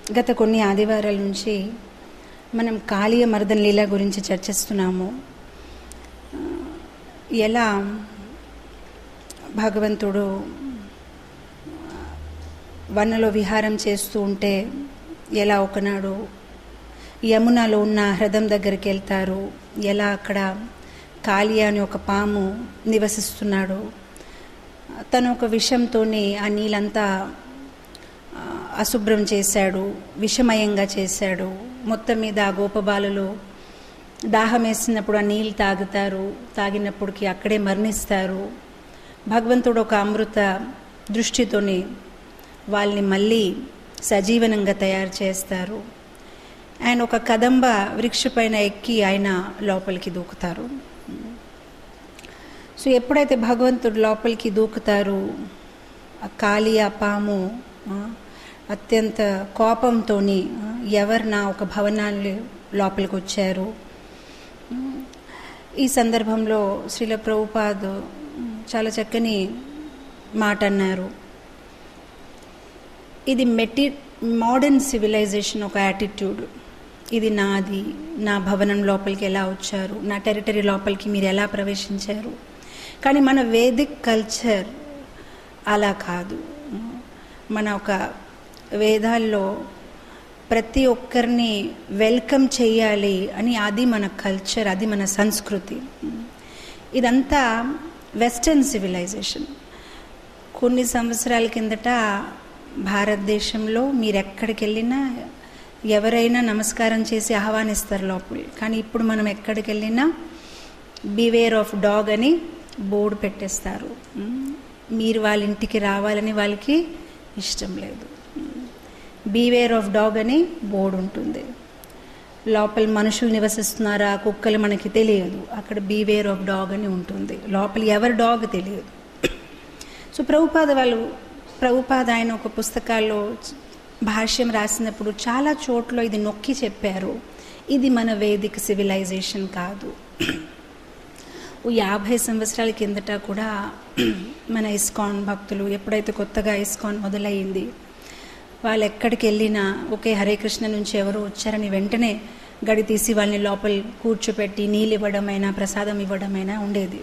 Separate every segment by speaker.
Speaker 1: గత కొన్ని ఆదివారాల నుంచి మనం కాళీయ మర్దన లీల గురించి చర్చిస్తున్నాము ఆ, ఎలా భగవంతుడు వనలో విహారం చేస్తూ ఉంటే ఎలా ఒకనాడు యమునలో ఉన్న హ్రదం దగ్గరికి వెళ్తారు ఎలా అక్కడ కాళియా అని ఒక పాము నివసిస్తున్నాడు తను ఒక విషంతోనే ఆ నీళ్ళంతా ఆ, అశుభ్రం చేశాడు విషమయంగా చేశాడు మొత్తం మీద ఆ గోపబాలలో దాహం వేసినప్పుడు ఆ నీళ్ళు తాగుతారు తాగినప్పటికీ అక్కడే మరణిస్తారు భగవంతుడు ఒక అమృత దృష్టితోని వాళ్ళని మళ్ళీ సజీవనంగా తయారు చేస్తారు ఆయన ఒక కదంబ వృక్ష పైన ఎక్కి ఆయన లోపలికి దూకుతారు సో ఎప్పుడైతే భగవంతుడు లోపలికి దూకుతారు ఆ కాళీ ఆ పాము ఆ, అత్యంత కోపంతో ఎవరు నా ఒక భవనాన్ని లోపలికి వచ్చారు ఈ సందర్భంలో శ్రీల ప్రభుపాద్ చాలా చక్కని మాట అన్నారు ఇది మెటీ మోడర్న్ సివిలైజేషన్ ఒక యాటిట్యూడ్ ఇది నాది నా భవనం లోపలికి ఎలా వచ్చారు నా టెరిటరీ లోపలికి మీరు ఎలా ప్రవేశించారు కానీ మన వేదిక్ కల్చర్ అలా కాదు మన ఒక వేదాల్లో ప్రతి ఒక్కరిని వెల్కమ్ చేయాలి అని అది మన కల్చర్ అది మన సంస్కృతి ఇదంతా వెస్టర్న్ సివిలైజేషన్ కొన్ని సంవత్సరాల కిందట భారతదేశంలో మీరు ఎక్కడికి వెళ్ళినా ఎవరైనా నమస్కారం చేసి ఆహ్వానిస్తారు లోపలి కానీ ఇప్పుడు మనం ఎక్కడికి వెళ్ళినా బివేర్ ఆఫ్ డాగ్ అని బోర్డు పెట్టేస్తారు మ్, మీరు వాళ్ళ ఇంటికి రావాలని వాళ్ళకి ఇష్టం లేదు బీవేర్ ఆఫ్ డాగ్ అని బోర్డు ఉంటుంది లోపల మనుషులు నివసిస్తున్నారా కుక్కలు మనకి తెలియదు అక్కడ బీవేర్ ఆఫ్ డాగ్ అని ఉంటుంది లోపల ఎవరి డాగ్ తెలియదు సో ప్రభుపాద వాళ్ళు ప్రభుపాద ఆయన ఒక పుస్తకాల్లో భాష్యం రాసినప్పుడు చాలా చోట్ల ఇది నొక్కి చెప్పారు ఇది మన వేదిక సివిలైజేషన్ కాదు ఓ యాభై సంవత్సరాల కిందట కూడా మన ఇస్కాన్ భక్తులు ఎప్పుడైతే కొత్తగా ఇస్కాన్ మొదలయ్యింది వాళ్ళు ఎక్కడికి వెళ్ళినా ఒకే హరే కృష్ణ నుంచి ఎవరు వచ్చారని వెంటనే గడి తీసి వాళ్ళని లోపల కూర్చోపెట్టి నీళ్ళు ఇవ్వడమైనా ప్రసాదం ఇవ్వడమైనా ఉండేది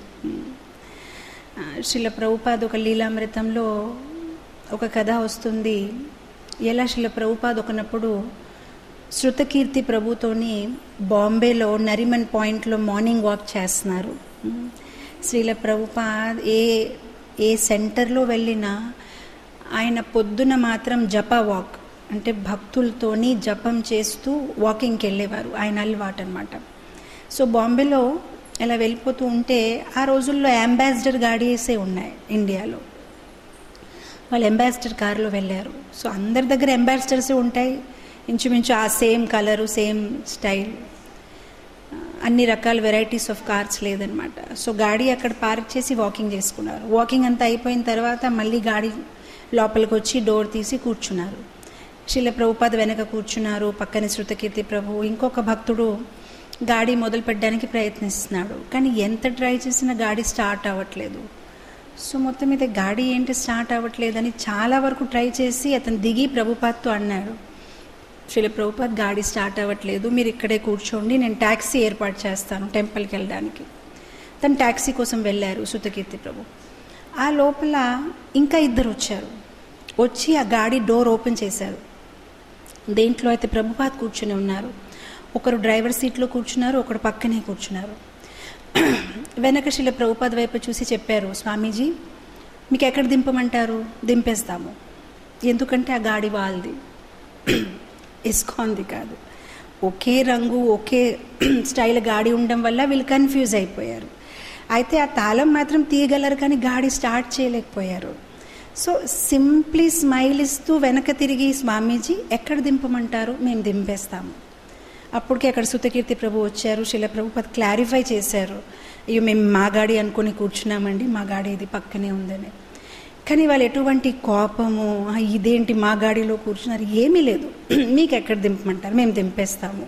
Speaker 1: ఆ, శిల ప్రభుపాద్ ఒక లీలామృతంలో ఒక కథ వస్తుంది ఎలా శిల ప్రభుపాద్ ఒకనప్పుడు శృతకీర్తి ప్రభుతోని బాంబేలో నరిమన్ పాయింట్లో మార్నింగ్ వాక్ చేస్తున్నారు ఉమ్. శ్రీల ప్రభుపాద్ ఏ ఏ సెంటర్లో వెళ్ళినా ఆయన పొద్దున మాత్రం జప వాక్ అంటే భక్తులతోని జపం చేస్తూ వాకింగ్కి వెళ్ళేవారు ఆయన అలవాటు అనమాట సో బాంబేలో ఇలా వెళ్ళిపోతూ ఉంటే ఆ రోజుల్లో అంబాసిడర్ గాడీసే ఉన్నాయి ఇండియాలో వాళ్ళు అంబాసిడర్ కారులో వెళ్ళారు సో అందరి దగ్గర అంబాసిడర్సే ఉంటాయి ఇంచుమించు ఆ సేమ్ కలరు సేమ్ స్టైల్ అన్ని రకాల వెరైటీస్ ఆఫ్ కార్స్ లేదనమాట సో గాడి అక్కడ పార్క్ చేసి వాకింగ్ చేసుకున్నారు వాకింగ్ అంతా అయిపోయిన తర్వాత మళ్ళీ గాడి లోపలికి వచ్చి డోర్ తీసి కూర్చున్నారు శిల ప్రభుపాద వెనక కూర్చున్నారు పక్కన శృతకీర్తి ప్రభు ఇంకొక భక్తుడు గాడి మొదలు పెట్టడానికి ప్రయత్నిస్తున్నాడు కానీ ఎంత ట్రై చేసినా గాడి స్టార్ట్ అవ్వట్లేదు సో మొత్తం మీద గాడి ఏంటి స్టార్ట్ అవ్వట్లేదని చాలా వరకు ట్రై చేసి అతను దిగి ప్రభుపాద్తో అన్నాడు శిల ప్రభుపాద్ గాడి స్టార్ట్ అవ్వట్లేదు మీరు ఇక్కడే కూర్చోండి నేను ట్యాక్సీ ఏర్పాటు చేస్తాను టెంపుల్కి వెళ్ళడానికి తను ట్యాక్సీ కోసం వెళ్ళారు సుతకీర్తి ప్రభు ఆ లోపల ఇంకా ఇద్దరు వచ్చారు వచ్చి ఆ గాడి డోర్ ఓపెన్ చేశారు దేంట్లో అయితే ప్రభుపాద్ కూర్చుని ఉన్నారు ఒకరు డ్రైవర్ సీట్లో కూర్చున్నారు ఒకరు పక్కనే కూర్చున్నారు వెనక శిల ప్రభుపాద్ వైపు చూసి చెప్పారు స్వామీజీ మీకు ఎక్కడ దింపమంటారు దింపేస్తాము ఎందుకంటే ఆ గాడి వాళ్ళది ఇస్కాన్ది కాదు ఒకే రంగు ఒకే స్టైల్ గాడి ఉండడం వల్ల వీళ్ళు కన్ఫ్యూజ్ అయిపోయారు అయితే ఆ తాళం మాత్రం తీయగలరు కానీ గాడి స్టార్ట్ చేయలేకపోయారు సో సింప్లీ స్మైల్ ఇస్తూ వెనక తిరిగి స్వామీజీ ఎక్కడ దింపమంటారు మేము దింపేస్తాము అప్పటికే అక్కడ సుతకీర్తి ప్రభు వచ్చారు శిల ప్రభు అది క్లారిఫై చేశారు అయ్యో మేము మా గాడి అనుకుని కూర్చున్నామండి మా గాడి ఇది పక్కనే ఉందని కానీ వాళ్ళు ఎటువంటి కోపము "ఆ, ఇదేంటి మా గాడిలో కూర్చున్నారు ఏమీ లేదు మీకు ఎక్కడ దింపమంటారు మేము దింపేస్తాము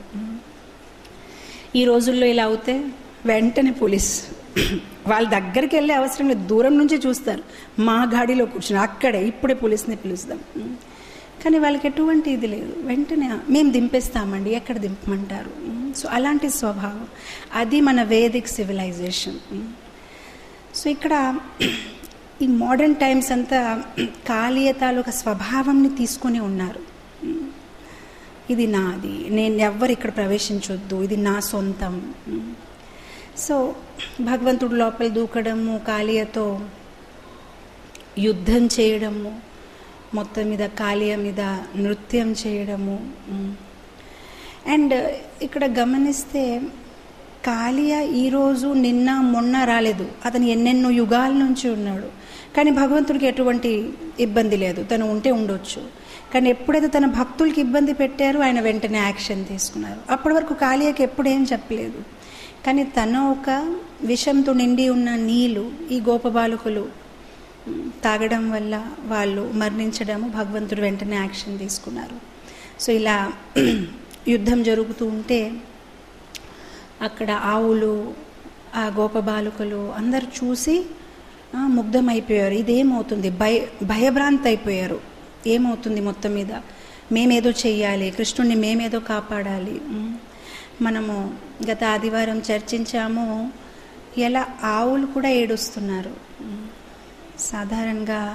Speaker 1: ఈ రోజుల్లో ఇలా అవుతే వెంటనే పోలీస్ వాళ్ళ దగ్గరికి వెళ్ళే అవసరం లేదు దూరం నుంచే చూస్తారు మా గాడిలో కూర్చుని అక్కడే ఇప్పుడే పోలీస్ని పిలుస్తాం కానీ వాళ్ళకి ఎటువంటి ఇది లేదు వెంటనే మేము దింపేస్తామండి ఎక్కడ దింపమంటారు సో అలాంటి స్వభావం అది మన వేదిక్ సివిలైజేషన్ సో ఇక్కడ ఈ మోడర్న్ టైమ్స్ అంతా కాళీయ తాలూకా స్వభావంని తీసుకొని ఉన్నారు ఇది నాది నేను ఎవ్వరు ఇక్కడ ప్రవేశించొద్దు ఇది నా సొంతం సో భగవంతుడు లోపల దూకడము కాళీయతో యుద్ధం చేయడము మొత్తం మీద కాళీయ మీద నృత్యం చేయడము అండ్ ఇక్కడ గమనిస్తే కాళీయ ఈరోజు నిన్న మొన్న రాలేదు అతను ఎన్నెన్నో యుగాల నుంచి ఉన్నాడు కానీ భగవంతుడికి ఎటువంటి ఇబ్బంది లేదు తను ఉంటే ఉండొచ్చు కానీ ఎప్పుడైతే తన భక్తులకి ఇబ్బంది పెట్టారో ఆయన వెంటనే యాక్షన్ తీసుకున్నారు అప్పటి వరకు కాళీయకి ఎప్పుడేం చెప్పలేదు కానీ తన ఒక విషంతో నిండి ఉన్న నీళ్ళు ఈ గోపబాలకులు తాగడం వల్ల వాళ్ళు మరణించడము భగవంతుడు వెంటనే యాక్షన్ తీసుకున్నారు సో ఇలా యుద్ధం జరుగుతూ ఉంటే అక్కడ ఆవులు ఆ గోపబాలకులు అందరు చూసి ముగ్ధమైపోయారు ఇదేమవుతుంది భయ భయభ్రాంతి అయిపోయారు ఏమవుతుంది మొత్తం మీద మేమేదో చెయ్యాలి కృష్ణుడిని మేమేదో కాపాడాలి మనము గత ఆదివారం చర్చించాము ఎలా ఆవులు కూడా ఏడుస్తున్నారు సాధారణంగా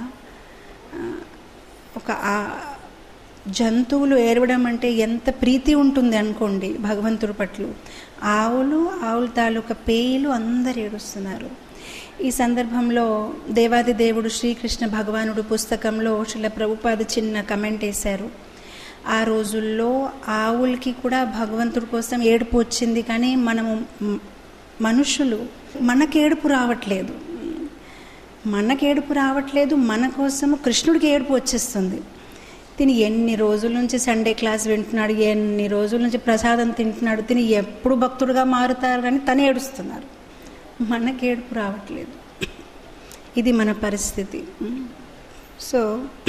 Speaker 1: ఒక జంతువులు ఏడవడం అంటే ఎంత ప్రీతి ఉంటుంది అనుకోండి భగవంతుడి పట్ల ఆవులు ఆవుల తాలూకా పేయిలు అందరు ఏడుస్తున్నారు ఈ సందర్భంలో దేవాది దేవుడు శ్రీకృష్ణ భగవానుడు పుస్తకంలో శిల ప్రభుపాద చిన్న కమెంట్ వేశారు ఆ రోజుల్లో ఆవులకి కూడా భగవంతుడి కోసం ఏడుపు వచ్చింది కానీ మనము మనుషులు మనకి ఏడుపు రావట్లేదు మనకి ఏడుపు రావట్లేదు మన కోసము కృష్ణుడికి ఏడుపు వచ్చేస్తుంది తిని ఎన్ని రోజుల నుంచి సండే క్లాస్ వింటున్నాడు ఎన్ని రోజుల నుంచి ప్రసాదం తింటున్నాడు తిని ఎప్పుడు భక్తుడుగా మారుతారు కానీ తను ఏడుస్తున్నారు మనకి ఏడుపు రావట్లేదు ఇది మన పరిస్థితి సో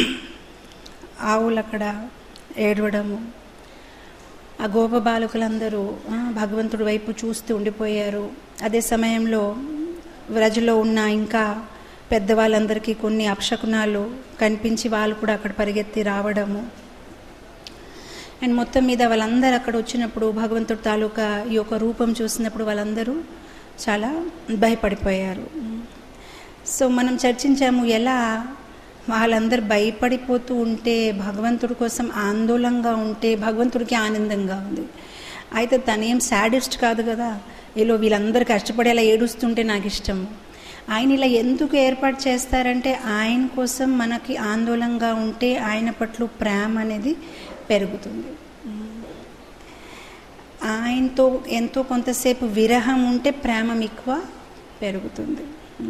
Speaker 1: ఆవులు అక్కడ ఏడవడము ఆ గోప బాలకులందరూ భగవంతుడి వైపు చూస్తూ ఉండిపోయారు అదే సమయంలో వ్రజలో ఉన్న ఇంకా పెద్దవాళ్ళందరికీ కొన్ని అపశకునాలు కనిపించి వాళ్ళు కూడా అక్కడ పరిగెత్తి రావడము అండ్ మొత్తం మీద వాళ్ళందరూ అక్కడ వచ్చినప్పుడు భగవంతుడి తాలూకా ఈ యొక్క రూపం చూసినప్పుడు వాళ్ళందరూ చాలా భయపడిపోయారు సో మనం చర్చించాము ఎలా వాళ్ళందరూ భయపడిపోతూ ఉంటే భగవంతుడి కోసం ఆందోళనగా ఉంటే భగవంతుడికి ఆనందంగా ఉంది అయితే తనేం సాడిస్ట్ కాదు కదా ఇలా వీళ్ళందరూ కష్టపడి అలా ఏడుస్తుంటే నాకు ఇష్టం ఆయన ఇలా ఎందుకు ఏర్పాటు చేస్తారంటే ఆయన కోసం మనకి ఆందోళనగా ఉంటే ఆయన పట్ల ప్రేమ అనేది పెరుగుతుంది ఆయనతో ఎంతో కొంతసేపు విరహం ఉంటే ప్రేమ ఎక్కువ పెరుగుతుంది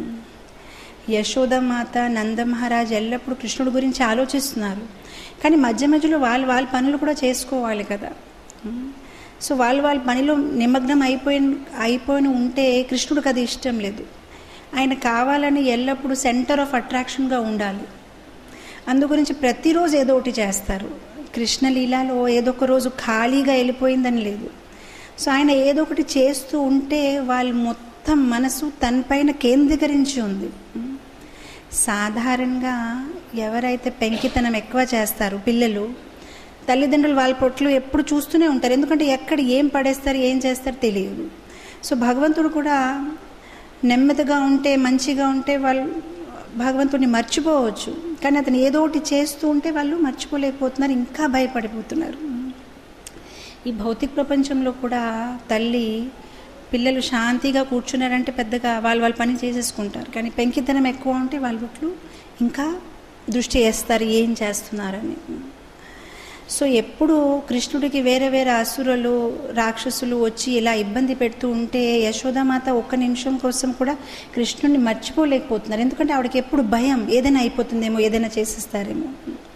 Speaker 1: యశోదమాత నందమహారాజ్ ఎల్లప్పుడూ కృష్ణుడి గురించి ఆలోచిస్తున్నారు కానీ మధ్య మధ్యలో వాళ్ళు వాళ్ళ పనులు కూడా చేసుకోవాలి కదా సో వాళ్ళు వాళ్ళ పనిలో నిమగ్నం అయిపోయిన అయిపోయిన ఉంటే కృష్ణుడికి అది ఇష్టం లేదు ఆయన కావాలని ఎల్లప్పుడూ సెంటర్ ఆఫ్ అట్రాక్షన్గా ఉండాలి అందుగురించి ప్రతిరోజు ఏదో ఒకటి చేస్తారు కృష్ణలీలలో ఏదో ఒక రోజు ఖాళీగా వెళ్ళిపోయిందని లేదు సో ఆయన ఏదో ఒకటి చేస్తూ ఉంటే వాళ్ళ మొత్తం మనసు తనపైన కేంద్రీకరించి ఉంది సాధారణంగా ఎవరైతే పెంకితనం ఎక్కువ చేస్తారు పిల్లలు తల్లిదండ్రులు వాళ్ళ పొట్లు ఎప్పుడు చూస్తూనే ఉంటారు ఎందుకంటే ఎక్కడ ఏం పడేస్తారు ఏం చేస్తారు తెలియదు సో భగవంతుడు కూడా నెమ్మదిగా ఉంటే మంచిగా ఉంటే వాళ్ళు భగవంతుడిని మర్చిపోవచ్చు కానీ అతను ఏదో ఒకటి చేస్తూ ఉంటే వాళ్ళు మర్చిపోలేకపోతున్నారు ఇంకా భయపడిపోతున్నారు ఈ భౌతిక ప్రపంచంలో కూడా తల్లి పిల్లలు శాంతిగా కూర్చున్నారంటే పెద్దగా వాళ్ళు వాళ్ళ పని చేసేసుకుంటారు కానీ పెంకితనం ఎక్కువ ఉంటే వాళ్ళు ఇంకా దృష్టి వేస్తారు ఏం చేస్తున్నారని సో ఎప్పుడు కృష్ణుడికి వేరే వేరే అసురులు రాక్షసులు వచ్చి ఇలా ఇబ్బంది పెడుతూ ఉంటే యశోదామాత ఒక్క నిమిషం కోసం కూడా కృష్ణుడిని మర్చిపోలేకపోతున్నారు ఎందుకంటే ఆవిడకి ఎప్పుడు భయం ఏదైనా అయిపోతుందేమో ఏదైనా చేసేస్తారేమో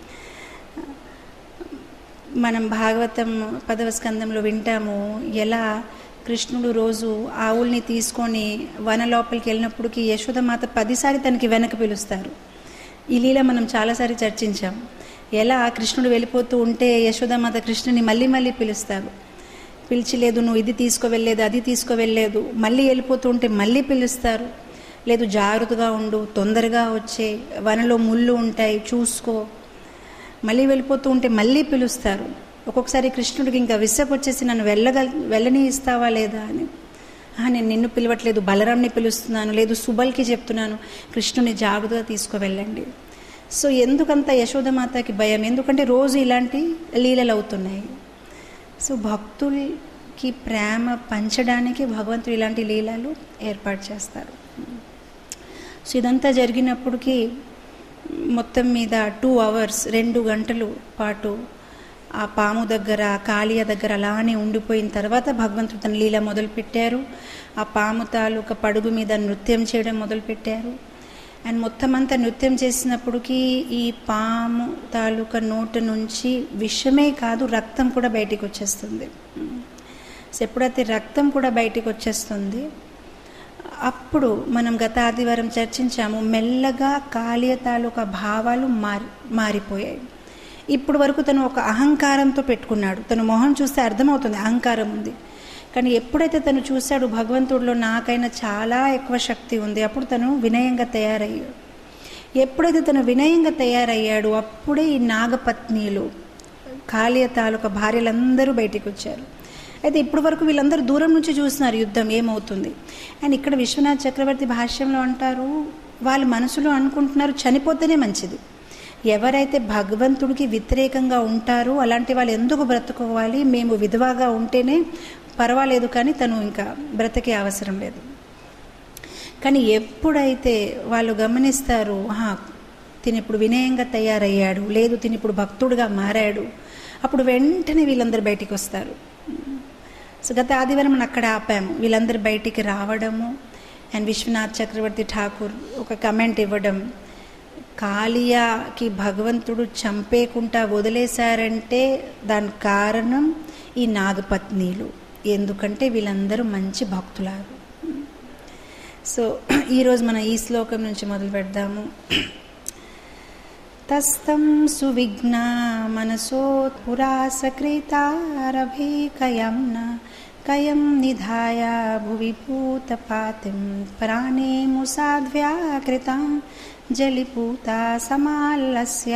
Speaker 1: మనం భాగవతం పదవ స్కందంలో వింటాము ఎలా కృష్ణుడు రోజు ఆవుల్ని తీసుకొని వన లోపలికి వెళ్ళినప్పటికి యశోదమాత పదిసారి తనకి వెనక పిలుస్తారు ఈ లీల మనం చాలాసారి చర్చించాం ఎలా కృష్ణుడు వెళ్ళిపోతూ ఉంటే యశోదామాత కృష్ణుని మళ్ళీ మళ్ళీ పిలుస్తారు పిలిచి లేదు నువ్వు ఇది తీసుకువెళ్ళలేదు అది తీసుకువెళ్ళలేదు మళ్ళీ వెళ్ళిపోతూ ఉంటే మళ్ళీ పిలుస్తారు లేదు జాగ్రత్తగా ఉండు తొందరగా వచ్చే వనలో ముళ్ళు ఉంటాయి చూసుకో మళ్ళీ వెళ్ళిపోతూ ఉంటే మళ్ళీ పిలుస్తారు ఒక్కొక్కసారి కృష్ణుడికి ఇంకా విసుగు వచ్చేసి నన్ను వెళ్ళగ వెళ్ళని ఇస్తావా లేదా అని "ఆ, నేను నిన్ను పిలవట్లేదు బలరాంని పిలుస్తున్నాను లేదు సుబల్కి చెప్తున్నాను కృష్ణుని జాగ్రత్తగా తీసుకువెళ్ళండి సో ఎందుకంత యశోదమాతకి భయం ఎందుకంటే రోజు ఇలాంటి లీలలు అవుతున్నాయి సో భక్తులకి ప్రేమ పంచడానికి భగవంతుడు ఇలాంటి లీలలు ఏర్పాటు చేస్తారు సో ఇదంతా జరిగినప్పటికీ మొత్తం మీద టూ అవర్స్ రెండు గంటలు పాటు ఆ పాము దగ్గర కాళియ దగ్గర అలానే ఉండిపోయిన తర్వాత భగవంతుడు తన లీల మొదలుపెట్టారు ఆ పాము తాలూకా పడుగు మీద నృత్యం చేయడం మొదలుపెట్టారు అండ్ మొత్తం అంతా నృత్యం చేసినప్పటికీ ఈ పాము తాలూకా నోటు నుంచి విషమే కాదు రక్తం కూడా బయటికి వచ్చేస్తుంది సో ఎప్పుడైతే రక్తం కూడా బయటికి వచ్చేస్తుంది అప్పుడు మనం గత ఆదివారం చర్చించాము మెల్లగా కాళీయ తాలూకా భావాలు మారి మారిపోయాయి ఇప్పుడు వరకు తను ఒక అహంకారంతో పెట్టుకున్నాడు తను మొహం చూస్తే అర్థమవుతుంది అహంకారం ఉంది కానీ ఎప్పుడైతే తను చూశాడు భగవంతుడిలో నాకైనా చాలా ఎక్కువ శక్తి ఉంది అప్పుడు తను వినయంగా తయారయ్యాడు ఎప్పుడైతే తను వినయంగా తయారయ్యాడు అప్పుడే ఈ నాగపత్నీలు కాళీయ తాలూకా భార్యలందరూ బయటికి వచ్చారు అయితే ఇప్పటి వరకు వీళ్ళందరూ దూరం నుంచి చూస్తున్నారు యుద్ధం ఏమవుతుంది అండ్ ఇక్కడ విశ్వనాథ్ చక్రవర్తి భాష్యంలో అంటారు వాళ్ళ మనసులో అనుకుంటున్నారు చనిపోతేనే మంచిది ఎవరైతే భగవంతుడికి వ్యతిరేకంగా ఉంటారో అలాంటి వాళ్ళు ఎందుకు బ్రతుకోవాలి మేము విధవాగా ఉంటేనే పర్వాలేదు కానీ తను ఇంకా బ్రతికే అవసరం లేదు కానీ ఎప్పుడైతే వాళ్ళు గమనిస్తారు "ఆహా, తిని ఇప్పుడు వినయంగా తయారయ్యాడు లేదు తిని ఇప్పుడు భక్తుడుగా మారాడు అప్పుడు వెంటనే వీళ్ళందరూ బయటికి వస్తారు సో గత ఆదివారం మనం అక్కడ ఆపాము వీళ్ళందరూ బయటికి రావడము అండ్ విశ్వనాథ్ చక్రవర్తి ఠాకూర్ ఒక కమెంట్ ఇవ్వడం కాళియాకి భగవంతుడు చంపేకుంటా వదిలేశారంటే దాని కారణం ఈ నాగపత్నీలు ఎందుకంటే వీళ్ళందరూ మంచి భక్తులారు సో ఈరోజు మనం ఈ శ్లోకం నుంచి మొదలు పెడదాము తస్తం సువిఘ్నా మనసో పురా సకృతారభే కయం న కయం నిధాయ భువి భూతపాతిం ప్రాణే ముసాధ్వ్యాకృతాం జలిపూతా సమాలస్య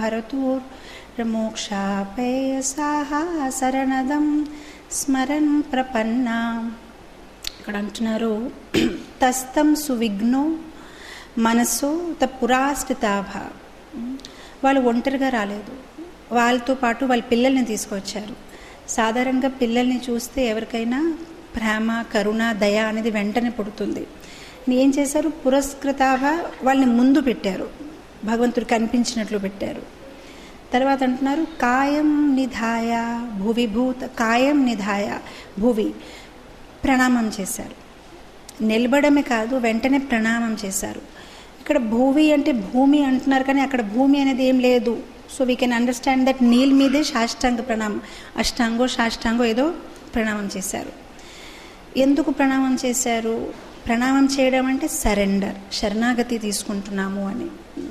Speaker 1: భరతూర్మోక్షాపేయసాహ శరణదం స్మరన్ ప్రపన్నా ఇక్కడ అంటున్నారు తస్తం సువిఘ్నో మనసు త పురాస్థితాభ వాళ్ళు ఒంటరిగా రాలేదు వాళ్ళతో పాటు వాళ్ళ పిల్లల్ని తీసుకొచ్చారు సాధారణంగా పిల్లల్ని చూస్తే ఎవరికైనా ప్రేమ కరుణ దయ అనేది వెంటనే పుడుతుంది ఏం చేశారు పురస్కృతాభ వాళ్ళని ముందు పెట్టారు భగవంతుడు కనిపించినట్లు పెట్టారు తర్వాత అంటున్నారు కాయం నిధాయ భువి భూత కాయం నిధాయ భువి ప్రణామం చేశారు నిలబడమే కాదు వెంటనే ప్రణామం చేశారు ఇక్కడ భూవి అంటే భూమి అంటున్నారు కానీ అక్కడ భూమి అనేది ఏం లేదు so we can understand that నీల్ మీదే సాష్టాంగ ప్రణామం అష్టాంగో సాష్టాంగో ఏదో ప్రణామం చేశారు ఎందుకు ప్రణామం చేశారు ప్రణామం చేయడం అంటే సరెండర్ శరణాగతి తీసుకుంటున్నాము అని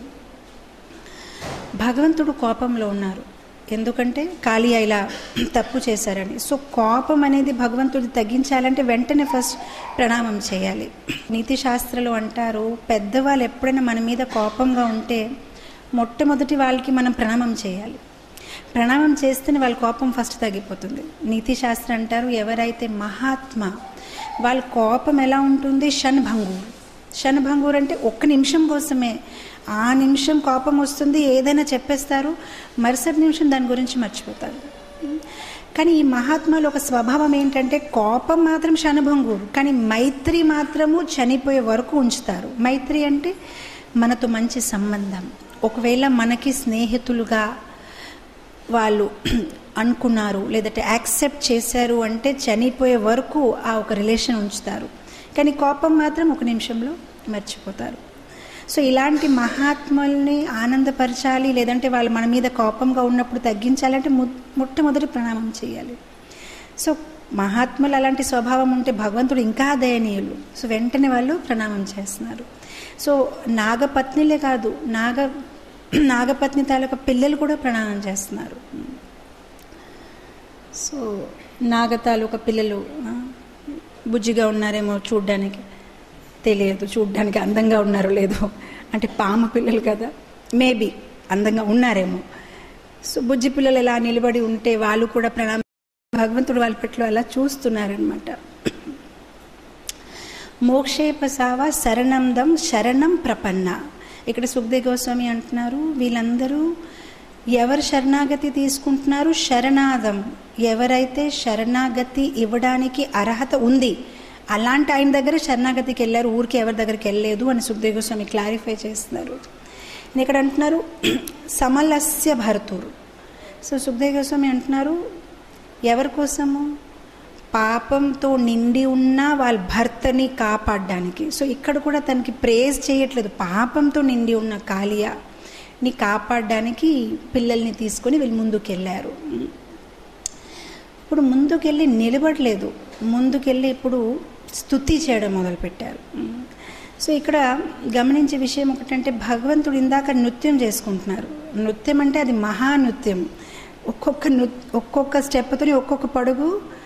Speaker 1: భగవంతుడు కోపంలో ఉన్నారు ఎందుకంటే కాళియా ఇలా తప్పు చేశారని సో కోపం అనేది భగవంతుడి తగ్గించాలంటే వెంటనే ఫస్ట్ ప్రణామం చేయాలి నీతి శాస్త్రంలో అంటారు పెద్దవాళ్ళు ఎప్పుడైనా మన మీద కోపంగా ఉంటే మొట్టమొదటి వాళ్ళకి మనం ప్రణామం చేయాలి ప్రణామం చేస్తేనే వాళ్ళ కోపం ఫస్ట్ తగ్గిపోతుంది నీతి శాస్త్రం అంటారు ఎవరైతే మహాత్మ వాళ్ళ కోపం ఎలా ఉంటుంది షణ్భంగూర్ షణ్భంగూర్ అంటే ఒక్క నిమిషం కోసమే ఆ నిమిషం కోపం వస్తుంది ఏదైనా చెప్పేస్తారు మరుసటి నిమిషం దాని గురించి మర్చిపోతారు కానీ ఈ మహాత్మాలో ఒక స్వభావం ఏంటంటే కోపం మాత్రం శనభంగురు కానీ మైత్రి మాత్రము చనిపోయే వరకు ఉంచుతారు మైత్రి అంటే మనతో మంచి సంబంధం ఒకవేళ మనకి స్నేహితులుగా వాళ్ళు అనుకున్నారు లేదంటే యాక్సెప్ట్ చేశారు అంటే చనిపోయే వరకు ఆ ఒక రిలేషన్ ఉంచుతారు కానీ కోపం మాత్రం ఒక నిమిషంలో మర్చిపోతారు సో ఇలాంటి మహాత్ముల్ని ఆనందపరచాలి లేదంటే వాళ్ళు మన మీద కోపంగా ఉన్నప్పుడు తగ్గించాలంటే మొట్టమొదటి ప్రణామం చేయాలి సో మహాత్ములు అలాంటి స్వభావం ఉంటే భగవంతుడు ఇంకా దయనీయులు సో వెంటనే వాళ్ళు ప్రణామం చేస్తున్నారు సో నాగపత్నిలే కాదు నాగ నాగపత్ని తాలూకా పిల్లలు కూడా ప్రణామం చేస్తున్నారు సో నాగ తాలూకా పిల్లలు బుజ్జిగా ఉన్నారేమో చూడ్డానికి తెలియదు చూడ్డానికి అందంగా ఉన్నారో లేదో అంటే పాము పిల్లలు కదా మేబీ అందంగా ఉన్నారేమో సో బుజ్జి పిల్లలు ఎలా నిలబడి ఉంటే వాళ్ళు కూడా ప్రణామ భగవంతుడు వాళ్ళ పట్ల అలా చూస్తున్నారనమాట మోక్షేపసావ శరణందం శరణం ప్రపన్న ఇక్కడ సుఖదేవ్ గోస్వామి అంటున్నారు వీళ్ళందరూ ఎవరు శరణాగతి తీసుకుంటున్నారు శరణాదం ఎవరైతే శరణాగతి ఇవ్వడానికి అర్హత ఉంది అలాంటి ఆయన దగ్గర శరణాగతికి వెళ్ళారు ఊరికి ఎవరి దగ్గరికి వెళ్ళలేదు అని సుఖదేవ్ గోస్వామి క్లారిఫై చేస్తున్నారు నేను ఇక్కడ అంటున్నారు సమలస్య భరతురు సో సుఖదేవ్ గోస్వామి అంటున్నారు ఎవరి కోసము పాపంతో నిండి ఉన్న వాళ్ళ భర్తని కాపాడడానికి సో ఇక్కడ కూడా తనకి ప్రేజ్ చేయట్లేదు పాపంతో నిండి ఉన్న కాళియాని కాపాడడానికి పిల్లల్ని తీసుకొని వీళ్ళు ముందుకెళ్ళారు ఇప్పుడు ముందుకెళ్ళి నిలబడలేదు ముందుకెళ్ళి ఇప్పుడు స్థుతి చేయడం మొదలుపెట్టారు సో ఇక్కడ గమనించే విషయం ఒకటంటే భగవంతుడు ఇందాక నృత్యం చేసుకుంటున్నారు నృత్యం అంటే అది మహానృత్యం ఒక్కొక్క నృ ఒక్కొక్క స్టెప్తో ఒక్కొక్క పడుగు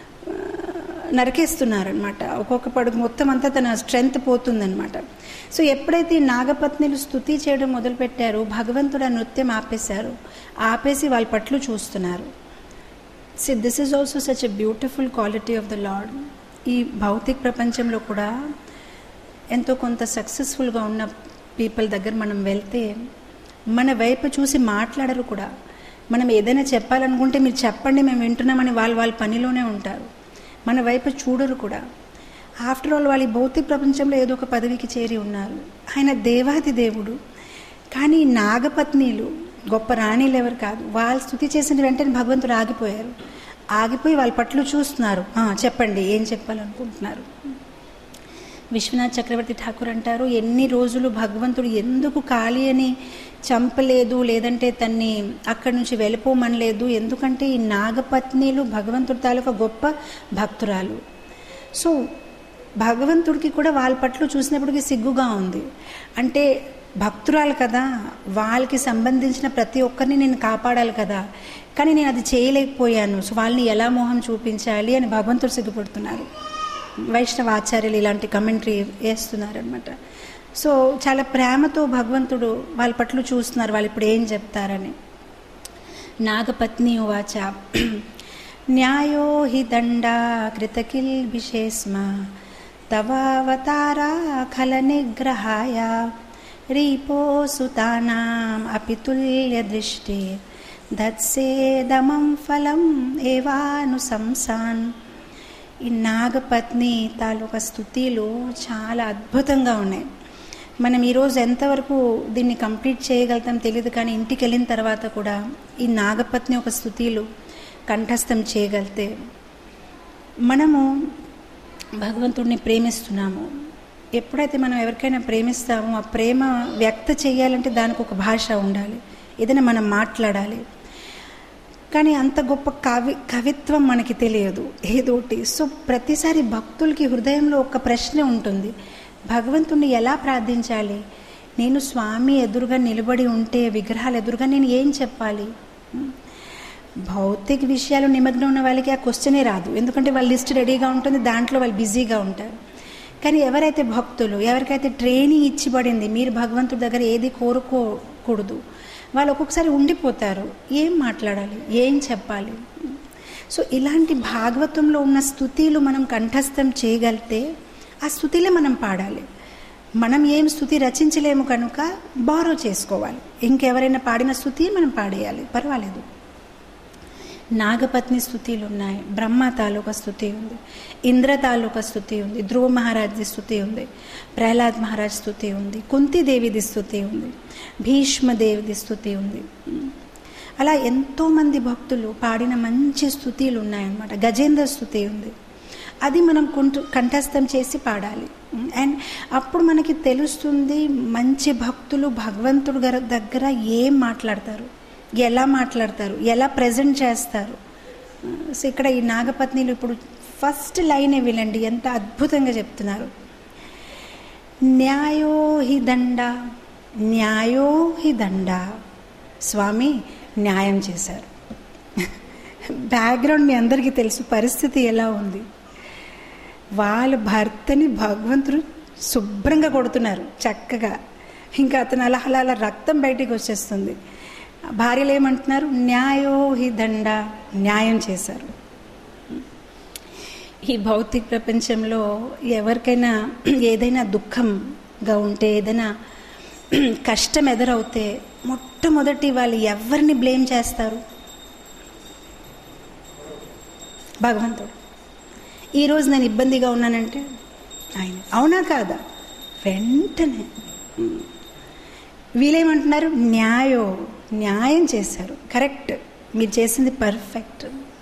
Speaker 1: నరికేస్తున్నారనమాట ఒక్కొక్క పడుగు మొత్తం అంతా తన స్ట్రెంగ్త్ పోతుందనమాట సో ఎప్పుడైతే ఈ నాగపత్నిలు స్థుతి చేయడం మొదలుపెట్టారో భగవంతుడు ఆ నృత్యం ఆపేశారు ఆపేసి వాళ్ళ పట్లు చూస్తున్నారు see this is also such a beautiful quality of the lord ఈ భౌతిక ప్రపంచంలో కూడా ఎంతో కొంత సక్సెస్ఫుల్గా ఉన్న పీపుల్ దగ్గర మనం వెళ్తే మన వైపు చూసి మాట్లాడరు కూడా మనం ఏదైనా చెప్పాలనుకుంటే మీరు చెప్పండి మేము వింటున్నామని వాళ్ళు వాళ్ళ పనిలోనే ఉంటారు మన వైపు చూడరు కూడా ఆఫ్టర్ ఆల్ వాళ్ళ భౌతిక ప్రపంచంలో ఏదో ఒక పదవికి చేరి ఉన్నారు ఆయన దేవాది దేవుడు కానీ నాగపత్నీలు గొప్ప రాణిలు ఎవరు కాదు వాళ్ళు స్థుతి చేసిన వెంటనే భగవంతుడు ఆగిపోయారు ఆగిపోయి వాళ్ళ పట్లు చూస్తున్నారు చెప్పండి ఏం చెప్పాలనుకుంటున్నారు విశ్వనాథ్ చక్రవర్తి ఠాకూర్ అంటారు ఎన్ని రోజులు భగవంతుడు ఎందుకు కాళీ అని చంపలేదు లేదంటే తన్ని అక్కడి నుంచి వెళ్ళిపోమనలేదు ఎందుకంటే ఈ నాగపత్నిలు భగవంతుడి తాలూకా గొప్ప భక్తురాలు సో భగవంతుడికి కూడా వాళ్ళ పట్ల చూసినప్పటికీ సిగ్గుగా ఉంది అంటే భక్తురాలు కదా వాళ్ళకి సంబంధించిన ప్రతి ఒక్కరిని నేను కాపాడాలి కదా కానీ నేను అది చేయలేకపోయాను సో వాళ్ళని ఎలా మోహం చూపించాలి అని భగవంతుడు సిగ్గుపడుతున్నారు వైష్ణవ ఆచార్యులు ఇలాంటి కమెంటరీ వేస్తున్నారనమాట సో చాలా ప్రేమతో భగవంతుడు వాళ్ళ పట్ల చూస్తున్నారు వాళ్ళు ఇప్పుడు ఏం చెప్తారని నాగపత్ని వాచ న్యాయో హి దండా కృతకిల్భిషేస్మ తవావతారా ఖల నిగ్రహాయ రీపో సుతానాం అపి తుల్య దృష్టి దత్సేదమం ఫలం ఏవాను సంసాన్ ఈ నాగపత్ని తాలూకా స్థుతిలు చాలా అద్భుతంగా ఉన్నాయి మనం ఈరోజు ఎంతవరకు దీన్ని కంప్లీట్ చేయగలుగుతాం తెలియదు కానీ ఇంటికి వెళ్ళిన తర్వాత కూడా ఈ నాగపత్ని ఒక స్థుతిలు కంఠస్థం చేయగలితే మనము భగవంతుడిని ప్రేమిస్తున్నాము ఎప్పుడైతే మనం ఎవరికైనా ప్రేమిస్తామో ఆ ప్రేమ వ్యక్త చేయాలంటే దానికి ఒక భాష ఉండాలి ఏదైనా మనం మాట్లాడాలి కానీ అంత గొప్ప కవి కవిత్వం మనకి తెలియదు ఏదోటి సో ప్రతిసారి భక్తులకి హృదయంలో ఒక ప్రశ్న ఉంటుంది భగవంతుణ్ణి ఎలా ప్రార్థించాలి నేను స్వామి ఎదురుగా నిలబడి ఉంటే విగ్రహాలు ఎదురుగా నేను ఏం చెప్పాలి భౌతిక విషయాలు నిమగ్నం ఉన్న వాళ్ళకి ఆ క్వశ్చనే రాదు ఎందుకంటే వాళ్ళ లిస్ట్ రెడీగా ఉంటుంది దాంట్లో వాళ్ళు బిజీగా ఉంటారు కానీ ఎవరైతే భక్తులు ఎవరికైతే ట్రైనింగ్ ఇచ్చిబడింది మీరు భగవంతుడి దగ్గర ఏది కోరుకోకూడదు వాళ్ళు ఒక్కొక్కసారి ఉండిపోతారు ఏం మాట్లాడాలి ఏం చెప్పాలి సో ఇలాంటి భాగవతంలో ఉన్న స్థుతిలు మనం కంఠస్థం చేయగలిగితే ఆ స్థుతిలే మనం పాడాలి మనం ఏం స్థుతి రచించలేము కనుక బారో చేసుకోవాలి ఇంకెవరైనా పాడిన స్థుతి మనం పాడేయాలి పర్వాలేదు నాగపత్ని స్థుతిలు ఉన్నాయి బ్రహ్మ తాలూకా స్థుతి ఉంది ఇంద్ర తాలూకా స్థుతి ఉంది ధ్రువ మహారాజ్ది స్థుతి ఉంది ప్రహ్లాద్ మహారాజ్ స్థుతి ఉంది కుంతిదేవిది స్థుతి ఉంది భీష్మదేవిది స్థుతి ఉంది అలా ఎంతోమంది భక్తులు పాడిన మంచి స్థుతిలు ఉన్నాయన్నమాట గజేంద్ర స్థుతి ఉంది అది మనం కుంటు కంఠస్థం చేసి పాడాలి అండ్ అప్పుడు మనకి తెలుస్తుంది మంచి భక్తులు భగవంతుడు గారి దగ్గర ఏం మాట్లాడతారు ఎలా మాట్లాడతారు ఎలా ప్రజెంట్ చేస్తారు సో ఇక్కడ ఈ నాగపత్నిలు ఇప్పుడు ఫస్ట్ లైనే వినండి ఎంత అద్భుతంగా చెప్తున్నారు న్యాయో హి దండ న్యాయో హి దండ స్వామి న్యాయం చేశారు బ్యాక్గ్రౌండ్ మీ అందరికీ తెలుసు పరిస్థితి ఎలా ఉంది వాళ్ళ భర్తని భగవంతుడు శుభ్రంగా కొడుతున్నారు చక్కగా ఇంకా అతను అలా అలా అలా రక్తం బయటికి వచ్చేస్తుంది భార్యలు ఏమంటున్నారు న్యాయో హి దండ న్యాయం చేశారు ఈ భౌతిక ప్రపంచంలో ఎవరికైనా ఏదైనా దుఃఖంగా ఉంటే ఏదైనా కష్టం ఎదురవుతే మొట్టమొదటి వాళ్ళు ఎవరిని బ్లేమ్ చేస్తారు భగవంతుడు ఈరోజు నేను ఇబ్బందిగా ఉన్నానంటే ఆయన అవునా కాదా వెంటనే వీళ్ళేమంటున్నారు న్యాయో న్యాయం చేశారు కరెక్ట్ మీరు చేసింది పర్ఫెక్ట్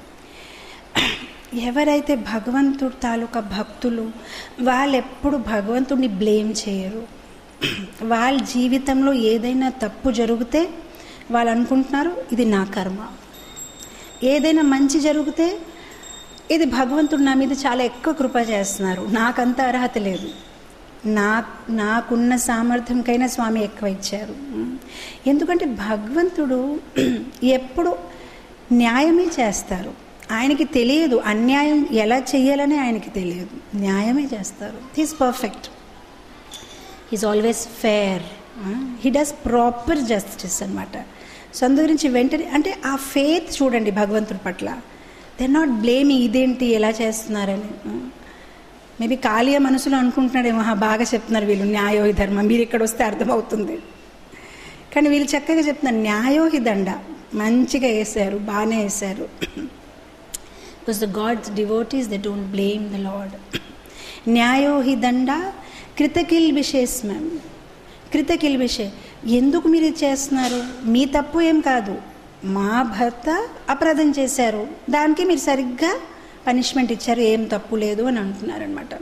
Speaker 1: ఎవరైతే భగవంతుడు తాలూకా భక్తులు వాళ్ళు ఎప్పుడు భగవంతుడిని బ్లేమ్ చేయరు వాళ్ళ జీవితంలో ఏదైనా తప్పు జరిగితే వాళ్ళు అనుకుంటున్నారు ఇది నా కర్మ ఏదైనా మంచి జరిగితే ఇది భగవంతుడు నా మీద చాలా ఎక్కువ కృప చేస్తున్నారు నాకంత అర్హత లేదు నా నాకున్న సామర్థ్యంకైనా స్వామి ఎక్కువ ఇచ్చారు ఎందుకంటే భగవంతుడు ఎప్పుడు న్యాయమే చేస్తారు ఆయనకి తెలియదు అన్యాయం ఎలా చేయాలని ఆయనకి తెలియదు న్యాయమే చేస్తారు he's perfect is always fair he does proper justice అనమాట సో అందు గురించి వెంటనే అంటే ఆ ఫేత్ చూడండి భగవంతుడి పట్ల దే నాట్ బ్లేమింగ్ ఇదేంటి ఎలా చేస్తున్నారని మేబీ కాళీయ మనసులో అనుకుంటున్నాడేమో "హా, బాగా చెప్తున్నారు వీళ్ళు న్యాయో హి ధర్మం మీరు ఇక్కడ వస్తే అర్థమవుతుంది కానీ వీళ్ళు చక్కగా చెప్తున్నారు న్యాయో హి దండ మంచిగా వేశారు బాగానే వేశారు because the god's devotees they don't blame the lord న్యాయో హి దండ కృతకిల్ విశేషమం కృతకిల్ విషయ ఎందుకు మీరు ఇది చేస్తున్నారు మీ తప్పు ఏం కాదు మా భర్త అపరాధం చేశారు దానికి మీరు సరిగ్గా పనిష్మెంట్ ఇచ్చారు ఏం తప్పు లేదు అని అంటున్నారనమాట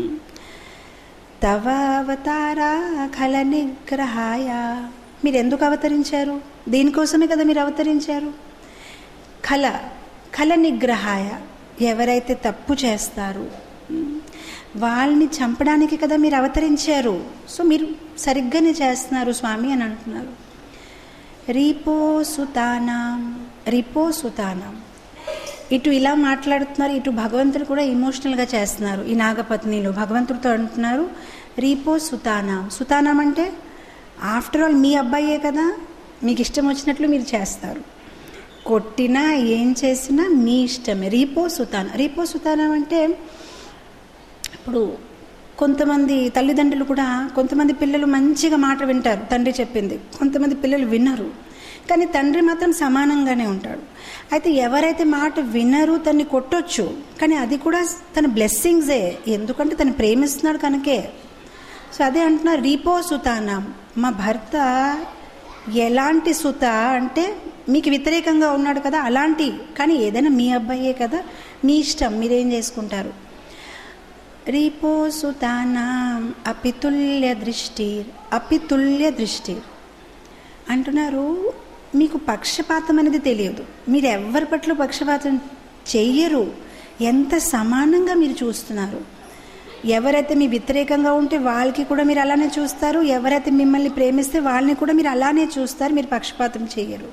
Speaker 1: తవ అవతార ఖల నిగ్రహాయ మీరు ఎందుకు అవతరించారు దీనికోసమే కదా మీరు అవతరించారు కళ కళ నిగ్రహాయ ఎవరైతే తప్పు చేస్తారు వాళ్ళని చంపడానికి కదా మీరు అవతరించారు సో మీరు సరిగ్గానే చేస్తున్నారు స్వామి అని అంటున్నారు రీపో సుతానాం రిపో సుతానాం ఇటు ఇలా మాట్లాడుతున్నారు ఇటు భగవంతుడు కూడా ఇమోషనల్గా చేస్తున్నారు ఈ నాగపత్నిలో భగవంతుడితో అంటున్నారు రీపో సుతానాం సుతానాం అంటే ఆఫ్టర్ ఆల్ మీ అబ్బాయే కదా మీకు ఇష్టం వచ్చినట్లు మీరు చేస్తారు కొట్టినా ఏం చేసినా మీ ఇష్టమే రీపో సుతాన రీపో సుతానం అంటే ఇప్పుడు కొంతమంది తల్లిదండ్రులు కూడా కొంతమంది పిల్లలు మంచిగా మాట వింటారు తండ్రి చెప్పింది కొంతమంది పిల్లలు వినరు కానీ తండ్రి మాత్రం సమానంగానే ఉంటాడు అయితే ఎవరైతే మాట వినరు తన్ని కొట్టొచ్చు కానీ అది కూడా తన బ్లెస్సింగ్సే ఎందుకంటే తను ప్రేమిస్తున్నాడు కనుకే సో అదే అంటున్నారు రీపో సుతానాం మా భర్త ఎలాంటి సుత అంటే మీకు వ్యతిరేకంగా ఉన్నాడు కదా అలాంటి కానీ ఏదైనా మీ అబ్బాయే కదా మీ ఇష్టం మీరేం చేసుకుంటారు రీపో సుతానాం అపితుల్య దృష్టి అపితుల్య దృష్టి అంటున్నారు మీకు పక్షపాతం అనేది తెలియదు మీరు ఎవరి పట్ల పక్షపాతం చెయ్యరు ఎంత సమానంగా మీరు చూస్తున్నారు ఎవరైతే మీ వ్యతిరేకంగా ఉంటే వాళ్ళకి కూడా మీరు అలానే చూస్తారు ఎవరైతే మిమ్మల్ని ప్రేమిస్తే వాళ్ళని కూడా మీరు అలానే చూస్తారు మీరు పక్షపాతం చేయరు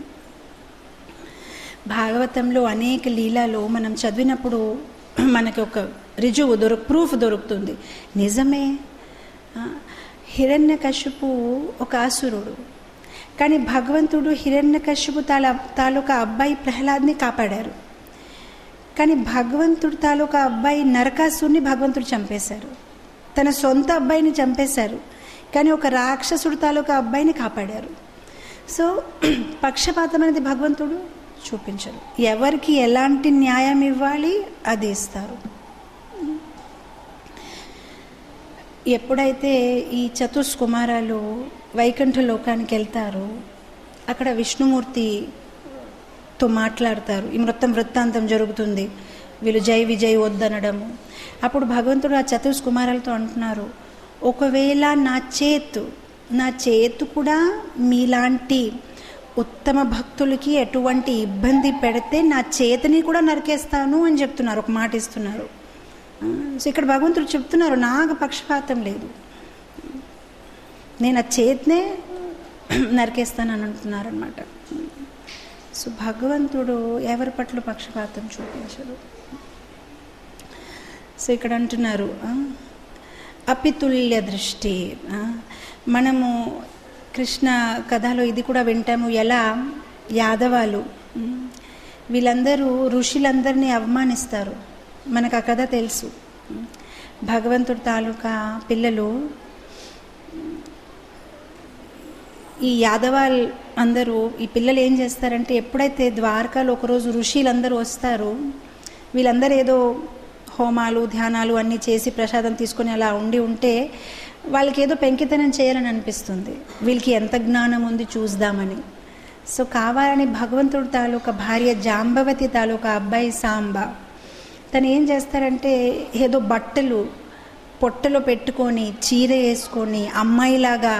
Speaker 1: భాగవతంలో అనేక లీలలో మనం చదివినప్పుడు మనకి ఒక రుజువు దొరుకు ప్రూఫ్ దొరుకుతుంది నిజమే హిరణ్యకశిపు ఒక అసురుడు కానీ భగవంతుడు హిరణ్యకశిపు తాల తాలూకా అబ్బాయి ప్రహ్లాద్ని కాపాడారు కానీ భగవంతుడు తాలూకా అబ్బాయి నరకాసుని భగవంతుడు చంపేశారు తన సొంత అబ్బాయిని చంపేశారు కానీ ఒక రాక్షసుడు తాలూకా అబ్బాయిని కాపాడారు సో పక్షపాతం అనేది భగవంతుడు చూపించరు ఎవరికి ఎలాంటి న్యాయం ఇవ్వాలి అది ఇస్తారు ఎప్పుడైతే ఈ చతుష్కుమారాలు వైకుంఠ లోకానికి వెళ్తారో అక్కడ విష్ణుమూర్తితో మాట్లాడతారు ఈ మొత్తం వృత్తాంతం జరుగుతుంది వీళ్ళు జై విజయ్ వద్దనడము అప్పుడు భగవంతుడు ఆ చతుష్కుమారాలతో అంటున్నారు ఒకవేళ నా చేతు నా చేతు కూడా మీలాంటి ఉత్తమ భక్తులకి ఎటువంటి ఇబ్బంది పెడితే నా చేతిని కూడా నరికేస్తాను అని చెప్తున్నారు ఒక మాట ఇస్తున్నారు సో ఇక్కడ భగవంతుడు చెప్తున్నారు నాకు పక్షపాతం లేదు నేను ఆ చేతినే నరికేస్తానని అంటున్నారు అనమాట సో భగవంతుడు ఎవరి పట్ల పక్షపాతం చూపించరు సో ఇక్కడ అంటున్నారు అపితుల్య దృష్టి మనము కృష్ణ కథలో ఇది కూడా వింటాము ఎలా యాదవాలు ఉమ్, వీళ్ళందరూ ఋషులందరినీ అవమానిస్తారు మనకు ఆ కథ తెలుసు ఉమ్, భగవంతుడి తాలూకా పిల్లలు ఈ యాదవాల్ అందరూ ఈ పిల్లలు ఏం చేస్తారంటే ఎప్పుడైతే ద్వారకాలో ఒకరోజు ఋషులందరూ వస్తారు వీళ్ళందరూ ఏదో హోమాలు ధ్యానాలు అన్నీ చేసి ప్రసాదం తీసుకొని అలా ఉండి ఉంటే వాళ్ళకి ఏదో పెంకితనం చేయాలని అనిపిస్తుంది వీళ్ళకి ఎంత జ్ఞానం ఉంది చూద్దామని సో కావాలని భగవంతుడి తాలూకా భార్య జాంబవతి తాలూకా అబ్బాయి సాంబ తను ఏం చేస్తారంటే ఏదో బట్టలు పొట్టలో పెట్టుకొని చీర వేసుకొని అమ్మాయిలాగా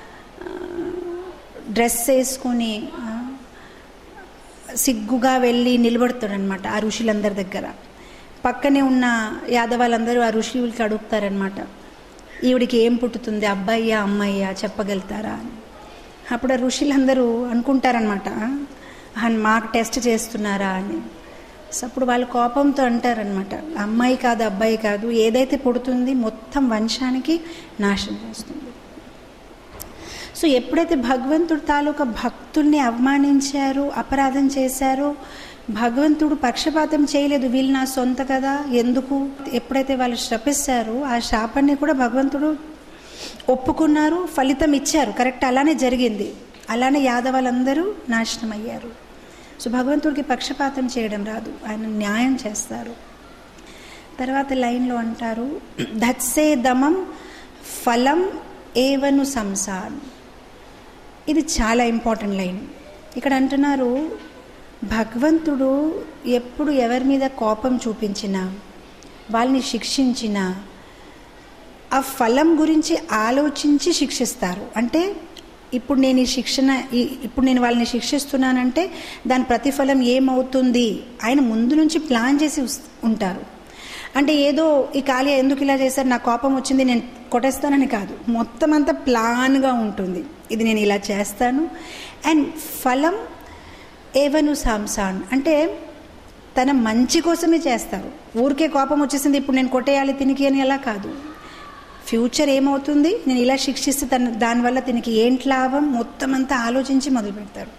Speaker 1: డ్రెస్ వేసుకొని ఆ, సిగ్గుగా వెళ్ళి నిలబడతాడనమాట ఆ ఋషులందరి దగ్గర పక్కనే ఉన్న యాదవాళ్ళందరూ ఆ ఋషులకి అడుగుతారనమాట ఈవిడికి ఏం పుట్టుతుంది అబ్బాయ్యా అమ్మాయ్యా చెప్పగలుగుతారా అని అప్పుడు ఆ ఋషులందరూ అనుకుంటారనమాట "ఆ, మాకు టెస్ట్ చేస్తున్నారా అని సో అప్పుడు వాళ్ళు కోపంతో అంటారనమాట అమ్మాయి కాదు అబ్బాయి కాదు ఏదైతే పుడుతుంది మొత్తం వంశానికి నాశనం చేస్తుంది సో ఎప్పుడైతే భగవంతుడు తాలూకా భక్తుల్ని అవమానించారు అపరాధం చేశారో భగవంతుడు పక్షపాతం చేయలేదు వీళ్ళు నా సొంత కదా ఎందుకు ఎప్పుడైతే వాళ్ళు శపిస్తారో ఆ శాపాన్ని కూడా భగవంతుడు ఒప్పుకున్నారు ఫలితం ఇచ్చారు కరెక్ట్ అలానే జరిగింది అలానే యాదవాళ్ళందరూ నాశనం అయ్యారు సో భగవంతుడికి పక్షపాతం చేయడం రాదు ఆయన న్యాయం చేస్తారు తర్వాత లైన్లో అంటారు ధత్సే దమం ఫలం ఏవను సంసార్ ఇది చాలా ఇంపార్టెంట్ లైన్ ఇక్కడ అంటున్నారు భగవంతుడు ఎప్పుడు ఎవరి మీద కోపం చూపించినా వాళ్ళని శిక్షించినా ఆ ఫలం గురించి ఆలోచించి శిక్షిస్తారు అంటే ఇప్పుడు నేను ఈ శిక్షణ ఈ- ఇప్పుడు నేను వాళ్ళని శిక్షిస్తున్నానంటే దాని ప్రతిఫలం ఏమవుతుంది ఆయన ముందు నుంచి ప్లాన్ చేసి ఉస్- ఉంటారు అంటే ఏదో ఈ కాళీ ఎందుకు ఇలా చేశారు నా కోపం వచ్చింది నేను కొట్టేస్తానని కాదు మొత్తం అంతా ప్లాన్గా ఉంటుంది ఇది నేను ఇలా చేస్తాను అండ్ ఫలం ఏవను సాంసాన్ అంటే తన మంచి కోసమే చేస్తారు ఊరికే కోపం వచ్చేసింది ఇప్పుడు నేను కొట్టేయాలి తినికి అని అలా కాదు ఫ్యూచర్ ఏమవుతుంది నేను ఇలా శిక్షిస్తే తన దానివల్ల తినికి ఏంటి లాభం మొత్తం అంతా ఆలోచించి మొదలు పెడతారు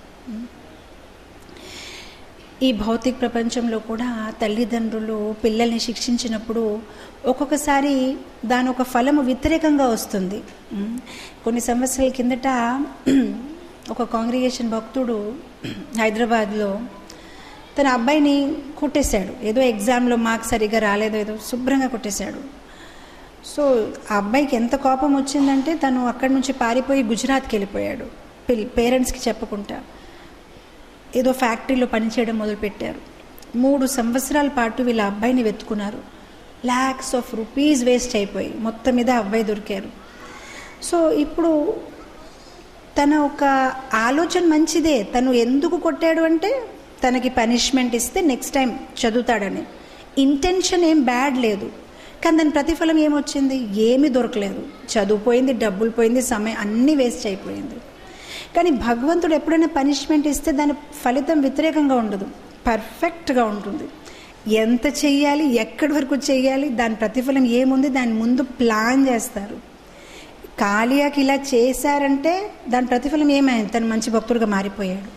Speaker 1: ఈ భౌతిక ప్రపంచంలో కూడా తల్లిదండ్రులు పిల్లల్ని శిక్షించినప్పుడు ఒక్కొక్కసారి దాని ఒక ఫలము వ్యతిరేకంగా వస్తుంది ఉమ్. కొన్ని సంవత్సరాల కిందట ఒక కాంగ్రిగేషన్ భక్తుడు హైదరాబాద్లో తన అబ్బాయిని కొట్టేశాడు ఏదో ఎగ్జామ్లో మార్క్స్ సరిగ్గా రాలేదో ఏదో శుభ్రంగా కొట్టేశాడు సో ఆ అబ్బాయికి ఎంత కోపం వచ్చిందంటే తను అక్కడి నుంచి పారిపోయి గుజరాత్కి వెళ్ళిపోయాడు పిల్ పేరెంట్స్కి చెప్పకుండా ఏదో ఫ్యాక్టరీలో పనిచేయడం మొదలుపెట్టారు మూడు సంవత్సరాల పాటు వీళ్ళ అబ్బాయిని వెతుకున్నారు ల్యాక్స్ ఆఫ్ రూపీస్ వేస్ట్ అయిపోయి మొత్తం మీద ఆ అబ్బాయి దొరికారు సో ఇప్పుడు తన ఒక ఆలోచన మంచిదే తను ఎందుకు కొట్టాడు అంటే తనకి పనిష్మెంట్ ఇస్తే నెక్స్ట్ టైం చదువుతాడని ఇంటెన్షన్ ఏం బ్యాడ్ లేదు కానీ దాని ప్రతిఫలం ఏమొచ్చింది ఏమీ దొరకలేదు చదువు పోయింది డబ్బులు పోయింది సమయం అన్నీ వేస్ట్ అయిపోయింది కానీ భగవంతుడు ఎప్పుడైనా పనిష్మెంట్ ఇస్తే దాని ఫలితం వ్యతిరేకంగా ఉండదు పర్ఫెక్ట్గా ఉంటుంది ఎంత చెయ్యాలి ఎక్కడి వరకు చెయ్యాలి దాని ప్రతిఫలం ఏముంది దాని ముందు ప్లాన్ చేస్తారు కాళియాకి ఇలా చేశారంటే దాని ప్రతిఫలం ఏమైంది తను మంచి భక్తుడిగా మారిపోయాడు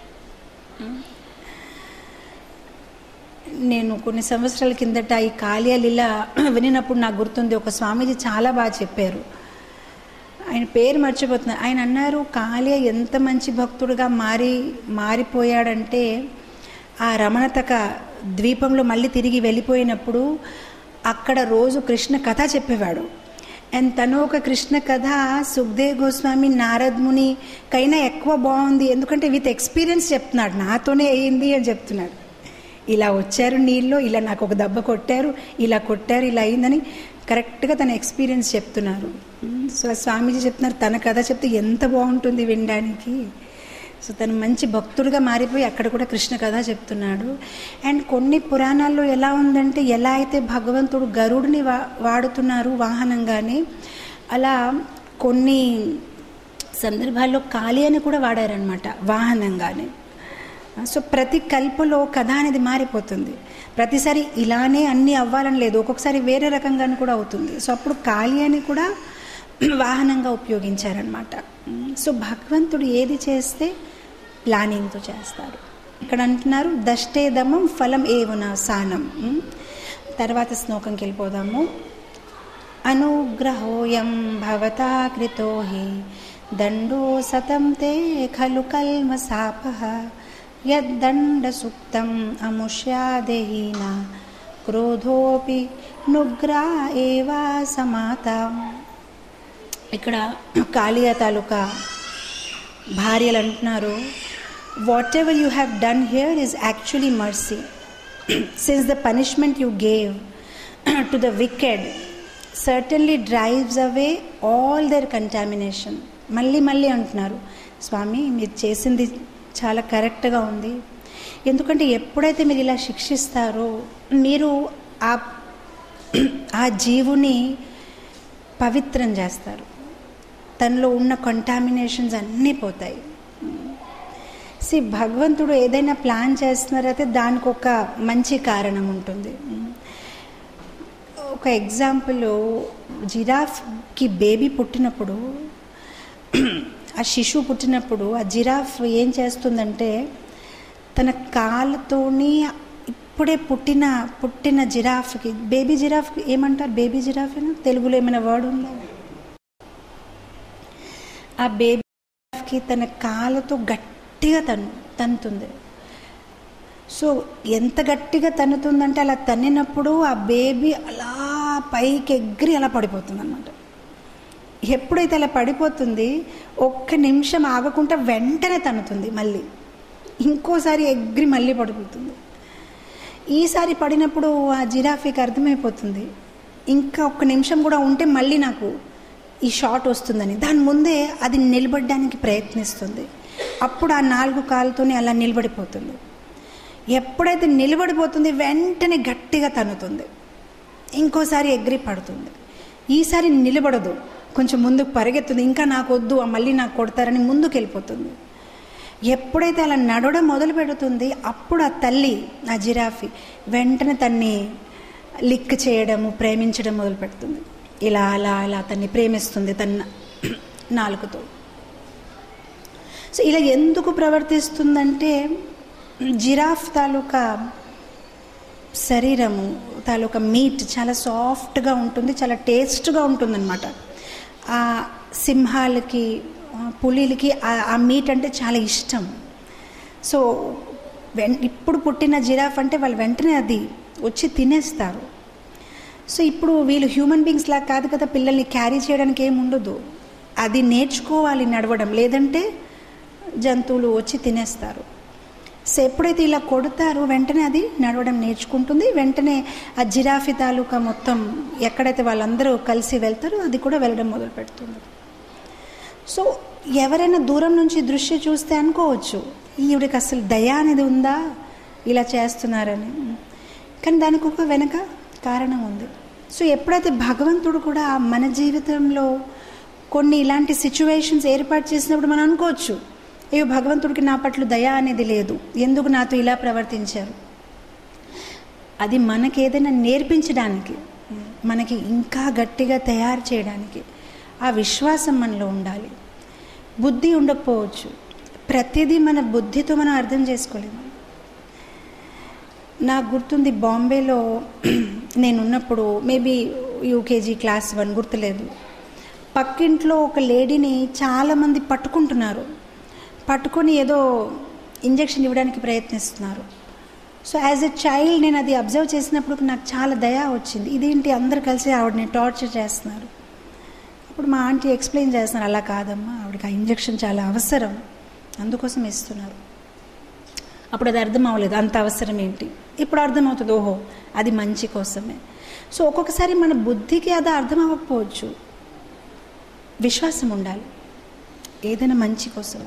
Speaker 1: నేను కొన్ని సంవత్సరాల కిందట ఈ కాళియా లీల వినినప్పుడు నాకు గుర్తుంది ఒక స్వామీజీ చాలా బాగా చెప్పారు ఆయన పేరు మర్చిపోతున్నారు ఆయన అన్నారు కాళియ ఎంత మంచి భక్తుడుగా మారి మారిపోయాడంటే ఆ రమణతక ద్వీపంలో మళ్ళీ తిరిగి వెళ్ళిపోయినప్పుడు అక్కడ రోజు కృష్ణ కథ చెప్పేవాడు అండ్ తను ఒక కృష్ణ కథ సుఖదేవ్ గోస్వామి నారద్ ముని కైనా ఎక్కువ బాగుంది ఎందుకంటే విత్ ఎక్స్పీరియన్స్ చెప్తున్నాడు నాతోనే అయ్యింది అని చెప్తున్నాడు ఇలా వచ్చారు నీళ్ళు ఇలా నాకు ఒక దెబ్బ కొట్టారు ఇలా కొట్టారు ఇలా అయిందని కరెక్ట్గా తన ఎక్స్పీరియన్స్ చెప్తున్నారు సో ఆ స్వామీజీ చెప్తున్నారు తన కథ చెప్తే ఎంత బాగుంటుంది వినడానికి సో తను మంచి భక్తుడిగా మారిపోయి అక్కడ కూడా కృష్ణ కథ చెప్తున్నాడు అండ్ కొన్ని పురాణాల్లో ఎలా ఉందంటే ఎలా అయితే భగవంతుడు గరుడిని వా వాడుతున్నారు వాహనంగానే అలా కొన్ని సందర్భాల్లో కాళీ అని కూడా వాడారనమాట వాహనంగానే సో ప్రతి కల్పలో కథ అనేది మారిపోతుంది ప్రతిసారి ఇలానే అన్నీ అవ్వాలని లేదు ఒక్కొక్కసారి వేరే రకంగానే కూడా అవుతుంది సో అప్పుడు కాళీ అని కూడా వాహనంగా ఉపయోగించారనమాట సో భగవంతుడు ఏది చేస్తే ప్లానింగ్తో చేస్తారు ఇక్కడ అంటున్నారు దష్టేదమం ఫలం ఏవున సానం ఉమ్. తర్వాత శ్లోకంకి వెళ్ళిపోదాము అనుగ్రహోయం భవతా కృతో హి దండో సతం తే ఖలు కల్మసాపః యద్దండసుక్తం అముష్యాదేహీన క్రోధోపి నుగ్రా ఏవా సమాత ఇక్కడ కాళియా తాలూకా భార్యలు అంటున్నారు whatever you have done here is actually mercy since the punishment you gave to the wicked certainly drives away all their contamination మళ్ళీ మళ్ళీ అంటున్నారు స్వామి మీరు చేసింది చాలా కరెక్ట్గా ఉంది ఎందుకంటే ఎప్పుడైతే మీరు ఇలా శిక్షిస్తారో మీరు ఆ ఆ జీవుని పవిత్రం చేస్తారు తనలో ఉన్న కంటామినేషన్స్ అన్నీ పోతాయి సి భగవంతుడు ఏదైనా ప్లాన్ చేస్తున్నారైతే దానికి ఒక మంచి కారణం ఉంటుంది ఒక ఎగ్జాంపుల్ జిరాఫ్కి బేబీ పుట్టినప్పుడు ఆ శిశువు పుట్టినప్పుడు ఆ జిరాఫ్ ఏం చేస్తుందంటే తన కాలుతోని ఇప్పుడే పుట్టిన పుట్టిన జిరాఫ్కి బేబీ జిరాఫ్కి ఏమంటారు బేబీ జిరాఫ్ తెలుగులో ఏమైనా వర్డ్ ఉందా ఆ బేబీకి తన కాళ్ళతో గట్టిగా తను తన్నుతుంది సో ఎంత గట్టిగా తన్నుతుందంటే అలా తన్నినప్పుడు ఆ బేబీ అలా పైకి ఎగిరి అలా పడిపోతుంది అనమాట ఎప్పుడైతే అలా పడిపోతుంది ఒక్క నిమిషం ఆగకుండా వెంటనే తన్నుతుంది మళ్ళీ ఇంకోసారి ఎగిరి మళ్ళీ పడిపోతుంది ఈసారి పడినప్పుడు ఆ జిరాఫీకి అర్థమైపోతుంది ఇంకా ఒక్క నిమిషం కూడా ఉంటే మళ్ళీ నాకు ఈ షాట్ వస్తుందని దాని ముందే అది నిలబడడానికి ప్రయత్నిస్తుంది అప్పుడు ఆ నాలుగు కాళ్ళతోనే అలా నిలబడిపోతుంది ఎప్పుడైతే నిలబడిపోతుంది వెంటనే గట్టిగా తన్నుతుంది ఇంకోసారి ఎగిరి పడుతుంది ఈసారి నిలబడదు కొంచెం ముందుకు పరిగెత్తుంది ఇంకా నాకు వద్దు ఆ మళ్ళీ నాకు కొడతారని ముందుకు వెళ్ళిపోతుంది ఎప్పుడైతే అలా నడవడం మొదలు పెడుతుంది అప్పుడు ఆ తల్లి ఆ జిరాఫీ వెంటనే తన్ని లిక్ చేయడము ప్రేమించడం మొదలు పెడుతుంది ఇలా అలా ఇలా తన్ని ప్రేమిస్తుంది తన నాలుగుతో సో ఇలా ఎందుకు ప్రవర్తిస్తుందంటే జిరాఫ్ తాలూకా శరీరము తాలూకా మీట్ చాలా సాఫ్ట్గా ఉంటుంది చాలా టేస్ట్గా ఉంటుందన్నమాట ఆ సింహాలకి ఆ పులిలకి ఆ- ఆ మీట్ అంటే చాలా ఇష్టం సో వెన్ ఇప్పుడు పుట్టిన జిరాఫ్ అంటే వాళ్ళు వెంటనే అది వచ్చి తినేస్తారు సో ఇప్పుడు వీళ్ళు హ్యూమన్ బీయింగ్స్ లాగా కాదు కదా పిల్లల్ని క్యారీ చేయడానికి ఏమి ఉండదు అది నేర్చుకోవాలి నడవడం లేదంటే జంతువులు వచ్చి తినేస్తారు సో ఎప్పుడైతే ఇలా కొడతారో వెంటనే అది నడవడం నేర్చుకుంటుంది వెంటనే ఆ జిరాఫీ తాలూకా మొత్తం ఎక్కడైతే వాళ్ళందరూ కలిసి వెళ్తారో అది కూడా వెళ్ళడం మొదలు పెడుతుంది సో ఎవరైనా దూరం నుంచి ఈ దృశ్యం చూస్తే అనుకోవచ్చు ఈవిడికి అసలు దయ అనేది ఉందా ఇలా చేస్తున్నారని కానీ దానికి ఒక వెనక కారణం ఉంది సో ఎప్పుడైతే భగవంతుడు కూడా మన జీవితంలో కొన్ని ఇలాంటి సిచ్యువేషన్స్ ఏర్పాటు చేసినప్పుడు మనం అనుకోవచ్చు అయ్యో భగవంతుడికి నా పట్ల దయ అనేది లేదు ఎందుకు నాతో ఇలా ప్రవర్తించారు అది మనకి ఏదైనా నేర్పించడానికి మనకి ఇంకా గట్టిగా తయారు చేయడానికి ఆ విశ్వాసం మనలో ఉండాలి బుద్ధి ఉండకపోవచ్చు ప్రతిదీ మన బుద్ధితో మనం అర్థం చేసుకోలేము నాకు గుర్తుంది బాంబేలో నేనున్నప్పుడు మేబీ యూకేజీ క్లాస్ వన్ గుర్తులేదు పక్కింట్లో ఒక లేడీని చాలామంది పట్టుకుంటున్నారు పట్టుకొని ఏదో ఇంజెక్షన్ ఇవ్వడానికి ప్రయత్నిస్తున్నారు సో యాజ్ ఎ చైల్డ్ నేను అది అబ్జర్వ్ చేసినప్పుడు నాకు చాలా దయా వచ్చింది ఇదేంటి అందరు కలిసి ఆవిడని టార్చర్ చేస్తున్నారు ఇప్పుడు మా ఆంటీ ఎక్స్ప్లెయిన్ చేస్తున్నారు అలా కాదమ్మా ఆవిడకి ఆ ఇంజెక్షన్ చాలా అవసరం అందుకోసం ఇస్తున్నారు అప్పుడు అది అర్థం అవ్వలేదు అంత అవసరం ఏంటి ఇప్పుడు అర్థమవుతుంది ఓహో అది మంచి కోసమే సో ఒక్కొక్కసారి మన బుద్ధికి అది అర్థం అవ్వకపోవచ్చు విశ్వాసం ఉండాలి ఏదైనా మంచి కోసమే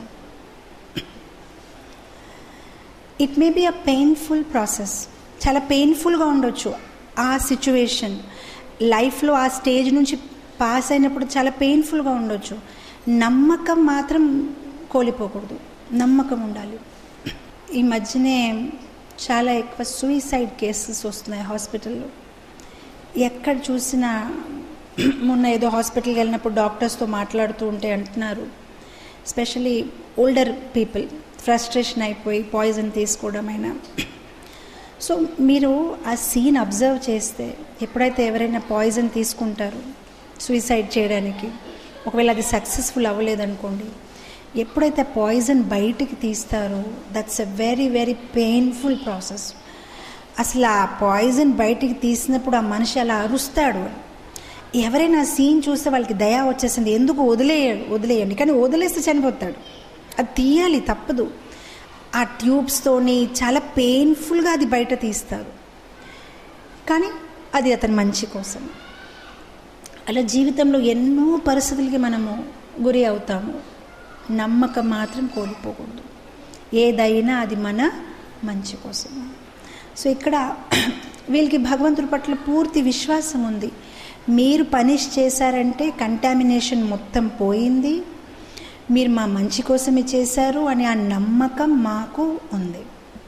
Speaker 1: it may be a painful process చాలా పెయిన్ఫుల్గా ఉండొచ్చు ఆ సిచ్యువేషన్ లైఫ్లో ఆ స్టేజ్ నుంచి పాస్ అయినప్పుడు చాలా పెయిన్ఫుల్గా ఉండొచ్చు నమ్మకం మాత్రం కోల్పోకూడదు నమ్మకం ఉండాలి ఈ మధ్యనే చాలా ఎక్కువ సూయిసైడ్ కేసెస్ వస్తున్నాయి హాస్పిటల్లో ఎక్కడ చూసినా మొన్న ఏదో హాస్పిటల్కి వెళ్ళినప్పుడు డాక్టర్స్తో మాట్లాడుతూ ఉంటే అంటున్నారు స్పెషలీ ఓల్డర్ పీపుల్ ఫ్రస్ట్రేషన్ అయిపోయి పాయిజన్ తీసుకోవడం అయినా సో మీరు ఆ సీన్ అబ్జర్వ్ చేస్తే ఎప్పుడైతే ఎవరైనా పాయిజన్ తీసుకుంటారు సూసైడ్ చేయడానికి ఒకవేళ అది సక్సెస్ఫుల్ అవ్వలేదనుకోండి ఎప్పుడైతే పాయిజన్ బయటికి తీస్తారో that's a very very painful process అసలు ఆ పాయిజన్ బయటికి తీసినప్పుడు ఆ మనిషి అలా అరుస్తాడు ఎవరైనా సీన్ చూస్తే వాళ్ళకి దయా వచ్చేసింది ఎందుకు వదిలేయాడు వదిలేయండి కానీ వదిలేస్తే చనిపోతాడు అది తీయాలి తప్పదు ఆ ట్యూబ్స్తోని చాలా పెయిన్ఫుల్గా అది బయట తీస్తారు కానీ అది అతని మంచి కోసం అలా జీవితంలో ఎన్నో పరిస్థితులకి మనము గురి అవుతాము నమ్మకం మాత్రం కోల్పోకూడదు ఏదైనా అది మన మంచి కోసం సో ఇక్కడ వీళ్ళకి భగవంతుడి పట్ల పూర్తి విశ్వాసం ఉంది మీరు పనిష్ చేశారంటే కంటామినేషన్ మొత్తం పోయింది మీరు మా మంచి కోసమే చేశారు అని ఆ నమ్మకం మాకు ఉంది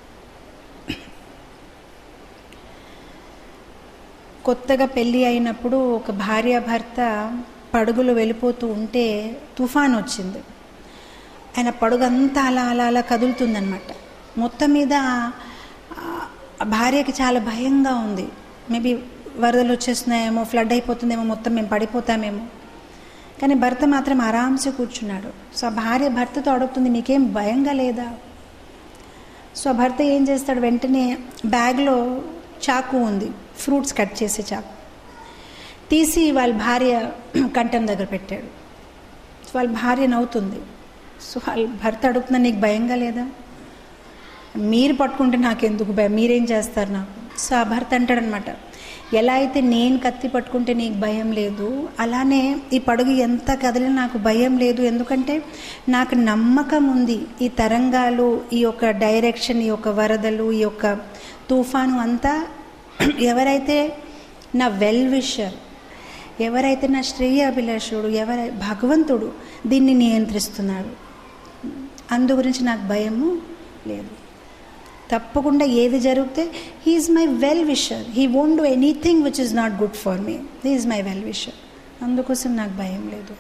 Speaker 1: కొత్తగా పెళ్ళి అయినప్పుడు ఒక భార్యాభర్త పడుగులు వెళ్ళిపోతూ ఉంటే తుఫాన్ వచ్చింది ఆయన పడుగంతా అలా అలా అలా కదులుతుందనమాట మొత్తం మీద ఆ భార్యకి చాలా భయంగా ఉంది మేబీ వరదలు వచ్చేస్తున్నాయేమో ఫ్లడ్ అయిపోతుందేమో మొత్తం మేము పడిపోతామేమో కానీ భర్త మాత్రం ఆరామ్సే కూర్చున్నాడు సో ఆ భార్య భర్తతో అడుగుతుంది నీకేం భయంగా లేదా సో ఆ భర్త ఏం చేస్తాడు వెంటనే బ్యాగ్లో చాకు ఉంది ఫ్రూట్స్ కట్ చేసే చాకు తీసి వాళ్ళ భార్య కంఠం దగ్గర పెట్టాడు సో వాళ్ళ భార్య నవ్వుతుంది సో వాళ్ళ భర్త అడుగుతున్నా నీకు భయంగా లేదా మీరు పట్టుకుంటే నాకు ఎందుకు భయం మీరేం చేస్తారు నాకు సో ఆ భర్త అంటాడనమాట ఎలా అయితే నేను కత్తి పట్టుకుంటే నీకు భయం లేదు అలానే ఈ పడుగు ఎంత కదిలినా నాకు భయం లేదు ఎందుకంటే నాకు నమ్మకం ఉంది ఈ తరంగాలు ఈ యొక్క డైరెక్షన్ ఈ యొక్క వరదలు ఈ యొక్క తుఫాను అంతా ఎవరైతే నా వెల్ విషర్ ఎవరైతే నా శ్రేయ అభిలాషుడు ఎవరై భగవంతుడు దీన్ని నియంత్రిస్తున్నాడు అందు గురించి నాకు భయము లేదు తప్పకుండా ఏది జరిగితే he's my well wisher he won't do anything which is not good for me he's my well wisher అందుకోసం నాకు భయం లేదు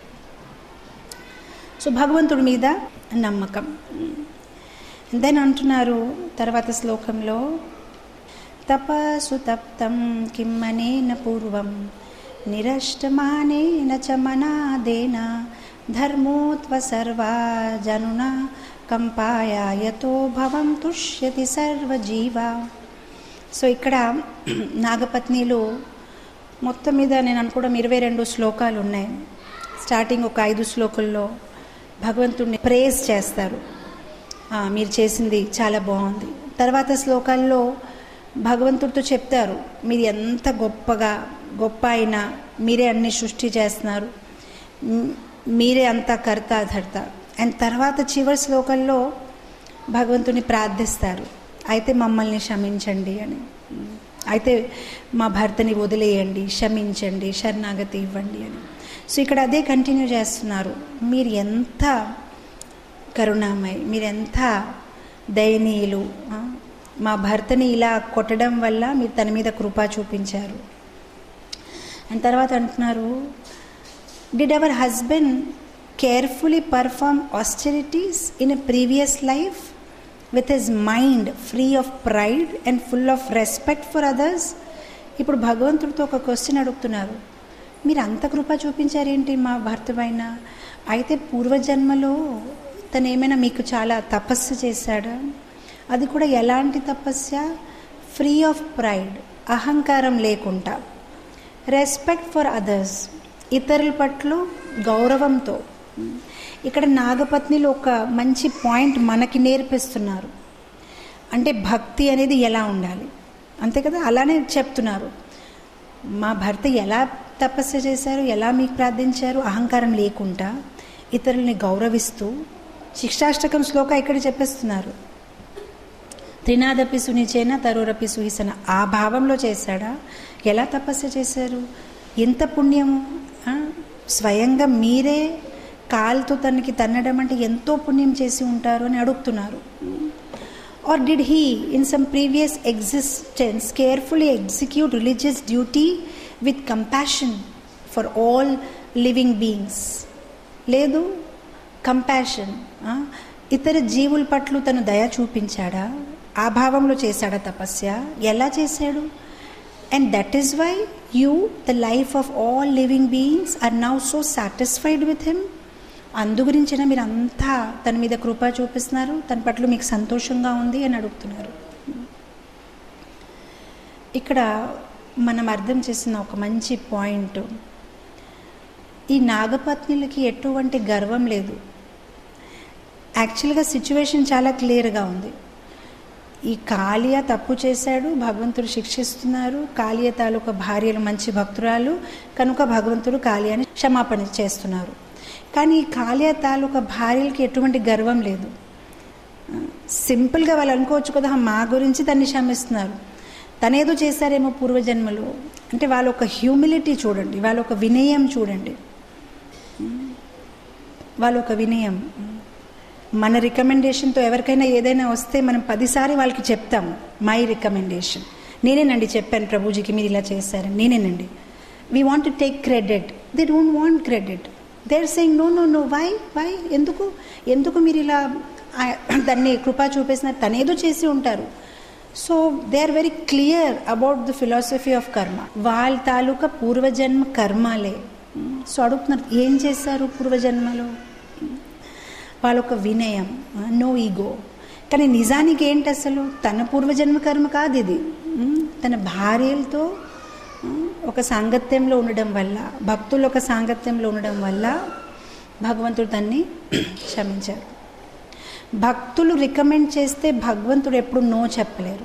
Speaker 1: సో భగవంతుడి మీద నమ్మకం దెన్ అంటున్నారు తర్వాత శ్లోకంలో తపసు తప్తం కిమ్మనేన పూర్వం నిరష్టమానేన చ మనాదేన ధర్మోత్వ సర్వా జనునా కంపాయ యతో భవం తుష్యతి సర్వజీవ సో ఇక్కడ నాగపత్నిలో మొత్తం మీద నేను అనుకోవడం ఇరవై రెండు శ్లోకాలు ఉన్నాయి స్టార్టింగ్ ఒక ఐదు శ్లోకుల్లో భగవంతుడిని ప్రేజ్ చేస్తారు మీరు చేసింది చాలా బాగుంది తర్వాత శ్లోకాల్లో భగవంతుడితో చెప్తారు మీరు ఎంత గొప్పగా గొప్ప అయినా మీరే అన్ని సృష్టి చేస్తున్నారు మీరే అంత కర్త ధర్త అండ్ తర్వాత చివరి శ్లోకంలో భగవంతుని ప్రార్థిస్తారు అయితే మమ్మల్ని క్షమించండి అని అయితే మా భర్తని వదిలేయండి క్షమించండి శరణాగతి ఇవ్వండి అని సో ఇక్కడ అదే కంటిన్యూ చేస్తున్నారు మీరు ఎంత కరుణామై మీరు ఎంత దయనీయులు మా భర్తని ఇలా కొట్టడం వల్ల మీరు తన మీద కృప చూపించారు అండ్ తర్వాత అంటున్నారు did our husband carefully perform austerities in a previous life with his mind free of pride and full of respect for others ఇప్పుడు భగవంతుడితో ఒక క్వశ్చన్ అడుగుతున్నారు మీరు అంత కృప చూపించారేంటి మా భర్త పైన అయితే పూర్వజన్మలో తను ఏమైనా మీకు చాలా తపస్సు చేశాడా అది కూడా ఎలాంటి తపస్య ఫ్రీ ఆఫ్ ప్రైడ్ అహంకారం లేకుండా రెస్పెక్ట్ ఫర్ అదర్స్ ఇతరుల పట్ల గౌరవంతో ఇక్కడ నాగపత్నిలో ఒక మంచి పాయింట్ మనకి నేర్పిస్తున్నారు అంటే భక్తి అనేది ఎలా ఉండాలి అంతే కదా అలానే చెప్తున్నారు మా భర్త ఎలా తపస్సు చేశారు ఎలా మీకు ప్రార్థించారు అహంకారం లేకుండా ఇతరుల్ని గౌరవిస్తూ శిక్షాష్టకం శ్లోక ఇక్కడ చెప్పేస్తున్నారు త్రినాదపి సునిచేన తరురపి సుహిసన ఆ భావంలో చేశాడా ఎలా తపస్సు చేశారు ఎంత పుణ్యము స్వయంగా మీరే కాలుతో తనకి తన్నడం అంటే ఎంతో పుణ్యం చేసి ఉంటారు అని అడుగుతున్నారు or did he in some previous existence carefully execute religious duty with compassion for all living beings లేదు కంపాషన్ ఇతర జీవుల పట్ల తను దయ చూపించాడా ఆ భావంలో చేశాడా తపస్య ఎలా చేశాడు and that is why you the life of all living beings are now so satisfied with him అందు గురించిన మీరు అంతా తన మీద కృప చూపిస్తున్నారు తన పట్ల మీకు సంతోషంగా ఉంది అని అడుగుతున్నారు ఇక్కడ మనం అర్థం చేసిన ఒక మంచి పాయింట్ ఈ నాగపత్నులకి ఎటువంటి గర్వం లేదు యాక్చువల్గా సిచ్యువేషన్ చాలా క్లియర్గా ఉంది ఈ కాళియ తప్పు చేశాడు భగవంతుడు శిక్షిస్తున్నారు కాళియ తాలూకా భార్యలు మంచి భక్తురాలు కనుక భగవంతుడు కాళియాని క్షమాపణ చేస్తున్నారు కానీ ఈ కాళియ తాలూకా భార్యలకి ఎటువంటి గర్వం లేదు సింపుల్గా వాళ్ళు అనుకోవచ్చు కదా మా గురించి తన్ని క్షమిస్తున్నారు తనేదో చేశారేమో పూర్వజన్మలో అంటే వాళ్ళ ఒక హ్యూమిలిటీ చూడండి వాళ్ళ ఒక వినయం చూడండి వాళ్ళ ఒక వినయం మన రికమెండేషన్తో ఎవరికైనా ఏదైనా వస్తే మనం పదిసారి వాళ్ళకి చెప్తాం మై రికమెండేషన్ నేనేనండి చెప్పాను ప్రభుజీకి మీరు ఇలా చేశారని నేనేనండి we want to take credit they don't want credit they are saying no no no why why ఎందుకు ఎందుకు మీరు ఇలా దాన్ని కృపా చూపేసిన తనేదో చేసి ఉంటారు so they are very clear about the philosophy of karma వాళ్ళ తాలూకా పూర్వజన్మ కర్మాలే సో అడుగుతున్నారు ఏం చేశారు పూర్వజన్మలో వాళ్ళ ఒక వినయం నో ఈగో కానీ నిజానికి ఏంటి అసలు తన పూర్వజన్మ కర్మ కాదు ఇది తన భార్యలతో ఒక సాంగత్యంలో ఉండడం వల్ల భక్తులు ఒక సాంగత్యంలో ఉండడం వల్ల భగవంతుడు తన్ని క్షమించారు భక్తులు రికమెండ్ చేస్తే భగవంతుడు ఎప్పుడు నో చెప్పలేరు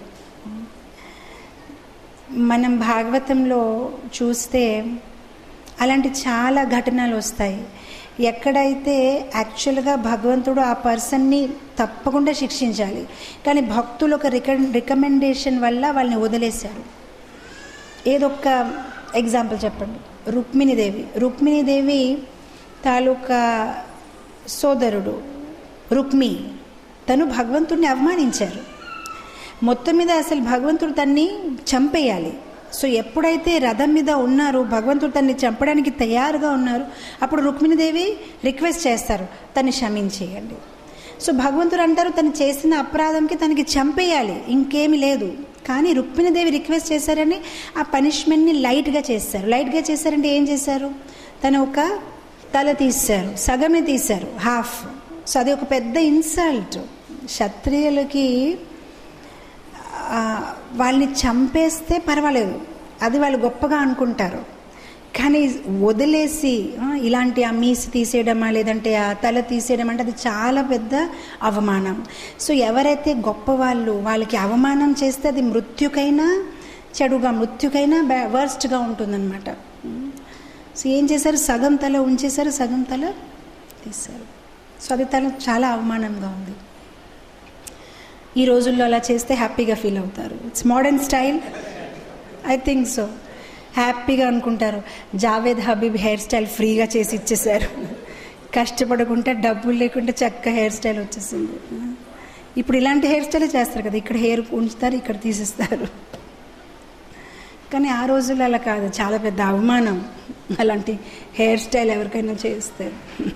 Speaker 1: మనం భాగవతంలో చూస్తే అలాంటి చాలా ఘటనలు వస్తాయి ఎక్కడైతే యాక్చువల్గా భగవంతుడు ఆ పర్సన్ని తప్పకుండా శిక్షించాలి కానీ భక్తులు ఒక రిక రికమెండేషన్ వల్ల వాళ్ళని వదిలేశారు ఏదొక్క ఎగ్జాంపుల్ చెప్పండి రుక్మిణీదేవి రుక్మిణీదేవి తాలూకా సోదరుడు రుక్మి తను భగవంతుడిని అవమానించారు మొత్తం మీద అసలు భగవంతుడు తన్ని చంపేయాలి సో ఎప్పుడైతే రథం మీద ఉన్నారు భగవంతుడు తన్ని చంపడానికి తయారుగా ఉన్నారు అప్పుడు రుక్మిణీదేవి రిక్వెస్ట్ చేస్తారు తన్ని క్షమించేయండి సో భగవంతుడు అంటారు తను చేసిన అపరాధంకి తనకి చంపేయాలి ఇంకేమి లేదు కానీ రుక్మిణీదేవి రిక్వెస్ట్ చేశారని ఆ పనిష్మెంట్ని లైట్గా చేశారు లైట్గా చేశారంటే ఏం చేశారు తను ఒక తల తీశారు సగమే తీశారు హాఫ్ సో అది ఒక పెద్ద ఇన్సల్ట్ క్షత్రియులకి వాళ్ళని చంపేస్తే పర్వాలేదు అది వాళ్ళు గొప్పగా అనుకుంటారు కానీ వదిలేసి ఇలాంటి ఆ మీసి తీసేయడమా లేదంటే ఆ తల తీసేయడం అంటే అది చాలా పెద్ద అవమానం సో ఎవరైతే గొప్ప వాళ్ళు వాళ్ళకి అవమానం చేస్తే అది మృత్యుకైనా చెడుగా మృత్యుకైనా బ్యా వర్స్ట్గా ఉంటుందన్నమాట సో ఏం చేశారు సగం తల ఉంచేశారు సగం తల తీశారు సో అది తల చాలా అవమానంగా ఉంది ఈ రోజుల్లో అలా చేస్తే హ్యాపీగా ఫీల్ అవుతారు it's modern style I think so హ్యాపీగా అనుకుంటారు జావేద్ హబీబ్ హెయిర్ స్టైల్ ఫ్రీగా చేసి ఇచ్చేశారు కష్టపడకుండా డబ్బులు లేకుండా చక్క హెయిర్ స్టైల్ వచ్చేసింది ఇప్పుడు ఇలాంటి హెయిర్ స్టైల్ చేస్తారు కదా ఇక్కడ హెయిర్ ఉంచుతారు ఇక్కడ తీసిస్తారు కానీ ఆ రోజుల్లో అలా కాదు చాలా పెద్ద అవమానం అలాంటి హెయిర్ స్టైల్ ఎవరికైనా చేస్తే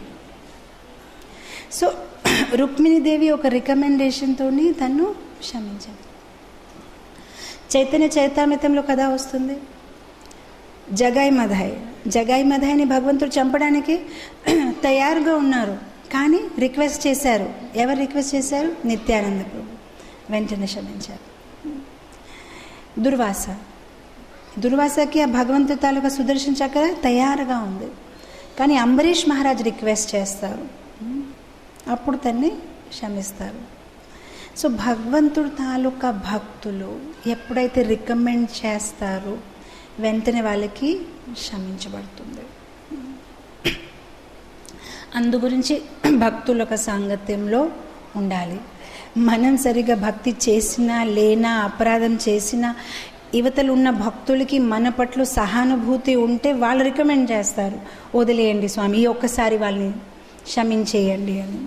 Speaker 1: సో రుక్మిణీదేవి ఒక రికమెండేషన్తో తను క్షమించారు చైతన్య చైతామితంలో కథ వస్తుంది జగాయి మధాయ్ జగాయి మధాయిని భగవంతుడు చంపడానికి తయారుగా ఉన్నారు కానీ రిక్వెస్ట్ చేశారు ఎవరు రిక్వెస్ట్ చేశారు నిత్యానంద ప్రభు వెంటనే క్షమించారు దుర్వాస దుర్వాసకి ఆ భగవంతు తాలూకా సుదర్శన చక్ర తయారుగా ఉంది కానీ అంబరీష్ మహారాజ్ రిక్వెస్ట్ చేస్తారు అప్పుడు తన్ని క్షమిస్తారు సో భగవంతుడు తాలూకా భక్తులు ఎప్పుడైతే రికమెండ్ చేస్తారో వెంటనే వాళ్ళకి క్షమించబడుతుంది అందు గురించి భక్తుల ఒక సాంగత్యంలో ఉండాలి మనం సరిగా భక్తి చేసినా లేనా అపరాధం చేసినా యువతలు ఉన్న భక్తులకి మన పట్ల సహానుభూతి ఉంటే వాళ్ళు రికమెండ్ చేస్తారు వదిలేయండి స్వామి ఈ ఒక్కసారి వాళ్ళని క్షమించేయండి అని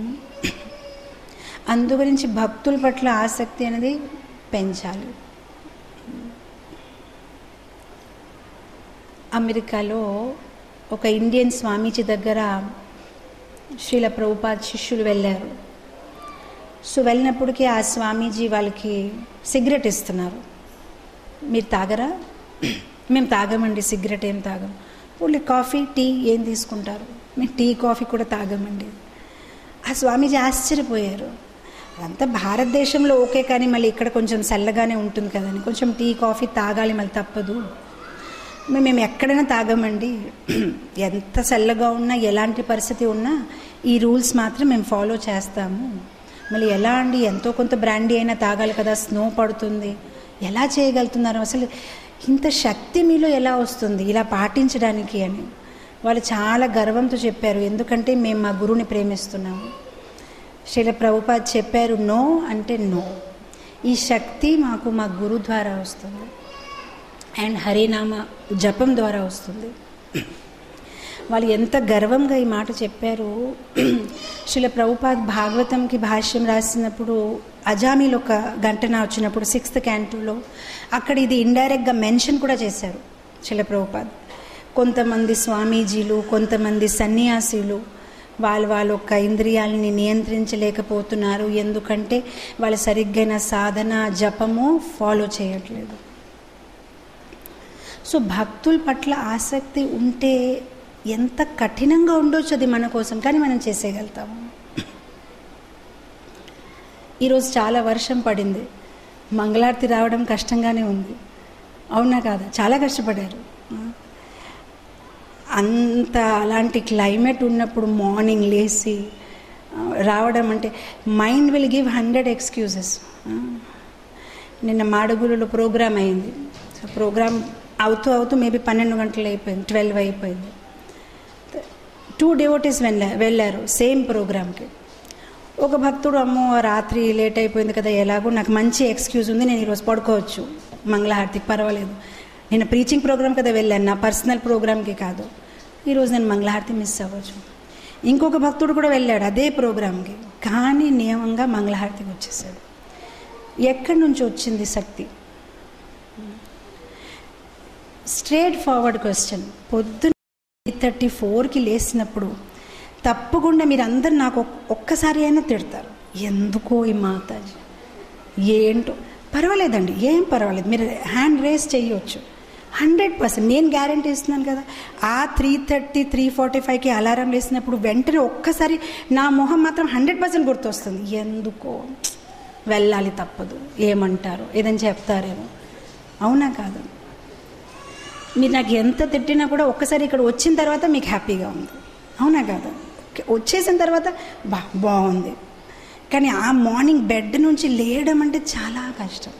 Speaker 1: అందు గురించి భక్తుల పట్ల ఆసక్తి అనేది పెంచాలి అమెరికాలో ఒక ఇండియన్ స్వామీజీ దగ్గర శ్రీల ప్రభుపాద్ శిష్యులు వెళ్ళారు సో వెళ్ళినప్పటికీ ఆ స్వామీజీ వాళ్ళకి సిగరెట్ ఇస్తున్నారు మీరు తాగరా మేము తాగమండి సిగరెట్ ఏం తాగం ఓన్లీ కాఫీ టీ ఏం తీసుకుంటారు మేము టీ కాఫీ కూడా తాగమండి ఆ స్వామీజీ ఆశ్చర్యపోయారు అదంతా భారతదేశంలో ఓకే కానీ మళ్ళీ ఇక్కడ కొంచెం చల్లగానే ఉంటుంది కదండి కొంచెం టీ కాఫీ తాగాలి మళ్ళీ తప్పదు మేము మేము ఎక్కడైనా తాగమండి ఎంత చల్లగా ఉన్నా ఎలాంటి పరిస్థితి ఉన్నా ఈ రూల్స్ మాత్రం మేము ఫాలో చేస్తాము మళ్ళీ ఎలా అండి ఎంతో కొంత బ్రాండీ అయినా తాగాలి కదా స్నో పడుతుంది ఎలా చేయగలుగుతున్నారు అసలు ఇంత శక్తి మీలో ఎలా వస్తుంది ఇలా పాటించడానికి అని వాళ్ళు చాలా గర్వంతో చెప్పారు ఎందుకంటే మేము మా గురువుని ప్రేమిస్తున్నాము శ్రీల ప్రభుపాద్ చెప్పారు నో అంటే నో ఈ శక్తి మాకు మా గురు ద్వారా వస్తుంది అండ్ హరినామ జపం ద్వారా వస్తుంది వాళ్ళు ఎంత గర్వంగా ఈ మాట చెప్పారు శ్రీల ప్రభుపాద్ భాగవతంకి భాష్యం రాసినప్పుడు అజామీలో ఒక గంటన వచ్చినప్పుడు సిక్స్త్ క్యాంటూలో అక్కడ ఇది ఇండైరెక్ట్గా మెన్షన్ కూడా చేశారు శ్రీల ప్రభుపాద్ కొంతమంది స్వామీజీలు కొంతమంది సన్యాసులు వాళ్ళు వాళ్ళ యొక్క ఇంద్రియాలని నియంత్రించలేకపోతున్నారు ఎందుకంటే వాళ్ళు సరిగ్గైన సాధన జపము ఫాలో చేయట్లేదు సో భక్తుల పట్ల ఆసక్తి ఉంటే ఎంత కఠినంగా ఉండొచ్చు అది మన కోసం కానీ మనం చేసేయగలుగుతాము ఈరోజు చాలా వర్షం పడింది మంగళారతి రావడం కష్టంగానే ఉంది అవునా కాదా చాలా కష్టపడారు అంత అలాంటి క్లైమేట్ ఉన్నప్పుడు మార్నింగ్ లేచి రావడం అంటే mind will give hundred excuses నిన్న మాడుగులలో ప్రోగ్రామ్ అయింది సో ప్రోగ్రామ్ అవుతూ అవుతూ మేబీ పన్నెండు గంటలు అయిపోయింది ట్వెల్వ్ అయిపోయింది టూ డివోటీస్ వెళ్ళా వెళ్ళారు సేమ్ ప్రోగ్రామ్కి ఒక భక్తుడు అమ్మో రాత్రి లేట్ అయిపోయింది కదా ఎలాగో నాకు మంచి ఎక్స్క్యూజ్ ఉంది నేను ఈరోజు పడుకోవచ్చు మంగళహారతికి పర్వాలేదు నేను ప్రీచింగ్ ప్రోగ్రామ్ కదా వెళ్ళాను నా పర్సనల్ ప్రోగ్రామ్కి కాదు ఈరోజు నేను మంగళహారతి మిస్ అవ్వచ్చు ఇంకొక భక్తుడు కూడా వెళ్ళాడు అదే ప్రోగ్రామ్కి కానీ నియమంగా మంగళహారతికి వచ్చేసాడు ఎక్కడి నుంచి వచ్చింది శక్తి స్ట్రేట్ ఫార్వర్డ్ క్వశ్చన్ పొద్దున్న థర్టీ ఫోర్కి లేచినప్పుడు తప్పకుండా మీరు అందరు నాకు ఒక్కసారి అయినా తిడతారు ఎందుకో ఈ మాతాజీ ఏంటో పర్వాలేదండి ఏం పర్వాలేదు మీరు హ్యాండ్ రేస్ చేయొచ్చు హండ్రెడ్ పర్సెంట్ నేను గ్యారంటీ ఇస్తున్నాను కదా ఆ త్రీ థర్టీ త్రీ ఫార్టీ ఫైవ్కి అలారం వేసినప్పుడు వెంటనే ఒక్కసారి నా మొహం మాత్రం హండ్రెడ్ పర్సెంట్ గుర్తొస్తుంది ఎందుకో వెళ్ళాలి తప్పదు ఏమంటారు ఏదని చెప్తారేమో అవునా కాదు మీరు నాకు ఎంత తిట్టినా కూడా ఒక్కసారి ఇక్కడ వచ్చిన తర్వాత మీకు హ్యాపీగా ఉంది అవునా కాదు వచ్చేసిన తర్వాత బా బాగుంది కానీ ఆ మార్నింగ్ బెడ్ నుంచి లేయడం అంటే చాలా కష్టం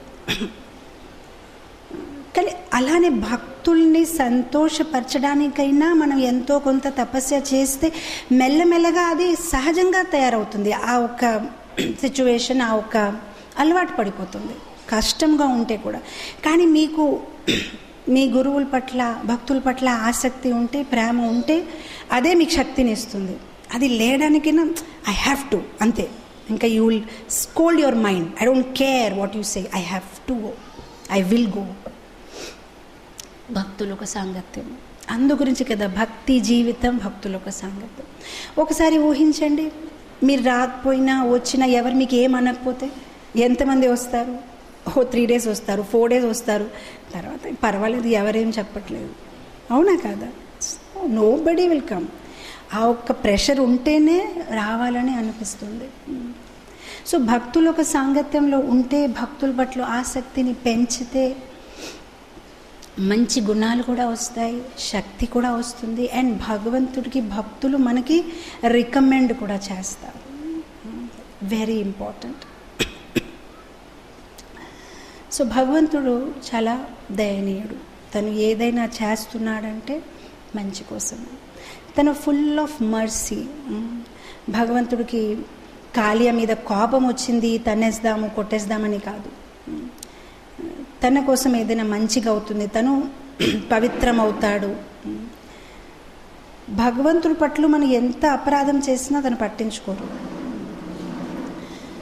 Speaker 1: కానీ అలానే భక్తుల్ని సంతోషపరచడానికైనా మనం ఎంతో కొంత తపస్య చేస్తే మెల్లమెల్లగా అది సహజంగా తయారవుతుంది ఆ ఒక్క సిచ్యువేషన్ ఆ ఒక్క అలవాటు పడిపోతుంది కష్టంగా ఉంటే కూడా కానీ మీకు మీ గురువుల పట్ల భక్తుల పట్ల ఆసక్తి ఉంటే ప్రేమ ఉంటే అదే మీకు శక్తిని ఇస్తుంది అది లేడానికైనా ఐ హ్యావ్ టు అంతే ఇంకా you will scold your mind I don't care what you say I have to go I will go భక్తులొక సాంగత్యం అందు గురించి కదా భక్తి జీవితం భక్తులొక సాంగత్యం ఒకసారి ఊహించండి మీరు రాకపోయినా వచ్చినా ఎవరు మీకు ఏమనకపోతే ఎంతమంది వస్తారు ఓ త్రీ డేస్ వస్తారు ఫోర్ డేస్ వస్తారు తర్వాత పర్వాలేదు ఎవరేం చెప్పట్లేదు అవునా కాదా నో బడీ విల్ కమ్ ఆ ఒక్క ప్రెషర్ ఉంటేనే రావాలని అనిపిస్తుంది సో భక్తుల ఒక సాంగత్యంలో ఉంటే భక్తుల పట్ల ఆసక్తిని పెంచితే మంచి గుణాలు కూడా వస్తాయి శక్తి కూడా వస్తుంది అండ్ భగవంతుడికి భక్తులు మనకి రికమెండ్ కూడా చేస్తారు వెరీ ఇంపార్టెంట్ సో భగవంతుడు చాలా దయనీయుడు తను ఏదైనా చేస్తున్నాడంటే మంచి కోసమే తను ఫుల్ ఆఫ్ మర్సీ భగవంతుడికి కాళియ మీద కోపం వచ్చింది తనేద్దాము కొట్టేద్దామని కాదు తన కోసం ఏదైనా మంచిగా అవుతుంది తను పవిత్రం అవుతాడు భగవంతుడి పట్ల మనం ఎంత అపరాధం చేసినా తను పట్టించుకోరు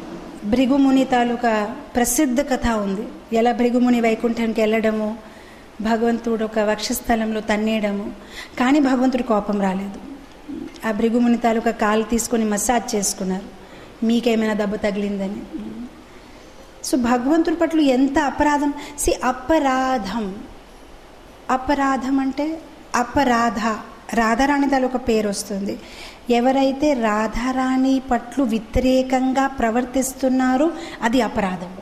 Speaker 1: భృగుముని తాలూకా ప్రసిద్ధ కథ ఉంది ఎలా భృగుముని వైకుంఠానికి వెళ్ళడము భగవంతుడు ఒక వక్షస్థలంలో తన్నేయడము కానీ భగవంతుడి కోపం రాలేదు ఆ భృగుముని తాలూకా కాలు తీసుకొని మసాజ్ చేసుకున్నారు మీకేమైనా దెబ్బ తగిలిందని సో భగవంతుడి పట్ల ఎంత అపరాధం సి అపరాధం అపరాధం అంటే అపరాధ రాధారాణి తాలూకా పేరు వస్తుంది ఎవరైతే రాధారాణి పట్ల వ్యతిరేకంగా ప్రవర్తిస్తున్నారో అది అపరాధం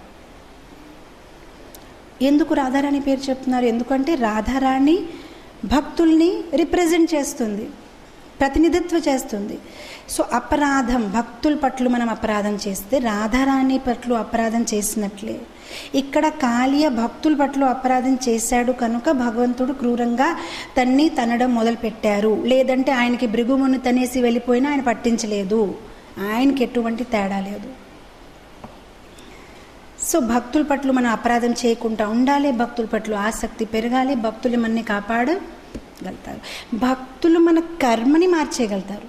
Speaker 1: ఎందుకు రాధారాణి పేరు చెప్తున్నారు ఎందుకంటే రాధారాణి భక్తుల్ని రిప్రజెంట్ చేస్తుంది ప్రతినిధిత్వ చేస్తుంది సో అపరాధం భక్తుల పట్ల మనం అపరాధం చేస్తే రాధారాణి పట్ల అపరాధం చేసినట్లే ఇక్కడ కాళీయ భక్తుల పట్ల అపరాధం చేశాడు కనుక భగవంతుడు క్రూరంగా తన్ని తనడం మొదలుపెట్టారు లేదంటే ఆయనకి భృగుమును తనేసి వెళ్ళిపోయినా ఆయన పట్టించలేదు ఆయనకి ఎటువంటి తేడా లేదు సో భక్తుల పట్ల మనం అపరాధం చేయకుండా ఉండాలి భక్తుల పట్ల ఆసక్తి పెరగాలి భక్తులు మనని కాపాడగలుగుతారు భక్తులు మన కర్మని మార్చేయగలుగుతారు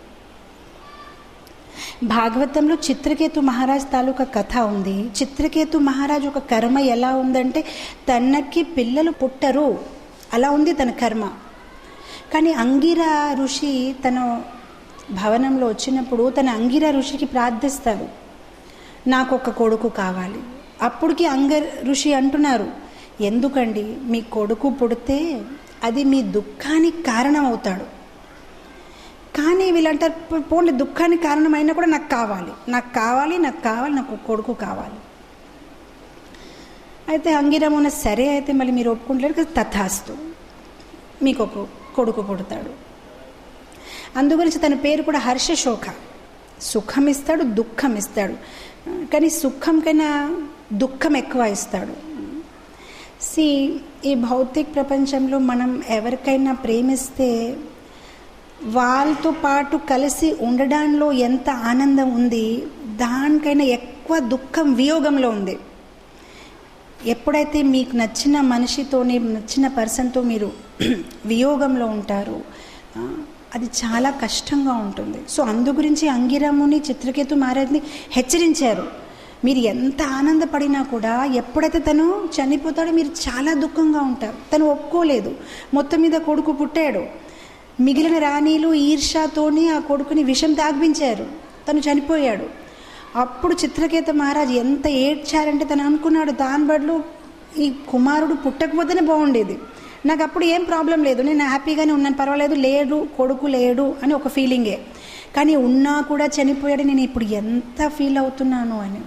Speaker 1: భాగవతంలో చిత్రకేతు మహారాజ్ తాలూకా కథ ఉంది చిత్రకేతు మహారాజ్ ఒక కర్మ ఎలా ఉందంటే తనకి పిల్లలు పుట్టరు అలా ఉంది తన కర్మ కానీ అంగిర ఋషి తన భవనంలో వచ్చినప్పుడు తన అంగిర ఋషికి ప్రార్థిస్తాడు నాకు ఒక కొడుకు కావాలి అప్పటికి అంగ ఋషి అంటున్నారు ఎందుకండి మీ కొడుకు పుడితే అది మీ దుఃఖానికి కారణం అవుతాడు కానీ వీళ్ళంటారు పోండి దుఃఖానికి కారణమైనా కూడా నాకు కావాలి నాకు కావాలి నాకు కావాలి నాకు కొడుకు కావాలి అయితే అంగిరమున సరే అయితే మళ్ళీ మీరు ఒప్పుకుంటలేరు కదా తథాస్తు మీకు ఒక కొడుకు పుడతాడు అందుగురించి తన పేరు కూడా హర్షశోక సుఖం ఇస్తాడు దుఃఖం ఇస్తాడు కానీ సుఖం కన్నా దుఃఖం ఎక్కువ ఇస్తాడు సి ఈ భౌతిక ప్రపంచంలో మనం ఎవరికైనా ప్రేమిస్తే వాళ్ళతో పాటు కలిసి ఉండడంలో ఎంత ఆనందం ఉంది దానికైనా ఎక్కువ దుఃఖం వియోగంలో ఉంది ఎప్పుడైతే మీకు నచ్చిన మనిషితోని నచ్చిన పర్సన్తో మీరు వియోగంలో ఉంటారు అది చాలా కష్టంగా ఉంటుంది సో అందు గురించి అంగిరముని చిత్రకేతు మహారాజ్ని హెచ్చరించారు మీరు ఎంత ఆనందపడినా కూడా ఎప్పుడైతే తను చనిపోతాడో మీరు చాలా దుఃఖంగా ఉంటారు తను ఒప్పుకోలేదు మొత్తం మీద కొడుకు పుట్టాడు మిగిలిన రాణీలు ఈర్షాతోని ఆ కొడుకుని విషం తాగిపించారు తను చనిపోయాడు అప్పుడు చిత్రకేత మహారాజ్ ఎంత ఏడ్చారంటే తను అనుకున్నాడు దాని బదులు ఈ కుమారుడు పుట్టకపోతేనే బాగుండేది నాకు అప్పుడు ఏం ప్రాబ్లం లేదు నేను హ్యాపీగానే ఉన్నాను పర్వాలేదు లేడు కొడుకు లేడు అని ఒక ఫీలింగే కానీ ఉన్నా కూడా చనిపోయాడు నేను ఇప్పుడు ఎంత ఫీల్ అవుతున్నాను అని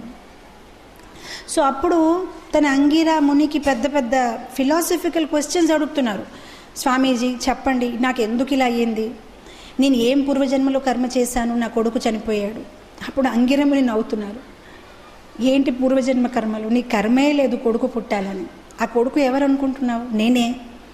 Speaker 1: సో అప్పుడు తన అంగీరా మునికి పెద్ద పెద్ద ఫిలాసఫికల్ క్వశ్చన్స్ అడుగుతున్నారు స్వామీజీ చెప్పండి నాకు ఎందుకు ఇలా అయ్యింది నేను ఏం పూర్వజన్మలో కర్మ చేశాను నా కొడుకు చనిపోయాడు అప్పుడు అంగిరముని నవ్వుతున్నారు ఏంటి పూర్వజన్మ కర్మలు నీ కర్మే లేదు కొడుకు పుట్టాలని ఆ కొడుకు ఎవరు అనుకుంటున్నావు నేనే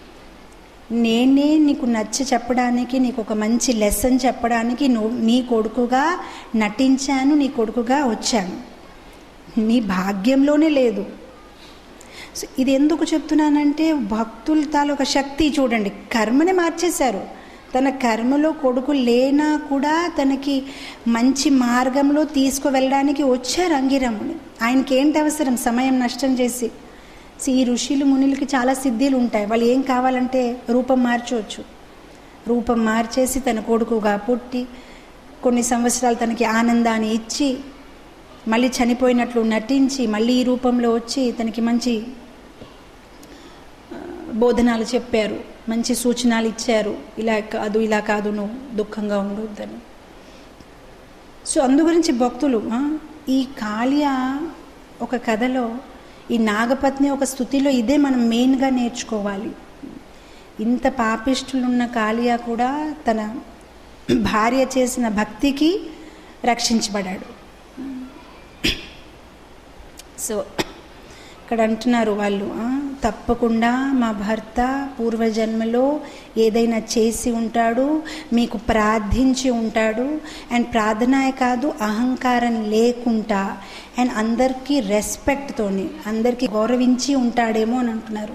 Speaker 1: నేనే నీకు నచ్చి చెప్పడానికి నీకు ఒక మంచి లెసన్ చెప్పడానికి నువ్వు నీ కొడుకుగా నటించాను నీ కొడుకుగా వచ్చాను నీ భాగ్యంలోనే లేదు సో ఇది ఎందుకు చెప్తున్నానంటే భక్తుల తాలూక శక్తి చూడండి కర్మని మార్చేశారు తన కర్మలో కొడుకు లేనా కూడా తనకి మంచి మార్గంలో తీసుకువెళ్ళడానికి వచ్చారు అంగిరముని ఆయనకి ఏంటి అవసరం సమయం నష్టం చేసి ఈ ఋషులు మునులకి చాలా సిద్ధిలు ఉంటాయి వాళ్ళు ఏం కావాలంటే రూపం మార్చవచ్చు రూపం మార్చేసి తన కొడుకుగా పుట్టి కొన్ని సంవత్సరాలు తనకి ఆనందాన్ని ఇచ్చి మళ్ళీ చనిపోయినట్లు నటించి మళ్ళీ ఈ రూపంలో వచ్చి తనకి మంచి బోధనాలు చెప్పారు మంచి సూచనలు ఇచ్చారు ఇలా కాదు ఇలా కాదు నువ్వు దుఃఖంగా ఉండొద్దని సో అందు గురించి భక్తులు ఈ కాళియ ఒక కథలో ఈ నాగపత్ని ఒక స్థుతిలో ఇదే మనం మెయిన్గా నేర్చుకోవాలి ఇంత పాపిష్టులున్న కాళియా కూడా తన భార్య చేసిన భక్తికి రక్షించబడాడు సో ఇక్కడ అంటున్నారు వాళ్ళు తప్పకుండా మా భర్త పూర్వజన్మలో ఏదైనా చేసి ఉంటాడు మీకు ప్రార్థించి ఉంటాడు అండ్ ప్రార్థనే కాదు అహంకారం లేకుండా అండ్ అందరికీ రెస్పెక్ట్తోని అందరికీ గౌరవించి ఉంటాడేమో అని అంటున్నారు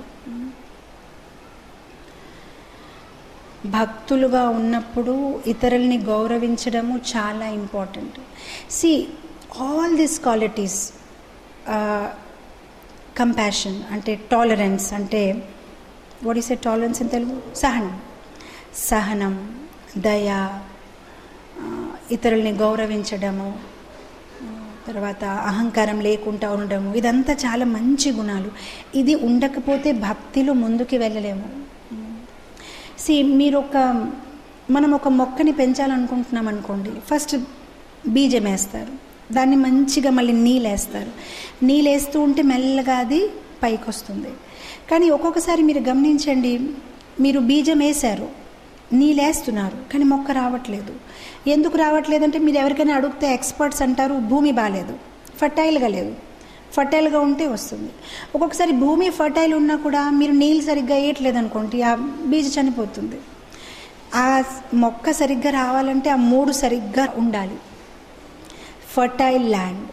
Speaker 1: భక్తులుగా ఉన్నప్పుడు ఇతరుల్ని గౌరవించడము చాలా important see all this qualities compassion అంటే టాలరెన్స్ అంటే what is a tolerance in Telugu సహనం సహనం దయ ఆ, ఇతరుల్ని గౌరవించడము ఆ, తర్వాత అహంకారం లేకుండా ఉండడము ఇదంతా చాలా మంచి గుణాలు ఇది ఉండకపోతే భక్తిలో ముందుకు వెళ్ళలేము సి మీరు ఒక మనం ఒక మొక్కని పెంచాలనుకుంటున్నాం అనుకోండి ఫస్ట్ బీజం వేస్తారు దాన్ని మంచిగా మళ్ళీ నీళ్ళు వేస్తారు నీళ్ళు వేస్తూ ఉంటే మెల్లగా అది పైకి వస్తుంది కానీ ఒక్కొక్కసారి మీరు గమనించండి మీరు బీజం వేశారు నీళ్ళు వేస్తున్నారు కానీ మొక్క రావట్లేదు ఎందుకు రావట్లేదంటే మీరు ఎవరికైనా అడిగితే ఎక్స్పర్ట్స్ అంటారు భూమి బాగాలేదు ఫర్టైల్గా లేదు ఫర్టైల్గా ఉంటే వస్తుంది ఒక్కొక్కసారి భూమి ఫర్టైల్ ఉన్నా కూడా మీరు నీళ్ళు సరిగ్గా వేయట్లేదు అనుకోండి ఆ బీజ చనిపోతుంది ఆ మొక్క సరిగ్గా రావాలంటే ఆ మూడు సరిగ్గా ఉండాలి fertile land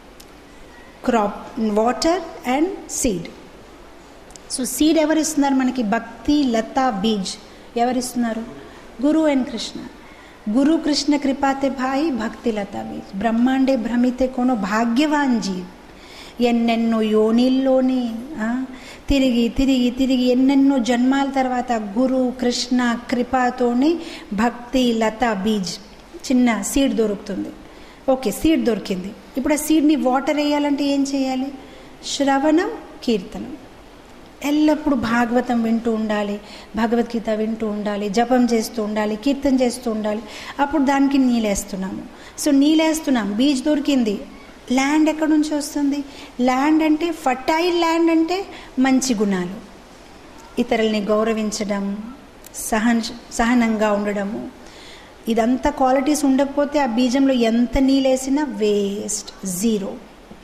Speaker 1: crop water and seed so seed ఎవరిస్తున్నారు మనకి భక్తి లతా బీజ్ ఎవరిస్తున్నారు guru and Krishna guru Krishna కృపాతే భాయి భక్తి లతా బీజ్ బ్రహ్మాండే భ్రమితే కొను భాగ్యవాన్ జీవ్ ఎన్నెన్నో యోనిల్లోని ఆ, తిరిగి తిరిగి తిరిగి ఎన్నెన్నో జన్మాల తర్వాత గురు కృష్ణ కృపతోని భక్తి లత బీజ్ చిన్న సీడ్ దొరుకుతుంది ఓకే సీడ్ దొరికింది ఇప్పుడు ఆ సీడ్ని వాటర్ వేయాలంటే ఏం చేయాలి శ్రవణం కీర్తనం ఎల్లప్పుడూ భాగవతం వింటూ ఉండాలి భగవద్గీత వింటూ ఉండాలి జపం చేస్తూ ఉండాలి కీర్తన చేస్తూ ఉండాలి అప్పుడు దానికి నీళ్ళేస్తున్నాము సో నీళ్ళేస్తున్నాం బీచ్ దొరికింది ల్యాండ్ ఎక్కడి నుంచి వస్తుంది ల్యాండ్ అంటే ఫర్టైల్ ల్యాండ్ అంటే మంచి గుణాలు ఇతరుల్ని గౌరవించడం సహన సహనంగా ఉండడము ఇదంతా క్వాలిటీస్ ఉండకపోతే ఆ బీజంలో ఎంత నీళ్ళేసినా వేస్ట్ జీరో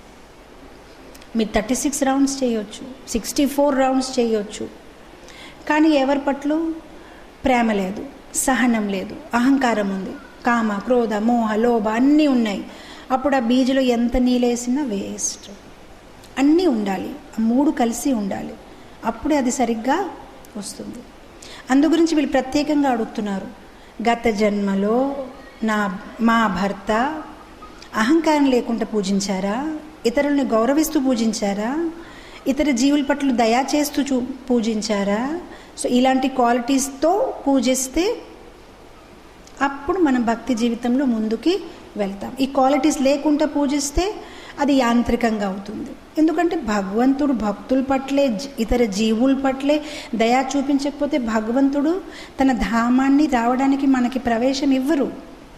Speaker 1: మీరు థర్టీ సిక్స్ రౌండ్స్ చేయొచ్చు సిక్స్టీ ఫోర్ రౌండ్స్ చేయొచ్చు కానీ ఎవరి పట్ల ప్రేమ లేదు సహనం లేదు అహంకారం ఉంది కామ క్రోధ మోహ లోభ అన్నీ ఉన్నాయి అప్పుడు ఆ బీజలో ఎంత నీళ్ళేసినా వేస్ట్ అన్నీ ఉండాలి ఆ మూడు కలిసి ఉండాలి అప్పుడే అది సరిగ్గా వస్తుంది అందు గురించి వీళ్ళు ప్రత్యేకంగా అడుగుతున్నారు గత జన్మలో నా మా భర్త అహంకారం లేకుండా పూజించారా ఇతరుల్ని గౌరవిస్తూ పూజించారా ఇతర జీవుల పట్ల దయా చేస్తూ చూ పూజించారా సో ఇలాంటి క్వాలిటీస్తో పూజిస్తే అప్పుడు మనం భక్తి జీవితంలో ముందుకి వెళ్తాం ఈ క్వాలిటీస్ లేకుండా పూజిస్తే అది యాంత్రికంగా అవుతుంది ఎందుకంటే భగవంతుడు భక్తుల పట్లే జ- ఇతర జీవుల పట్లే దయా చూపించకపోతే భగవంతుడు తన ధామాన్ని రావడానికి మనకి ప్రవేశం ఇవ్వరు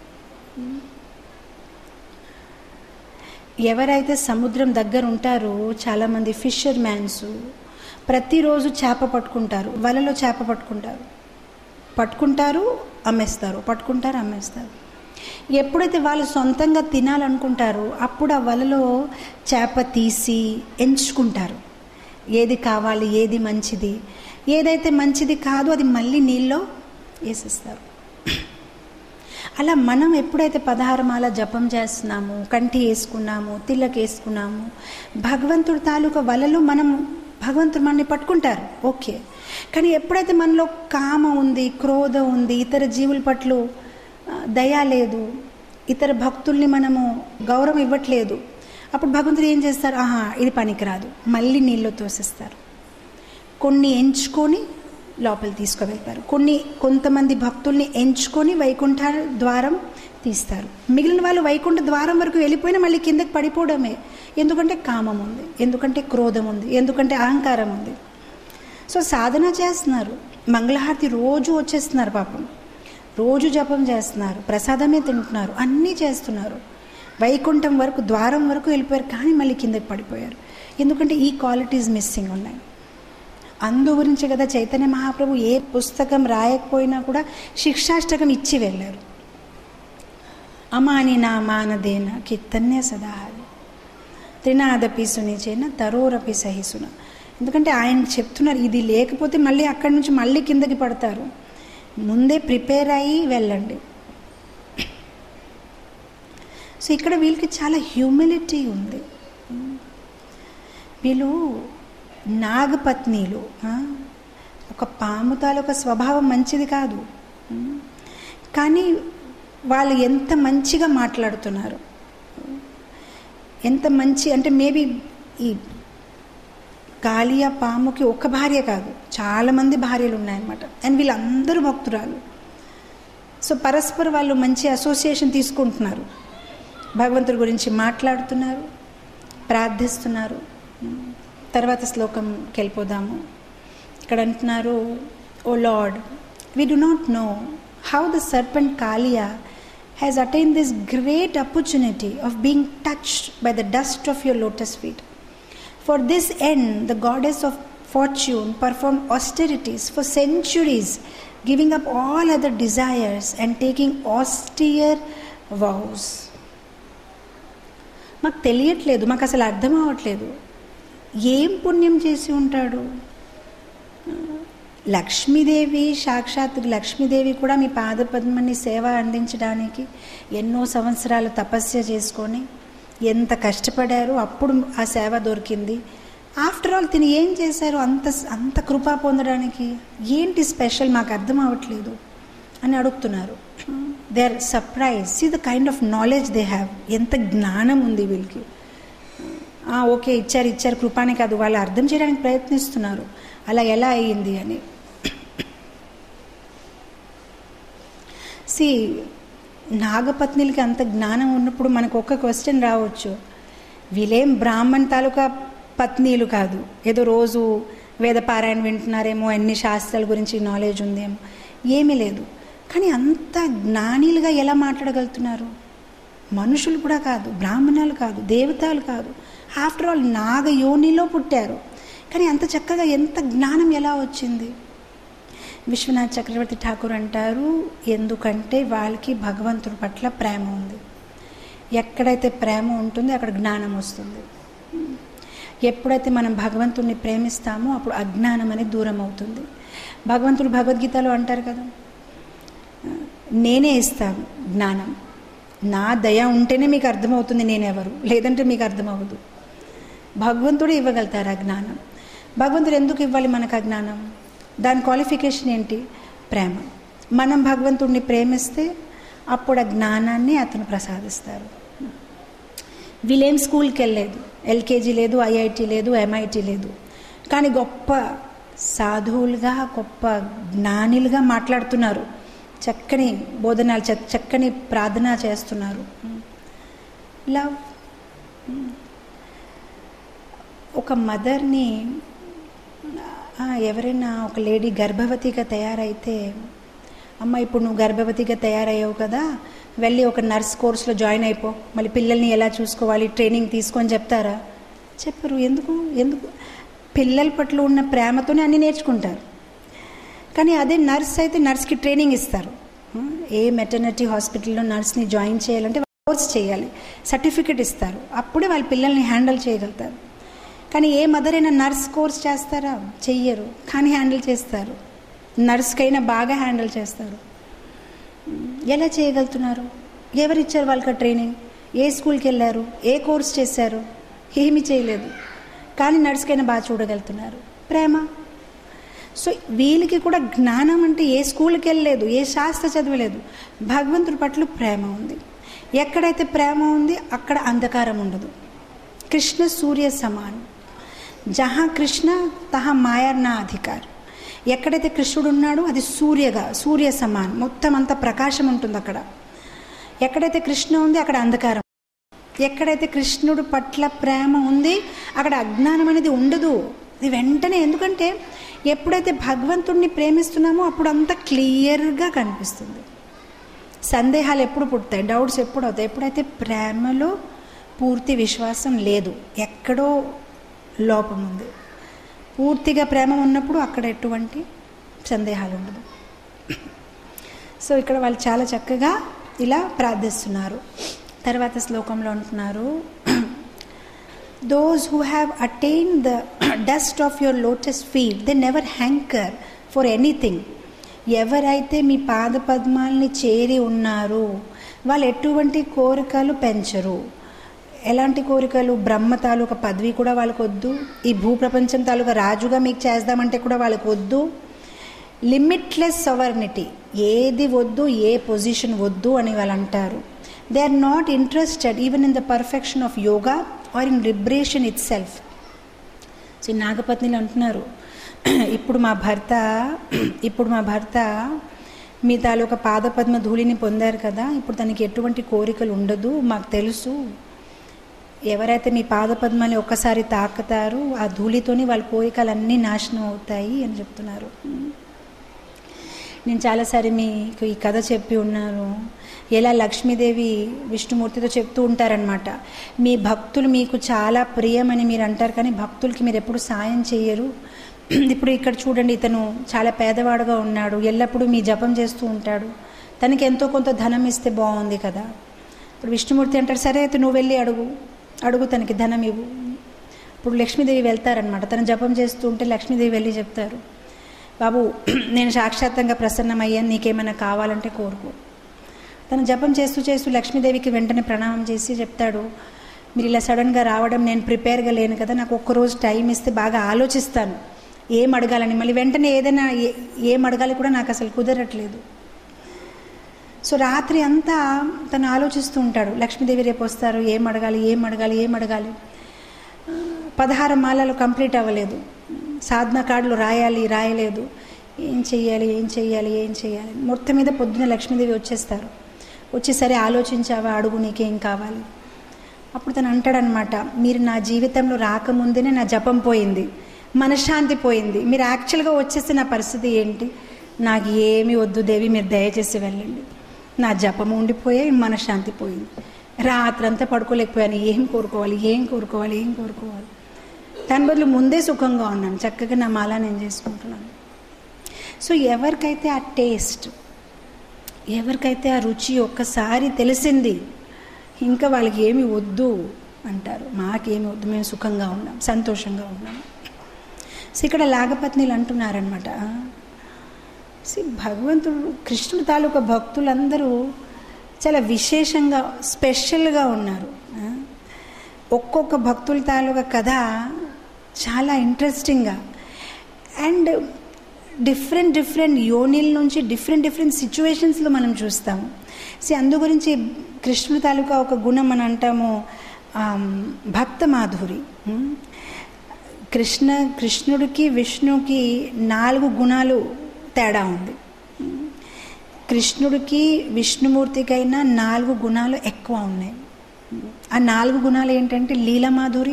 Speaker 1: ఎవరైతే సముద్రం దగ్గర ఉంటారో చాలామంది ఫిషర్ మ్యాన్స్ ప్రతిరోజు చేప పట్టుకుంటారు వలలో చేప పట్టుకుంటారు పట్టుకుంటారు అమ్మేస్తారు పట్టుకుంటారు అమ్మేస్తారు ఎప్పుడైతే వాళ్ళు సొంతంగా తినాలనుకుంటారో అప్పుడు ఆ వలలో చేప తీసి ఎంచుకుంటారు ఏది కావాలి ఏది మంచిది ఏదైతే మంచిది కాదో అది మళ్ళీ నీళ్ళలో వేసేస్తారు అలా మనం ఎప్పుడైతే పదహారమాల జపం చేస్తున్నాము కంటి వేసుకున్నాము తిల్లకి వేసుకున్నాము భగవంతుడి తాలూకా వలలో మనం భగవంతుడు మనని పట్టుకుంటారు ఓకే కానీ ఎప్పుడైతే మనలో కామ ఉంది క్రోధం ఉంది ఇతర జీవుల పట్ల ఆ, దయ లేదు ఇతర భక్తుల్ని మనము గౌరవం ఇవ్వట్లేదు అప్పుడు భగవంతుడు ఏం చేస్తారు ఆహా ఇది పనికిరాదు మళ్ళీ నీళ్ళు తోసిస్తారు కొన్ని ఎంచుకొని లోపల తీసుకువెళ్తారు కొన్ని కొంతమంది భక్తుల్ని ఎంచుకొని వైకుంఠ ద్వారం తీస్తారు మిగిలిన వాళ్ళు వైకుంఠ ద్వారం వరకు వెళ్ళిపోయినా మళ్ళీ కిందకి పడిపోవడమే ఎందుకంటే కామం ఉంది ఎందుకంటే క్రోధం ఉంది ఎందుకంటే అహంకారం ఉంది సో సాధన చేస్తున్నారు మంగళహారతి రోజు వచ్చేస్తున్నారు పాపం రోజు జపం చేస్తున్నారు ప్రసాదమే తింటున్నారు అన్నీ చేస్తున్నారు వైకుంఠం వరకు ద్వారం వరకు వెళ్ళిపోయారు కానీ మళ్ళీ కిందకి పడిపోయారు ఎందుకంటే ఈ క్వాలిటీస్ మిస్సింగ్ ఉన్నాయి అందు గురించి కదా చైతన్య మహాప్రభు ఏ పుస్తకం రాయకపోయినా కూడా శిక్షాష్టకం ఇచ్చి వెళ్ళారు అమాని నా మానదేన కీర్తన్య సదాహరి త్రినాదపి సునిచేన తరోరపి సహిసున ఎందుకంటే ఆయన చెప్తున్నారు ఇది లేకపోతే మళ్ళీ అక్కడి నుంచి మళ్ళీ కిందకి పడతారు ముందే ప్రిపేర్ అయ్యి వెళ్ళండి సో ఇక్కడ వీళ్ళకి చాలా హ్యూమిలిటీ ఉంది వీళ్ళు నాగపత్నీలు ఆ? ఒక పాము తాలూకా స్వభావం మంచిది కాదు ఉమ్. కానీ వాళ్ళు ఎంత మంచిగా మాట్లాడుతున్నారు ఎంత మంచి అంటే మేబీ ఈ కాళియా పాముకి ఒక్క భార్య కాదు చాలామంది భార్యలు ఉన్నాయన్నమాట అండ్ వీళ్ళందరూ భక్తురాలు సో పరస్పర వాళ్ళు మంచి అసోసియేషన్ తీసుకుంటున్నారు భగవంతుడి గురించి మాట్లాడుతున్నారు ప్రార్థిస్తున్నారు తర్వాత శ్లోకంకి వెళ్ళిపోదాము ఇక్కడ అంటున్నారు O lord we do not know how the serpent Kaliya has attain this great opportunity of being touched by the dust of your lotus feet for this end the goddess of fortune perform austerities for centuries giving up all other desires and taking austere vows మాకు తెలియట్లేదు మాకు అసలు అర్థం అవ్వట్లేదు ఏం పుణ్యం చేసి ఉంటాడు లక్ష్మీదేవి సాక్షాత్ లక్ష్మీదేవి కూడా మీ పాదపద్మని సేవ అందించడానికి ఎన్నో సంవత్సరాలు తపస్య చేసుకొని ఎంత కష్టపడారు అప్పుడు ఆ సేవ దొరికింది ఆఫ్టర్ ఆల్ తిని ఏం చేశారు అంత అంత కృప పొందడానికి ఏంటి స్పెషల్ మాకు అర్థం అవ్వట్లేదు అని అడుగుతున్నారు they are surprise see the kind of knowledge they have ఎంత జ్ఞానం ఉంది వీళ్ళకి ఓకే ఇచ్చారు ఇచ్చారు కృపానే కాదు వాళ్ళు అర్థం చేయడానికి ప్రయత్నిస్తున్నారు అలా ఎలా అయ్యింది అని సి నాగపత్నిలకి అంత జ్ఞానం ఉన్నప్పుడు మనకు ఒక క్వశ్చన్ రావచ్చు వీళ్ళేం బ్రాహ్మణ్ తాలూకా పత్నీలు కాదు ఏదో రోజు వేదపారాయణ వింటున్నారేమో అన్ని శాస్త్రాల గురించి నాలెడ్జ్ ఉందేమో ఏమీ లేదు కానీ అంత జ్ఞానీలుగా ఎలా మాట్లాడగలుగుతున్నారు మనుషులు కూడా కాదు బ్రాహ్మణాలు కాదు దేవతలు కాదు ఆఫ్టర్ ఆల్ నాగ యోనిలో పుట్టారు కానీ అంత చక్కగా ఎంత జ్ఞానం ఎలా వచ్చింది విశ్వనాథ్ చక్రవర్తి ఠాకూర్ అంటారు ఎందుకంటే వాళ్ళకి భగవంతుడి పట్ల ప్రేమ ఉంది ఎక్కడైతే ప్రేమ ఉంటుందో అక్కడ జ్ఞానం వస్తుంది ఎప్పుడైతే మనం భగవంతుడిని ప్రేమిస్తామో అప్పుడు అజ్ఞానం అనేది దూరం అవుతుంది భగవంతుడు భగవద్గీతలో అంటారు కదా నేనే ఇస్తాను జ్ఞానం నా దయ ఉంటేనే మీకు అర్థమవుతుంది నేనెవరు లేదంటే మీకు అర్థమవ్వదు భగవంతుడు ఇవ్వగలుగుతారు ఆ జ్ఞానం భగవంతుడు ఎందుకు ఇవ్వాలి మనకు ఆ జ్ఞానం దాని క్వాలిఫికేషన్ ఏంటి ప్రేమ మనం భగవంతుడిని ప్రేమిస్తే అప్పుడు ఆ జ్ఞానాన్ని అతను ప్రసాదిస్తారు వీళ్ళేం స్కూల్కి వెళ్ళలేదు ఎల్కేజీ లేదు ఐఐటి లేదు ఎంఐటి లేదు కానీ గొప్ప సాధువులుగా గొప్ప జ్ఞానిలుగా మాట్లాడుతున్నారు చక్కని బోధనాలు చక్కని ప్రార్థన చేస్తున్నారు లవ్ ఒక మదర్ని ఎవరైనా ఒక లేడీ గర్భవతిగా తయారైతే అమ్మ ఇప్పుడు నువ్వు గర్భవతిగా తయారయ్యావు కదా వెళ్ళి ఒక నర్స్ కోర్సులో జాయిన్ అయిపో మళ్ళీ పిల్లల్ని ఎలా చూసుకోవాలి ట్రైనింగ్ తీసుకొని చెప్తారా చెప్పరు ఎందుకు ఎందుకు పిల్లల పట్ల ఉన్న ప్రేమతోనే అన్నీ నేర్చుకుంటారు కానీ అదే నర్స్ అయితే నర్స్కి ట్రైనింగ్ ఇస్తారు ఏ మెటర్నిటీ హాస్పిటల్లో నర్స్ని జాయిన్ చేయాలంటే కోర్స్ చేయాలి సర్టిఫికెట్ ఇస్తారు అప్పుడే వాళ్ళ పిల్లల్ని హ్యాండిల్ చేయగలుగుతారు కానీ ఏ మదర్ అయినా నర్స్ కోర్స్ చేస్తారా చెయ్యరు కానీ హ్యాండిల్ చేస్తారు నర్స్కైనా బాగా హ్యాండిల్ చేస్తారు ఎలా చేయగలుగుతున్నారు ఎవరిచ్చారు వాళ్ళకి ట్రైనింగ్ ఏ స్కూల్కి వెళ్ళారు ఏ కోర్స్ చేశారు ఏమీ చేయలేదు కానీ నర్స్కైనా బాగా చూడగలుగుతున్నారు ప్రేమ సో వీళ్ళకి కూడా జ్ఞానం అంటే ఏ స్కూల్కి వెళ్ళలేదు ఏ శాస్త్ర చదవలేదు భగవంతుడి పట్ల ప్రేమ ఉంది ఎక్కడైతే ప్రేమ ఉంది అక్కడ అంధకారం ఉండదు కృష్ణ సూర్య సమానం జహా కృష్ణ తహా మాయర్ నా అధికార్ ఎక్కడైతే కృష్ణుడు ఉన్నాడో అది సూర్యగా సూర్య సమాన్ మొత్తం అంత ప్రకాశం ఉంటుంది అక్కడ ఎక్కడైతే కృష్ణ ఉంది అక్కడ అంధకారం ఎక్కడైతే కృష్ణుడు పట్ల ప్రేమ ఉంది అక్కడ అజ్ఞానం అనేది ఉండదు ఇది వెంటనే ఎందుకంటే ఎప్పుడైతే భగవంతుడిని ప్రేమిస్తున్నామో అప్పుడు అంత క్లియర్గా కనిపిస్తుంది సందేహాలు ఎప్పుడు పుడతాయి డౌట్స్ ఎప్పుడు అవుతాయి ఎప్పుడైతే ప్రేమలో పూర్తి విశ్వాసం లేదు ఎక్కడో లోపం ఉంది పూర్తిగా ప్రేమ ఉన్నప్పుడు అక్కడ ఎటువంటి సందేహాలు ఉండదు సో ఇక్కడ వాళ్ళు చాలా చక్కగా ఇలా ప్రార్థిస్తున్నారు తర్వాత శ్లోకంలో అంటున్నారు those who have attain the dust of your lotus feet they never hanker for anything ఎవరైతే మీ పాద పద్మాల్ని చేరి ఉన్నారో వాళ్ళు ఎటువంటి కోరికలు పెంచరు ఎలాంటి కోరికలు బ్రహ్మ తాలూకా పదవి కూడా వాళ్ళకు వద్దు ఈ భూప్రపంచం తాలూకా రాజుగా మీకు చేద్దామంటే కూడా వాళ్ళకు వద్దు లిమిట్లెస్ సవర్నిటీ ఏది వద్దు ఏ పొజిషన్ వద్దు అని వాళ్ళు అంటారు they are not interested even in the perfection of yoga or in liberation itself so ఈ నాగపత్నిలు అంటున్నారు ఇప్పుడు మా భర్త ఇప్పుడు మా భర్త మీ తాలూకా పాదపద్మ ధూళిని పొందారు కదా ఇప్పుడు తనకి ఎటువంటి కోరికలు ఉండదు మాకు తెలుసు ఎవరైతే మీ పాదపద్మని ఒక్కసారి తాకుతారో ఆ ధూళితోని వాళ్ళ కోరికలన్నీ నాశనం అవుతాయి అని చెప్తున్నారు నేను చాలాసారి మీకు ఈ కథ చెప్పి ఉన్నాను ఎలా లక్ష్మీదేవి విష్ణుమూర్తితో చెప్తూ ఉంటారనమాట మీ భక్తులు మీకు చాలా ప్రియమని మీరు అంటారు కానీ భక్తులకి మీరు ఎప్పుడు సాయం చేయరు ఇప్పుడు ఇక్కడ చూడండి ఇతను చాలా పేదవాడుగా ఉన్నాడు ఎల్లప్పుడూ మీ జపం చేస్తూ ఉంటాడు తనకి ఎంతో కొంత ధనం ఇస్తే బాగుంది కదా ఇప్పుడు విష్ణుమూర్తి అంటాడు సరే అయితే నువ్వు వెళ్ళి అడుగు అడుగు తనకి ధనం ఇవ్వు ఇప్పుడు లక్ష్మీదేవి వెళ్తారనమాట తను జపం చేస్తూ ఉంటే లక్ష్మీదేవి వెళ్ళి చెప్తారు బాబు నేను సాక్షాత్తంగా ప్రసన్నమయ్యాను నీకేమైనా కావాలంటే కోరుకో తను జపం చేస్తూ చేస్తూ లక్ష్మీదేవికి వెంటనే ప్రణామం చేసి చెప్తాడు మీరు ఇలా సడన్గా రావడం నేను ప్రిపేర్గా లేను కదా నాకు ఒక్కరోజు టైం ఇస్తే బాగా ఆలోచిస్తాను ఏం అడగాలని మళ్ళీ వెంటనే ఏదైనా ఏ- ఏం అడగాలి కూడా నాకు అసలు కుదరట్లేదు సో రాత్రి అంతా తను ఆలోచిస్తూ ఉంటాడు లక్ష్మీదేవి రేపు వస్తారు ఏం అడగాలి ఏం అడగాలి ఏం అడగాలి ఆ, పదహారు మాలలు కంప్లీట్ అవ్వలేదు సాధన కార్డులు రాయాలి రాయలేదు ఏం చెయ్యాలి ఏం చెయ్యాలి ఏం చెయ్యాలి మొత్తం మీద పొద్దున లక్ష్మీదేవి వచ్చేస్తారు వచ్చి సరే ఆలోచించావా అడుగు నీకేం కావాలి అప్పుడు తను అంటాడనమాట మీరు నా జీవితంలో రాకముందే నా జపం పోయింది మనశ్శాంతి పోయింది మీరు యాక్చువల్గా వచ్చేస్తే నా పరిస్థితి ఏంటి నాకు ఏమీ వద్దు దేవి మీరు దయచేసి వెళ్ళండి నా జపం ఉండిపోయాయి మనశ్శాంతి పోయింది రాత్రంతా పడుకోలేకపోయాను ఏం కోరుకోవాలి ఏం కోరుకోవాలి ఏం కోరుకోవాలి దాని బదులు ముందే సుఖంగా ఉన్నాను చక్కగా నా మాల నేను చేసుకుంటున్నాను సో ఎవరికైతే ఆ టేస్ట్ ఎవరికైతే ఆ రుచి ఒక్కసారి తెలిసింది ఇంకా వాళ్ళకి ఏమి వద్దు అంటారు మాకేమి వద్దు మేము సుఖంగా ఉన్నాం సంతోషంగా ఉన్నాం సో ఇక్కడ లాగపత్నిలు అంటున్నారనమాట సి భగవంతుడు కృష్ణుడు తాలూకా భక్తులందరూ చాలా విశేషంగా స్పెషల్గా ఉన్నారు ఆ? ఒక్కొక్క భక్తుల తాలూకా కథ చాలా ఇంట్రెస్టింగ్గా అండ్ డిఫరెంట్ డిఫరెంట్ యోనిల నుంచి డిఫరెంట్ డిఫరెంట్ సిచ్యువేషన్స్లో మనం చూస్తాము సి అందు గురించి కృష్ణుడి తాలూకా ఒక గుణం మనం అంటాము ఆమ్, భక్త మాధురి ఉమ్. కృష్ణ కృష్ణుడికి విష్ణుకి నాలుగు గుణాలు తేడా ఉంది కృష్ణుడికి విష్ణుమూర్తికైనా నాలుగు గుణాలు ఎక్కువ ఉన్నాయి ఆ నాలుగు గుణాలు ఏంటంటే లీలమాధురి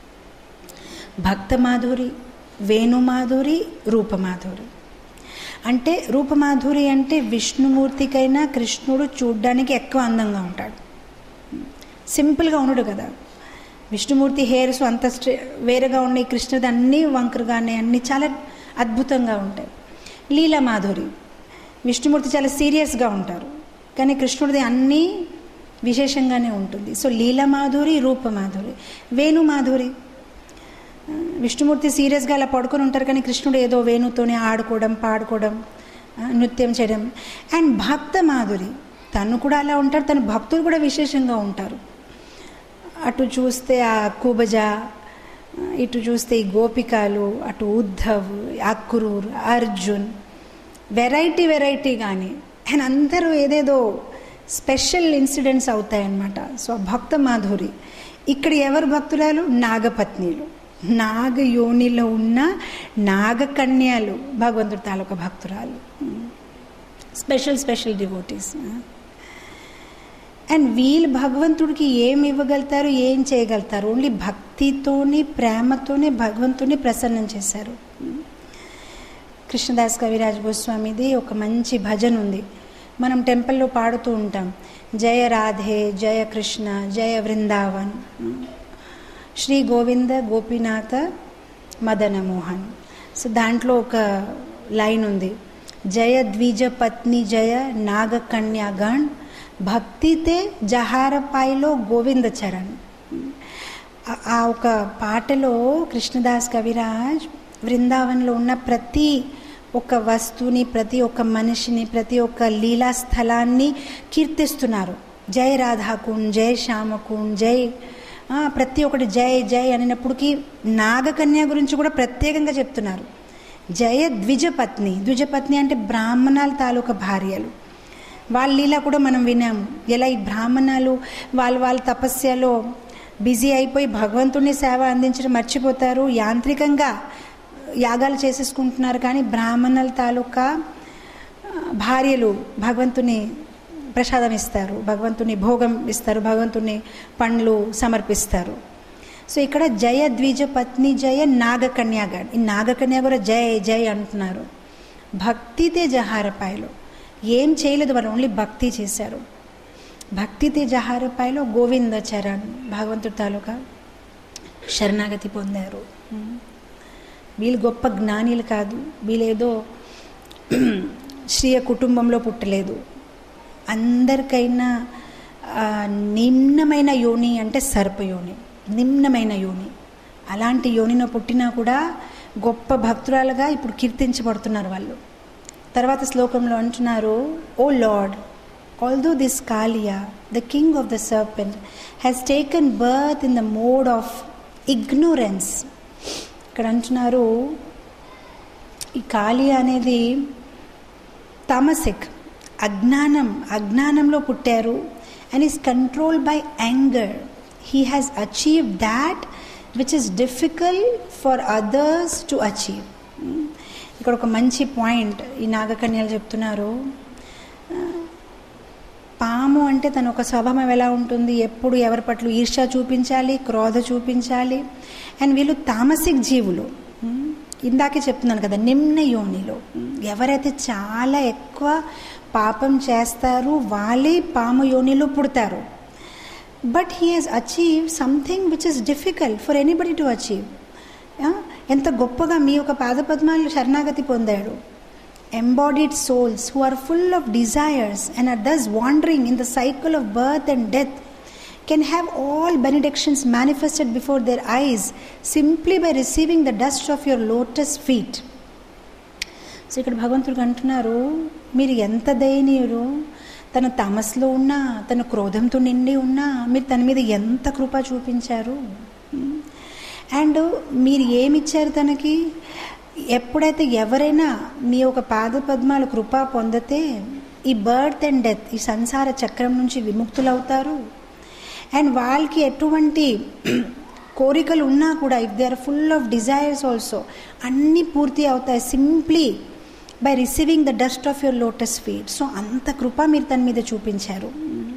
Speaker 1: భక్తమాధురి వేణుమాధురి రూపమాధురి అంటే రూపమాధురి అంటే విష్ణుమూర్తికైనా కృష్ణుడు చూడ్డానికి ఎక్కువ అందంగా ఉంటాడు సింపుల్గా ఉండడు కదా విష్ణుమూర్తి హెయిర్స్ అంత స్ట్రే వేరేగా ఉన్నాయి కృష్ణుది అన్నీ వంకరగానే అన్నీ చాలా అద్భుతంగా ఉంటాయి లీలామాధురి విష్ణుమూర్తి చాలా సీరియస్గా ఉంటారు కానీ కృష్ణుడిది అన్నీ విశేషంగానే ఉంటుంది సో లీలామాధురి రూపమాధురి వేణుమాధురి ఆ, విష్ణుమూర్తి సీరియస్గా అలా పడుకొని ఉంటారు కానీ కృష్ణుడు ఏదో వేణుతోనే ఆడుకోవడం పాడుకోవడం ఆ, నృత్యం చేయడం అండ్ భక్త మాధురి తను కూడా అలా ఉంటారు తన భక్తులు కూడా విశేషంగా ఉంటారు అటు చూస్తే ఆ కుబజ ఇటు చూస్తే ఈ గోపికలు అటు ఉద్ధవ్ అక్రూర్ అర్జున్ వెరైటీ వెరైటీ కానీ అండ్ అందరూ ఏదేదో స్పెషల్ ఇన్సిడెంట్స్ అవుతాయన్నమాట సో ఆ భక్త మాధురి ఇక్కడ ఎవరు భక్తురాలు నాగపత్నిలు నాగ యోనిలో ఉన్న నాగకన్యాలు భగవంతుడి తాలూకా భక్తురాలు స్పెషల్ స్పెషల్ డివోటీస్ అండ్ వీళ్ళు భగవంతుడికి ఏం ఇవ్వగలుగుతారు ఏం చేయగలుగుతారు ఓన్లీ భక్తితోని ప్రేమతోనే భగవంతుని ప్రసన్నం చేశారు కృష్ణదాస్ కవిరాజ్ గోస్వామిది ఒక మంచి భజన ఉంది మనం టెంపుల్లో పాడుతూ ఉంటాం జయ రాధే జయ కృష్ణ జయ వృందావన్ శ్రీ గోవింద గోపీనాథ మదన మోహన్ సో దాంట్లో ఒక లైన్ ఉంది జయ ద్విజ పత్ని జయ నాగకన్యాగణ్ భక్తితే జహారపాయిలో గోవింద చరణ్ ఆ- ఆ ఒక పాటలో కృష్ణదాస్ కవిరాజ్ బృందావన్లో ఉన్న ప్రతి ఒక్క వస్తువుని ప్రతి ఒక్క మనిషిని ప్రతి ఒక్క లీలా స్థలాన్ని కీర్తిస్తున్నారు జై రాధాకుండ్ జై శ్యామకుండ్ జై ఆ, ప్రతి ఒక్కటి జై జై అనినప్పటికీ నాగకన్య గురించి కూడా ప్రత్యేకంగా చెప్తున్నారు జయ ద్విజపత్ని ద్విజపత్ని అంటే బ్రాహ్మణాల తాలూకా భార్యలు వాళ్ళ లీలా కూడా మనం వినాము ఎలా ఈ బ్రాహ్మణాలు వాళ్ళ వాళ్ళ తపస్యలో బిజీ అయిపోయి భగవంతుని సేవ అందించడం మర్చిపోతారు యాంత్రికంగా యాగాలు చేసేసుకుంటున్నారు కానీ బ్రాహ్మణుల తాలూకా భార్యలు భగవంతుని ప్రసాదం ఇస్తారు భగవంతుని భోగం ఇస్తారు భగవంతుని పండ్లు సమర్పిస్తారు సో ఇక్కడ జయ ద్విజ పత్ని జయ నాగకన్యాగా ఈ నాగకన్యా కూడా జయ జయ అంటున్నారు భక్తితే జహారపాయలు ఏం చేయలేదు వాళ్ళు ఓన్లీ భక్తి చేశారు భక్తితే జహారపాయలో గోవింద చరణ్ భగవంతుడి తాలూకా శరణాగతి పొందారు వీళ్ళు గొప్ప జ్ఞానిలు కాదు వీళ్ళేదో శ్రీయ కుటుంబంలో పుట్టలేదు అందరికైనా నిమ్నమైన యోని అంటే సర్పయోని నిమ్నమైన యోని అలాంటి యోనిలో పుట్టినా కూడా గొప్ప భక్తురాలుగా ఇప్పుడు కీర్తించబడుతున్నారు వాళ్ళు తర్వాత శ్లోకంలో అంటున్నారు O lord although this Kaliya the king of the serpent has taken birth in the mode of ignorance ఇక్కడ అంటున్నారు ఈ కాళీ అనేది తమసిక్ అజ్ఞానం అజ్ఞానంలో పుట్టారు and is control by anger he has achieve that which is difficult for others to achieve ఇక్కడ ఒక మంచి పాయింట్ ఈ నాగకన్యలు చెప్తున్నారు పాము అంటే తన ఒక స్వభావం ఎలా ఉంటుంది ఎప్పుడు ఎవరి పట్ల ఈర్ష్య చూపించాలి క్రోధ చూపించాలి అండ్ వీళ్ళు తామసిక్ జీవులు ఇందాకే చెప్తున్నాను కదా నిమ్న యోనిలో ఎవరైతే చాలా ఎక్కువ పాపం చేస్తారు వాళ్ళే పాము యోనిలో పుడతారు but he has achieve something which is difficult for anybody to achieve ఎంత గొప్పగా మీ యొక్క పాదపద్మాలు శరణాగతి పొందాడు embodied souls who are full of desires and are thus wandering in the cycle of birth and death can have all benedictions manifested before their eyes simply by receiving the dust of your lotus feet. So ఇక్కడ భగవంతుడు అంటున్నారు మీరు ఎంత దయనీయుడు తన తమస్లో ఉన్నా తన క్రోధంతో నిండి ఉన్నా మీరు తన మీద ఎంత కృప చూపించారు అండ్ మీరు ఏమిచ్చారు తనకి ఎప్పుడైతే ఎవరైనా మీ ఒక పాద పద్మాల కృప పొందితే ఈ బర్త్ అండ్ డెత్ ఈ సంసార చక్రం నుంచి విముక్తులవుతారు అండ్ వాళ్ళకి ఎటువంటి కోరికలు ఉన్నా కూడా if they are full of desires also అన్నీ పూర్తి అవుతాయి simply by receiving the dust of your lotus feet so అంత కృప మీరు తన మీద చూపించారు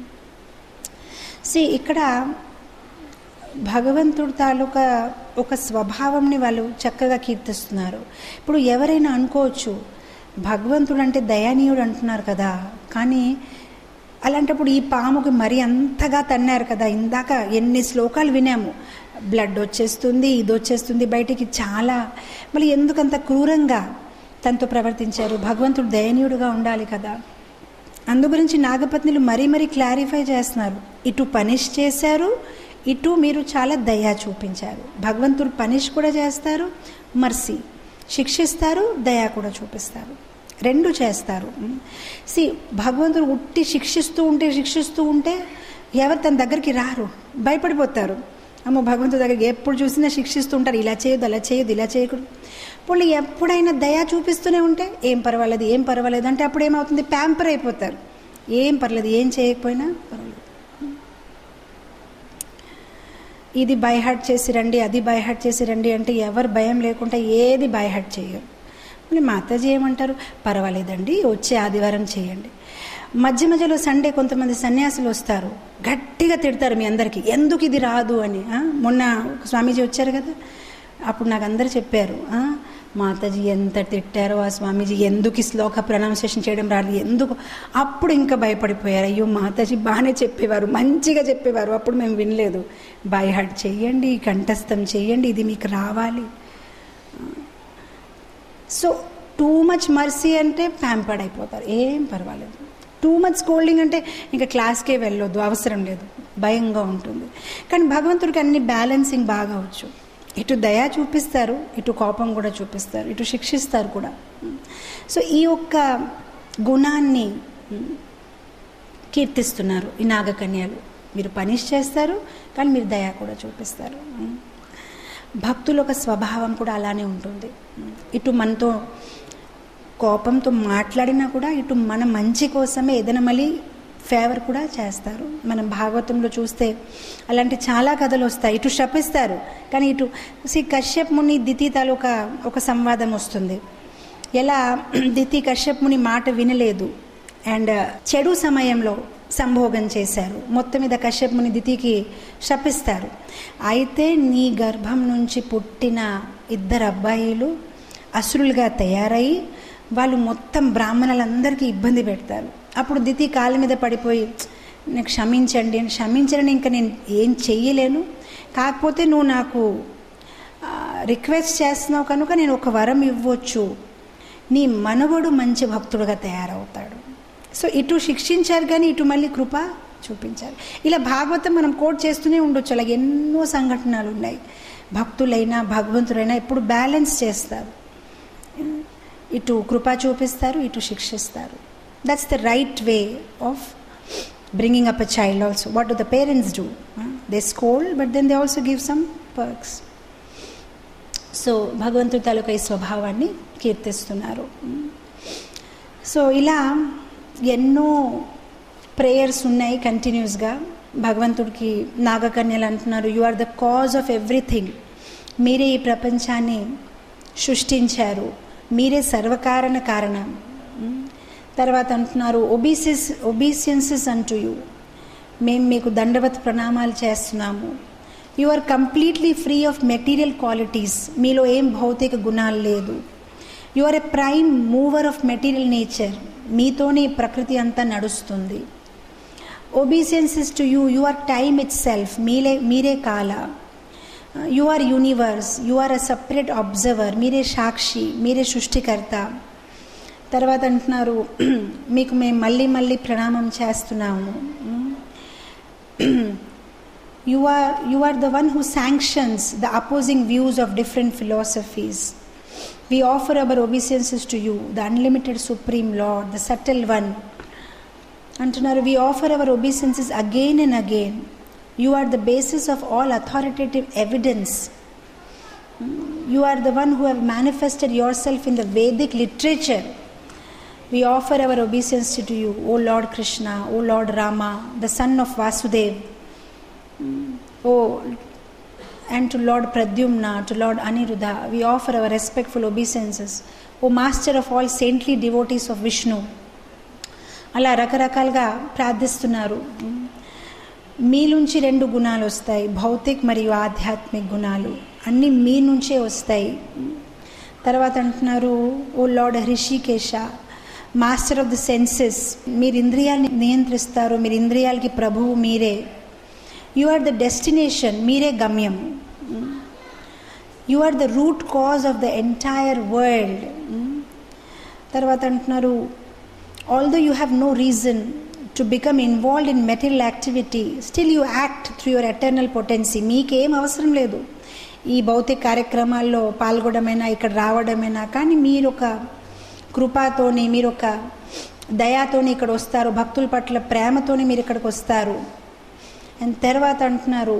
Speaker 1: సి ఇక్కడ భగవంతుడు తాలూకా ఒక స్వభావంని వాళ్ళు చక్కగా కీర్తిస్తున్నారు ఇప్పుడు ఎవరైనా అనుకోవచ్చు భగవంతుడు అంటే దయానీయుడు అంటున్నారు కదా కానీ అలాంటప్పుడు ఈ పాముకి మరీ అంతగా తన్నారు కదా ఇందాక ఎన్ని శ్లోకాలు వినాము బ్లడ్ వచ్చేస్తుంది ఇది వచ్చేస్తుంది బయటికి చాలా మళ్ళీ ఎందుకంత క్రూరంగా తనతో ప్రవర్తించారు భగవంతుడు దయనీయుడుగా ఉండాలి కదా అందు గురించి నాగపత్నులు మరీ మరీ క్లారిఫై చేస్తున్నారు ఇటు పనిష్ చేశారు ఇటు మీరు చాలా దయా చూపించారు భగవంతుడు పనిష్ కూడా చేస్తారు మర్సీ శిక్షిస్తారు దయా కూడా చూపిస్తారు రెండు చేస్తారు సి భగవంతుడు ఉట్టి శిక్షిస్తూ ఉంటే శిక్షిస్తూ ఉంటే ఎవరు తన దగ్గరికి రారు భయపడిపోతారు అమ్మో భగవంతుడి దగ్గరికి ఎప్పుడు చూసినా శిక్షిస్తూ ఉంటారు ఇలా చేయొద్దు అలా చేయొద్దు ఇలా చేయకూడదు వాళ్ళు ఎప్పుడైనా దయా చూపిస్తూనే ఉంటే ఏం పర్వాలేదు ఏం పర్వాలేదు అంటే అప్పుడు ఏమవుతుంది ప్యాంపర్ అయిపోతారు ఏం పర్లేదు ఏం చేయకపోయినా పర్వాలేదు ఇది బైహార్ట్ చేసి రండి అది బైహార్ట్ చేసి రండి అంటే ఎవరు భయం లేకుండా ఏది బైహార్ట్ చేయరు మళ్ళీ మాతాజీ ఏమంటారు పర్వాలేదండి వచ్చే ఆదివారం చేయండి మధ్య మధ్యలో సండే కొంతమంది సన్యాసులు వస్తారు గట్టిగా తిడతారు మీ అందరికీ ఎందుకు ఇది రాదు అని మొన్న స్వామీజీ వచ్చారు కదా అప్పుడు నాకు అందరు చెప్పారు మాతాజీ ఎంత తిట్టారో ఆ స్వామీజీ ఎందుకు ఈ శ్లోక ప్రొనౌన్సియేషన్ చేయడం రాదు ఎందుకు అప్పుడు ఇంకా భయపడిపోయారు అయ్యో మాతాజీ బాగానే చెప్పేవారు మంచిగా చెప్పేవారు అప్పుడు మేము వినలేదు బై హార్ట్ చెయ్యండి కంఠస్థం చెయ్యండి ఇది మీకు రావాలి సో టూ మచ్ మర్సీ అంటే ప్యాంపర్డ్ అయిపోతారు ఏం పర్వాలేదు టూ మచ్ స్కోల్డింగ్ అంటే ఇంకా క్లాస్కే వెళ్ళొద్దు అవసరం లేదు భయంగా ఉంటుంది కానీ భగవంతుడికి అన్ని బ్యాలెన్సింగ్ బాగా వచ్చు ఇటు దయా చూపిస్తారు ఇటు కోపం కూడా చూపిస్తారు ఇటు శిక్షిస్తారు కూడా సో ఈ యొక్క గుణాన్ని కీర్తిస్తున్నారు ఈ నాగకన్యలు మీరు పనిష్ చేస్తారు కానీ మీరు దయా కూడా చూపిస్తారు భక్తుల ఒక స్వభావం కూడా అలానే ఉంటుంది ఇటు మనతో కోపంతో మాట్లాడినా కూడా ఇటు మన మంచి కోసమే ఏదైనా మళ్ళీ ఫేవర్ కూడా చేస్తారు మనం భాగవతంలో చూస్తే అలాంటి చాలా కథలు వస్తాయి ఇటు శపిస్తారు కానీ ఇటు సి కశ్యప్ ముని దితి తాలూకా ఒక సంవాదం వస్తుంది ఎలా దితి కశ్యప్ ముని మాట వినలేదు అండ్ చెడు సమయంలో సంభోగం చేశారు మొత్తం మీద కశ్యప్ ముని దితికి శపిస్తారు అయితే నీ గర్భం నుంచి పుట్టిన ఇద్దరు అబ్బాయిలు అసురులుగా తయారయ్యి వాళ్ళు మొత్తం బ్రాహ్మణులందరికీ ఇబ్బంది పెడతారు అప్పుడు దితి కాళ్ళ మీద పడిపోయి నాకు క్షమించండి అని క్షమించని ఇంకా నేను ఏం చెయ్యలేను కాకపోతే నువ్వు నాకు రిక్వెస్ట్ చేస్తున్నావు కనుక నేను ఒక వరం ఇవ్వచ్చు నీ మనవడు మంచి భక్తుడుగా తయారవుతాడు సో ఇటు శిక్షించారు కానీ ఇటు మళ్ళీ కృప చూపించారు ఇలా భాగవతం మనం కోట్ చేస్తూనే ఉండొచ్చు అలాగే ఎన్నో సంఘటనలు ఉన్నాయి భక్తులైనా భగవంతులైనా ఎప్పుడు బ్యాలెన్స్ చేస్తారు ఇటు కృప చూపిస్తారు ఇటు శిక్షిస్తారు that's the right way of bringing up a child also what do the parents do they scold but then they also give some perks so భగవంతుడి తాలూకా ఈ స్వభావాన్ని కీర్తిస్తున్నారు సో ఇలా ఎన్నో ప్రేయర్స్ ఉన్నాయి కంటిన్యూస్గా భగవంతుడికి నాగకన్యలు అంటున్నారు you are the cause of everything మీరే ఈ ప్రపంచాన్ని సృష్టించారు మీరే సర్వకారణ కారణం తర్వాత అంటున్నారు ఒబీసిస్ ఒబీసియన్సెస్ అంటూ యూ మేము మీకు దండవత్ ప్రణామాలు చేస్తున్నాము you are completely free of material qualities మీలో ఏం భౌతిక గుణాలు లేదు you are a prime mover of material nature మీతోనే ప్రకృతి అంతా నడుస్తుంది obeisances to you you are time itself మీరే మీరే కాల you are universe you are a separate observer మీరే సాక్షి మీరే సృష్టికర్త తర్వాత అంటున్నారు మీకు మేము మళ్ళీ మళ్ళీ ప్రణామం చేస్తున్నాము you are you are the one who sanctions the opposing views of different philosophies We offer our obeisances to you, the unlimited Supreme Lord, the subtle one. అంటున్నారు we offer our obeisances again and again. You are the basis of all authoritative evidence. You are the one who have manifested yourself in the Vedic literature. We offer our obeisance to you, O Lord Krishna, O Lord Rama, the son of Vasudev. O and to Lord Pradyumna, to Lord Aniruddha, we offer our respectful obeisances. O Master of all saintly devotees of Vishnu. అలా రకరకాలుగా ప్రార్థిస్తున్నారు మీ నుంచి రెండు గుణాలు వస్తాయి భౌతిక్ మరియు ఆధ్యాత్మిక గుణాలు అన్నీ మీ నుంచే వస్తాయి తర్వాత అంటున్నారు O lord Hrishikesha master of the senses మీరు ఇంద్రియాల్ని నియంత్రిస్తారు మీరు ఇంద్రియాలకి ప్రభువు మీరే యు ఆర్ ద డెస్టినేషన్ మీరే గమ్యం you are the root cause of the entire world తర్వాత అంటున్నారు although you have no reason to become involved in material activity still you act through your eternal potency మీకేం అవసరం లేదు ఈ భౌతిక కార్యక్రమాల్లో పాల్గొనడమైనా ఇక్కడ రావడమైనా కానీ మీరు ఒక కృపతోని మీరు ఒక దయాతోని ఇక్కడ వస్తారు భక్తుల పట్ల ప్రేమతోని మీరు ఇక్కడికి వస్తారు అండ్ తర్వాత అంటున్నారు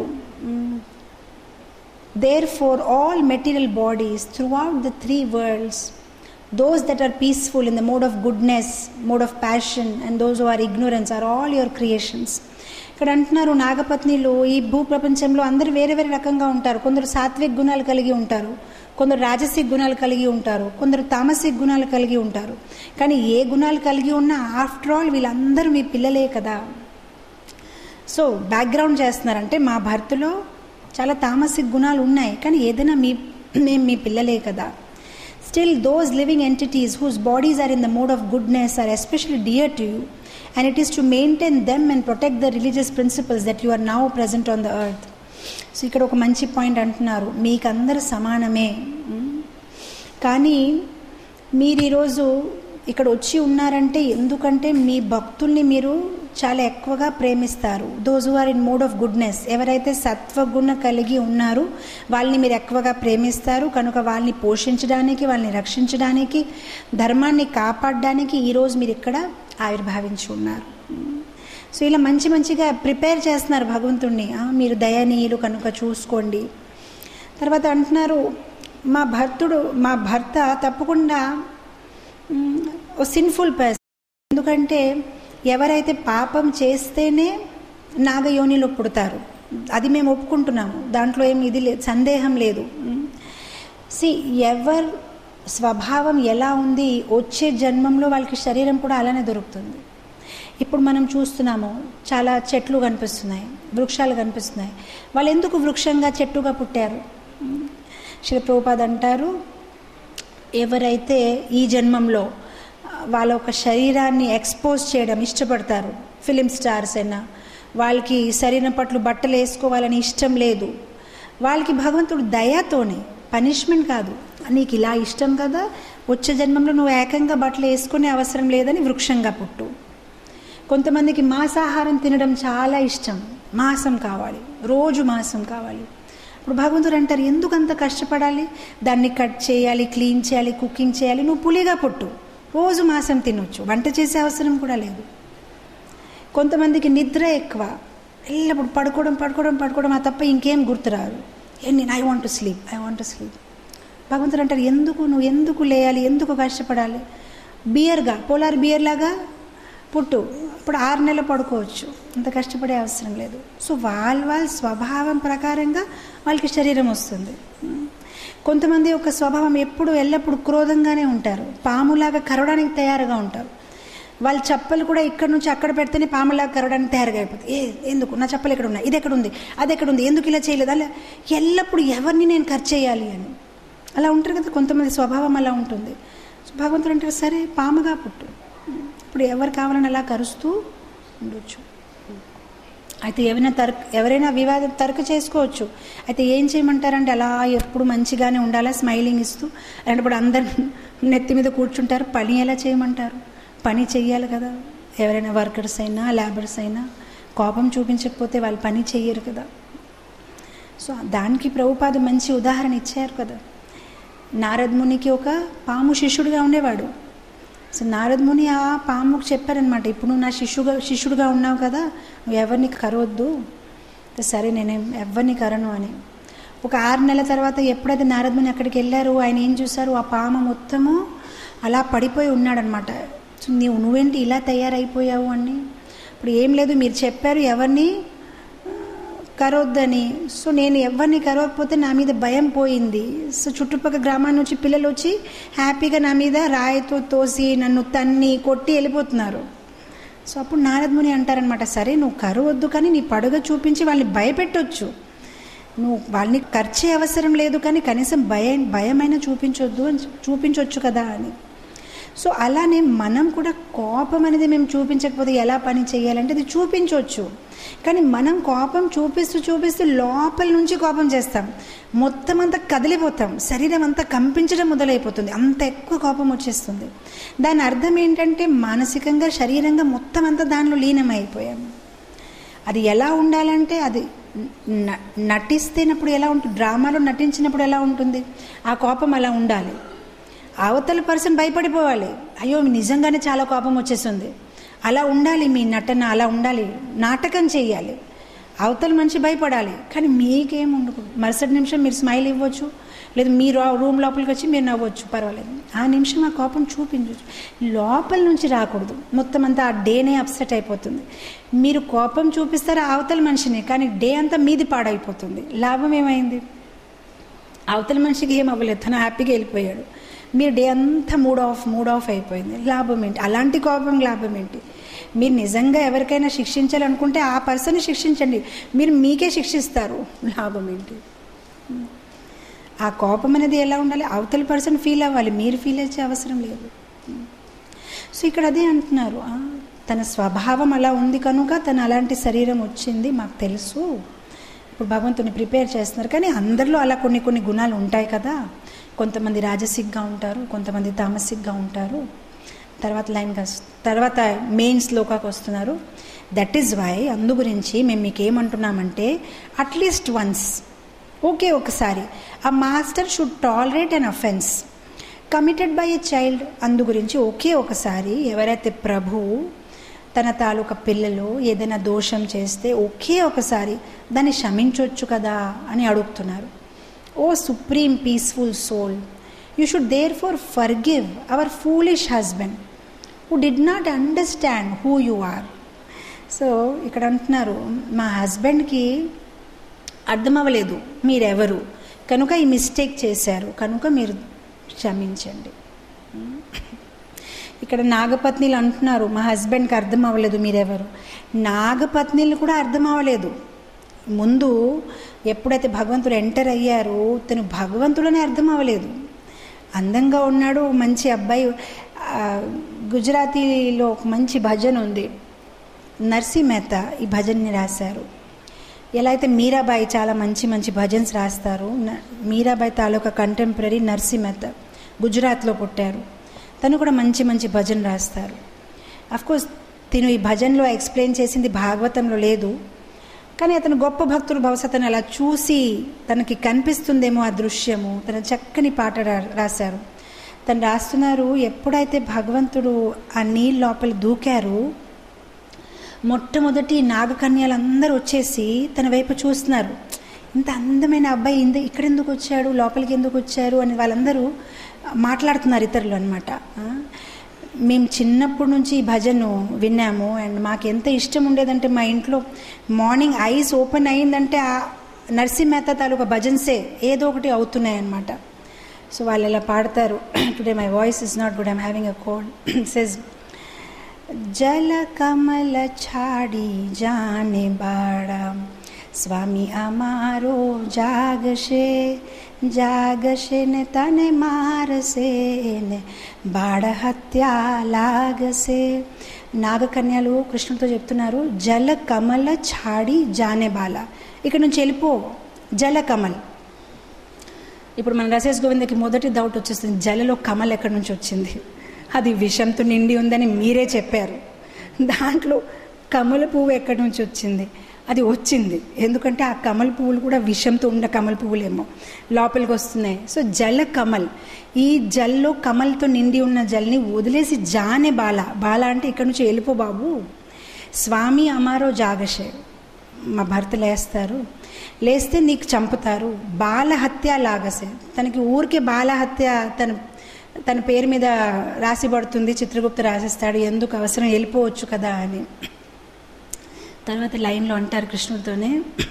Speaker 1: therefore all material bodies throughout the three worlds those that are peaceful in the mode of goodness, mode of passion, and those who are ignorance are all your creations. ఇక్కడ అంటున్నారు నాగపత్నిలో ఈ భూ ప్రపంచంలో అందరూ వేరే వేరే రకంగా ఉంటారు కొందరు సాత్విక గుణాలు కలిగి ఉంటారు కొందరు రాజసిక గుణాలు కలిగి ఉంటారు కొందరు తామసిక గుణాలు కలిగి ఉంటారు కానీ ఏ గుణాలు కలిగి ఉన్నా ఆఫ్టర్ ఆల్ వీళ్ళందరూ మీ పిల్లలే కదా సో బ్యాక్గ్రౌండ్ చేస్తున్నారంటే మా భర్తలో చాలా తామసిక గుణాలు ఉన్నాయి కానీ ఏదైనా మీ మేము మీ పిల్లలే కదా Still, those living entities whose bodies are in the mode of goodness are especially dear to you, and it is to maintain them and protect the religious principles that you are now present on the earth. So ఇక్కడ ఒక మంచి point అంటున్నారు మీకు అందరు సమానమే కానీ మీరు ఈరోజు ఇక్కడ వచ్చి ఉన్నారంటే ఎందుకంటే మీ భక్తుల్ని మీరు చాలా ఎక్కువగా ప్రేమిస్తారు those are in mode of goodness ఎవరైతే సత్వగుణ కలిగి ఉన్నారో వాళ్ళని మీరు ఎక్కువగా ప్రేమిస్తారు కనుక వాళ్ళని పోషించడానికి వాళ్ళని రక్షించడానికి ధర్మాన్ని కాపాడడానికి ఈరోజు మీరు ఇక్కడ ఆవిర్భావించి ఉన్నారు సో ఇలా మంచి మంచిగా ప్రిపేర్ చేస్తున్నారు భగవంతుణ్ణి మీరు దయనీయులు కనుక చూసుకోండి తర్వాత అంటున్నారు మా భర్తుడు మా భర్త తప్పకుండా ఓ సిన్ఫుల్ పర్సన్ ఎందుకంటే ఎవరైతే పాపం చేస్తేనే నాగయోనిలో పుడతారు అది మేము ఒప్పుకుంటున్నాము దాంట్లో ఏం ఇది లేదు సందేహం లేదు సి ఎవరు స్వభావం ఎలా ఉంది వచ్చే జన్మంలో వాళ్ళకి శరీరం కూడా అలానే దొరుకుతుంది ఇప్పుడు మనం చూస్తున్నాము చాలా చెట్లు కనిపిస్తున్నాయి వృక్షాలు కనిపిస్తున్నాయి వాళ్ళు ఎందుకు వృక్షంగా చెట్టుగా పుట్టారు శ్రీ ప్రభుపాద్ అంటారు ఎవరైతే ఈ జన్మంలో వాళ్ళ ఒక శరీరాన్ని ఎక్స్పోజ్ చేయడం ఇష్టపడతారు ఫిలిం స్టార్స్ అయినా వాళ్ళకి శరీరం పట్ల బట్టలు వేసుకోవాలని ఇష్టం లేదు వాళ్ళకి భగవంతుడు దయతోనే పనిష్మెంట్ కాదు నీకు ఇలా ఇష్టం కదా వచ్చే జన్మంలో నువ్వు ఏకంగా బట్టలు వేసుకునే అవసరం లేదని వృక్షంగా పుట్టు కొంతమందికి మాంసాహారం తినడం చాలా ఇష్టం మాంసం కావాలి రోజు మాంసం కావాలి ఇప్పుడు భగవంతుడు అంటారు ఎందుకు అంత కష్టపడాలి దాన్ని కట్ చేయాలి క్లీన్ చేయాలి కుకింగ్ చేయాలి నువ్వు పులిగా పుట్టు రోజు మాంసం తినొచ్చు వంట చేసే అవసరం కూడా లేదు కొంతమందికి నిద్ర ఎక్కువ ఎల్లప్పుడు పడుకోవడం పడుకోవడం పడుకోవడం ఆ తప్ప ఇంకేం గుర్తురాదు నేను I want to sleep I want to sleep భగవంతుడు అంటారు ఎందుకు నువ్వు ఎందుకు లేయాలి ఎందుకు కష్టపడాలి బియర్గా పోలార్ బియర్ లాగా పుట్టు ఇప్పుడు ఆరు నెలలు పడుకోవచ్చు అంత కష్టపడే అవసరం లేదు సో వాళ్ళ వాళ్ళ స్వభావం ప్రకారంగా వాళ్ళకి శరీరం వస్తుంది కొంతమంది యొక్క స్వభావం ఎప్పుడు ఎల్లప్పుడు క్రోధంగానే ఉంటారు పాములాగా కరవడానికి తయారుగా ఉంటారు వాళ్ళ చెప్పలు కూడా ఇక్కడ నుంచి అక్కడ పెడితేనే పాములాగా కరవడానికి తయారుగా అయిపోతుంది ఏ ఎందుకు నా చెప్పలు ఎక్కడ ఉన్నాయి ఇది ఎక్కడ ఉంది అది ఎక్కడ ఉంది ఎందుకు ఇలా చేయలేదు అలా ఎల్లప్పుడు ఎవరిని నేను ఖర్చు చేయాలి అని అలా ఉంటారు కదా కొంతమంది స్వభావం అలా ఉంటుంది భగవంతుడు అంటారు సరే పాముగా పుట్టు ఇప్పుడు ఎవరు కావాలని అలా కరుస్తూ ఉండొచ్చు అయితే ఏమైనా తర్క ఎవరైనా వివాదం తర్క చేసుకోవచ్చు అయితే ఏం చేయమంటారంటే అలా ఎప్పుడు మంచిగానే ఉండాలా స్మైలింగ్ ఇస్తూ అలాంటప్పుడు అందరు నెత్తి మీద కూర్చుంటారు పని ఎలా చేయమంటారు పని చెయ్యాలి కదా ఎవరైనా వర్కర్స్ అయినా లేబర్స్ అయినా కోపం చూపించకపోతే వాళ్ళు పని చెయ్యరు కదా సో దానికి ప్రభుపాద మంచి ఉదాహరణ ఇచ్చారు కదా నారద్ మునికి ఒక పాము శిష్యుడిగా ఉండేవాడు సో నారద్ ముని ఆ పాముకు చెప్పారనమాట ఇప్పుడు నువ్వు నా శిష్యుగా శిష్యుడిగా ఉన్నావు కదా నువ్వు ఎవరిని కరవద్దు సరే నేను ఎవరిని కరను అని ఒక ఆరు నెలల తర్వాత ఎప్పుడైతే నారద్ ముని అక్కడికి వెళ్ళారు ఆయన ఏం చూశారు ఆ పాము మొత్తము అలా పడిపోయి ఉన్నాడనమాట సో నీవు నువ్వేంటి ఇలా తయారైపోయావు అని ఇప్పుడు ఏం లేదు మీరు చెప్పారు ఎవరిని కరవద్దని సో నేను ఎవరిని కరవకపోతే నా మీద భయం పోయింది సో చుట్టుపక్కల గ్రామాల నుంచి పిల్లలు వచ్చి హ్యాపీగా నా మీద రాయితో తోసి నన్ను తన్ని కొట్టి వెళ్ళిపోతున్నారు సో అప్పుడు నారదముని అంటారనమాట సరే నువ్వు కరవద్దు కానీ నీ పడుగ చూపించి వాళ్ళని భయపెట్టొచ్చు నువ్వు వాళ్ళని ఖర్చే అవసరం లేదు కానీ కనీసం భయం భయమైనా చూపించొద్దు అని చూపించవచ్చు కదా అని సో అలానే మనం కూడా కోపం అనేది మేము చూపించకపోతే ఎలా పని చేయాలంటే అది చూపించవచ్చు కానీ మనం కోపం చూపిస్తూ చూపిస్తూ లోపల నుంచి కోపం చేస్తాం మొత్తం అంతా కదిలిపోతాం శరీరం అంతా కంపించడం మొదలైపోతుంది అంత ఎక్కువ కోపం వచ్చేస్తుంది దాని అర్థం ఏంటంటే మానసికంగా శరీరంగా మొత్తం అంతా దానిలో లీనమైపోయాం అది ఎలా ఉండాలంటే అది నటిస్తేనప్పుడు ఎలా ఉంటుంది డ్రామాలో నటించినప్పుడు ఎలా ఉంటుంది ఆ కోపం అలా ఉండాలి అవతల పర్సన్ భయపడిపోవాలి అయ్యో నిజంగానే చాలా కోపం వచ్చేస్తుంది అలా ఉండాలి మీ నటన అలా ఉండాలి నాటకం చేయాలి అవతల మనిషి భయపడాలి కానీ మీకేం ఉండకూడదు మరుసటి నిమిషం మీరు స్మైల్ ఇవ్వచ్చు లేదు మీరు రూమ్ లోపలికి వచ్చి మీరు నవ్వచ్చు పర్వాలేదు ఆ నిమిషం ఆ కోపం చూపించవచ్చు లోపల నుంచి రాకూడదు మొత్తం అంతా ఆ డేనే అప్సెట్ అయిపోతుంది మీరు కోపం చూపిస్తారా అవతల మనిషిని కానీ డే అంతా మీది పాడైపోతుంది లాభం ఏమైంది అవతల మనిషికి ఏం అవ్వలేదు తను హ్యాపీగా వెళ్ళిపోయాడు మీరు డే అంతా మూడ్ ఆఫ్ మూడ్ ఆఫ్ అయిపోయింది లాభం ఏంటి అలాంటి కోపం లాభం ఏంటి మీరు నిజంగా ఎవరికైనా శిక్షించాలనుకుంటే ఆ పర్సన్ శిక్షించండి మీరు మీకే శిక్షిస్తారు లాభం ఏంటి ఆ కోపం అనేది ఎలా ఉండాలి అవతల పర్సన్ ఫీల్ అవ్వాలి మీరు ఫీల్ అయ్యే అవసరం లేదు సో ఇక్కడ అదే అంటున్నారు తన స్వభావం అలా ఉంది కనుక తను అలాంటి శరీరం వచ్చింది మాకు తెలుసు ఇప్పుడు భగవంతుని ప్రిపేర్ చేస్తున్నారు కానీ అందరిలో అలా కొన్ని కొన్ని గుణాలు ఉంటాయి కదా కొంతమంది రాజసిక్గా ఉంటారు కొంతమంది తామసిక్గా ఉంటారు తర్వాత లైన్గా తర్వాత మెయిన్ శ్లోకాకి వస్తున్నారు దట్ ఈజ్ వై అందు గురించి మేము మీకు ఏమంటున్నామంటే అట్లీస్ట్ వన్స్ ఓకే ఒకసారి ఆ master should tolerate an offence committed by a child అందు గురించి ఒకే ఒకసారి ఎవరైతే ప్రభువు తన తాలూకా పిల్లలు ఏదైనా దోషం చేస్తే ఒకే ఒకసారి దాన్ని క్షమించవచ్చు కదా అని అడుగుతున్నారు O supreme peaceful soul you should therefore forgive our foolish husband who did not understand who you are so ఇక్కడ అంటున్నారు మా హస్బెండ్కి అర్థం అవ్వలేదు మీరెవరు కనుక ఈ మిస్టేక్ చేశారు కనుక మీరు క్షమించండి ఇక్కడ నాగపత్నిలు అంటున్నారు మా హస్బెండ్కి అర్థం అవ్వలేదు మీరెవరు నాగపత్నిలు కూడా అర్థం అవ్వలేదు ముందు ఎప్పుడైతే భగవంతుడు ఎంటర్ అయ్యారో తను భగవంతుడని అర్థం అవ్వలేదు అందంగా ఉన్నాడు మంచి అబ్బాయి ఆ, గుజరాతీలో ఒక మంచి భజన ఉంది నర్సీ మెహతా ఈ భజన్ని రాశారు ఎలా అయితే మీరాబాయి చాలా మంచి మంచి భజన్స్ రాస్తారు న- మీరాబాయి తాలూకా కంటెంపరీ నర్సీ మెహతా గుజరాత్లో పుట్టారు తను కూడా మంచి మంచి భజన రాస్తారు కోర్స్ తిను ఈ భజనలో ఎక్స్ప్లెయిన్ చేసింది భాగవతంలో లేదు కానీ అతను గొప్ప భక్తుడు బహుశా తను అలా చూసి తనకి కనిపిస్తుందేమో ఆ దృశ్యము తన చక్కని పాట రా- రాశారు తను రాస్తున్నారు ఎప్పుడైతే భగవంతుడు ఆ నీళ్ళ లోపల దూకారు మొట్టమొదటి నాగకన్యలందరూ వచ్చేసి తన వైపు చూస్తున్నారు ఇంత అందమైన అబ్బాయి ఇంద ఇక్కడ ఎందుకు వచ్చాడు లోపలికి ఎందుకు వచ్చారు అని వాళ్ళందరూ మాట్లాడుతున్నారు ఇతరులు అనమాట మేము చిన్నప్పటి నుంచి ఈ భజను విన్నాము అండ్ మాకు ఎంత ఇష్టం ఉండేదంటే మా ఇంట్లో మార్నింగ్ ఐస్ ఓపెన్ అయిందంటే ఆ నర్సింగ్ మెహతా తాలూకా భజన్సే ఏదో ఒకటి అవుతున్నాయి అన్నమాట సో వాళ్ళు ఇలా పాడతారు today my voice is not good I'm having a cold సెస్ जल कमल छाड़ी जाने बाड़ा સ્વામી અમારો જાગશે જાગશે ને તને મારશે ને బాడ హత్య లాగసే నాగకన్యలు కృష్ణుడితో చెప్తున్నారు జల కమల ఛాడి జానే బాల ఇక్కడ నుంచి వెళ్ళిపో జల కమల్ ఇప్పుడు మన రసేష్ గోవిందకి మొదటి డౌట్ వచ్చేస్తుంది జలలో కమల్ ఎక్కడి నుంచి వచ్చింది అది విషంతో నిండి ఉందని మీరే చెప్పారు దాంట్లో కమల పువ్వు ఎక్కడి నుంచి వచ్చింది అది వచ్చింది ఎందుకంటే ఆ కమల పువ్వులు కూడా విషంతో ఉన్న కమల పువ్వులేమో లోపలికి వస్తున్నాయి సో జల కమల్ ఈ జల్లో కమల్తో నిండి ఉన్న జల్ని వదిలేసి జానే బాల బాల అంటే ఇక్కడ నుంచి వెళ్ళిపో బాబు స్వామి అమారో జాగషే మా భర్త లేస్తారు లేస్తే నీకు చంపుతారు బాలహత్య లాగసే తనకి ఊరికే బాలహత్య తన తన పేరు మీద రాసి పడుతుంది చిత్రగుప్త రాసిస్తాడు ఎందుకు అవసరం వెళ్ళిపోవచ్చు కదా అని తర్వాత లైన్లో అంటారు కృష్ణుడితోనే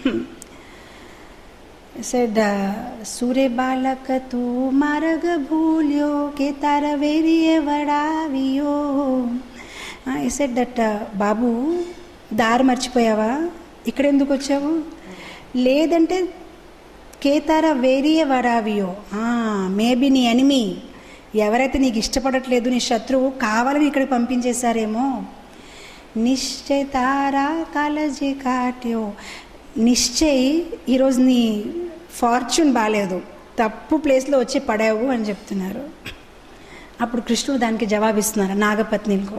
Speaker 1: సెడ్ సూర్య బాలక తూ మార్గ భూల్యో కే తార వేరియే వడావియో సెడ్ దట్ బాబు దారి మర్చిపోయావా ఇక్కడ ఎందుకు వచ్చావు లేదంటే కేతార వేరియే వడావియో మేబీ నీ ఎనిమి ఎవరైతే నీకు ఇష్టపడట్లేదు నీ శత్రువు కావాలని ఇక్కడికి పంపించేశారేమో నిశ్చయ తారా కాలజీ కాట్యో నిశ్చయ్ ఈరోజు నీ ఫార్చ్యూన్ బాగాలేదు తప్పు ప్లేస్లో వచ్చి పడావు అని చెప్తున్నారు అప్పుడు కృష్ణుడు దానికి జవాబిస్తున్నారు నాగపత్నికో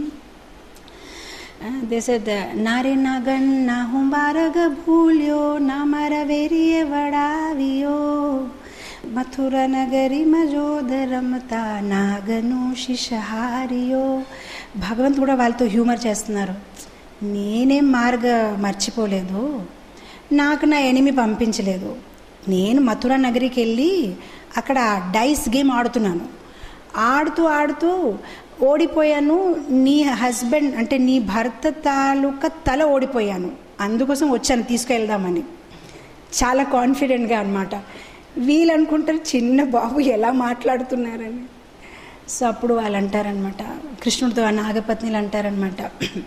Speaker 1: దేశ నారే నగన్ నా హుంబారగ భూల్యో నా మర వేరియ వడావియో మథుర నగరి మజోద రమతా నాగను శిషహారియో భగవంత్ కూడా వాళ్ళతో హ్యూమర్ చేస్తున్నారు నేనేం మార్గ మర్చిపోలేదు నాకు నా ఎనిమి పంపించలేదు నేను మథుర నగరికి వెళ్ళి అక్కడ డైస్ గేమ్ ఆడుతున్నాను ఆడుతూ ఆడుతూ ఓడిపోయాను నీ హస్బెండ్ అంటే నీ భర్త తాలూకా తల ఓడిపోయాను అందుకోసం వచ్చాను తీసుకెళ్దామని చాలా కాన్ఫిడెంట్గా అనమాట వీళ్ళు అనుకుంటారు చిన్న బాబు ఎలా మాట్లాడుతున్నారని సో అప్పుడు వాళ్ళు అంటారనమాట కృష్ణుడితో ఆ నాగపత్నిలు అంటారనమాట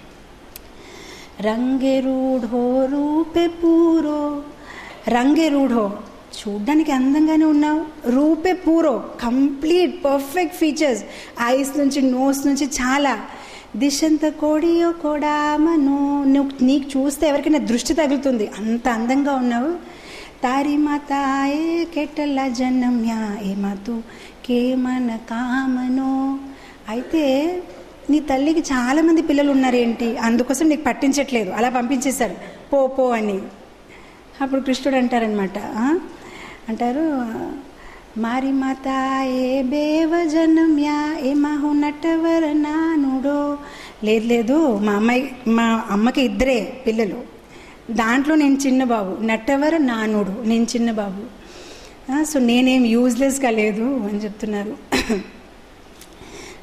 Speaker 1: రంగే రూఢో రూపే పూరో రంగే రూఢో చూడ్డానికి అందంగానే ఉన్నావు రూపే పూరో కంప్లీట్ పర్ఫెక్ట్ ఫీచర్స్ ఐస్ నుంచి నోస్ నుంచి చాలా దిశంత కోడియో కోడామను నువ్వు నీకు చూస్తే ఎవరికైనా దృష్టి తగులుతుంది అంత అందంగా ఉన్నావు తారి మాతాయే కెట్టల జన్మ్యా ఏమతు కేమన కామనో అయితే నీ తల్లికి చాలామంది పిల్లలు ఉన్నారేంటి అందుకోసం నీకు పట్టించట్లేదు అలా పంపించేశాడు పో పో అని అప్పుడు కృష్ణుడు అంటారనమాట అంటారు మారి మాత ఏ బేవ జన్మ్యా ఏ మాహు నటవర నానుడో లేదు లేదు మా అమ్మాయి మా అమ్మకి ఇద్దరే పిల్లలు దాంట్లో నేను చిన్న బాబు నట్టవర నానుడు నేను చిన్న బాబు సో నేనేం యూజ్లెస్గా లేదు అని చెప్తున్నారు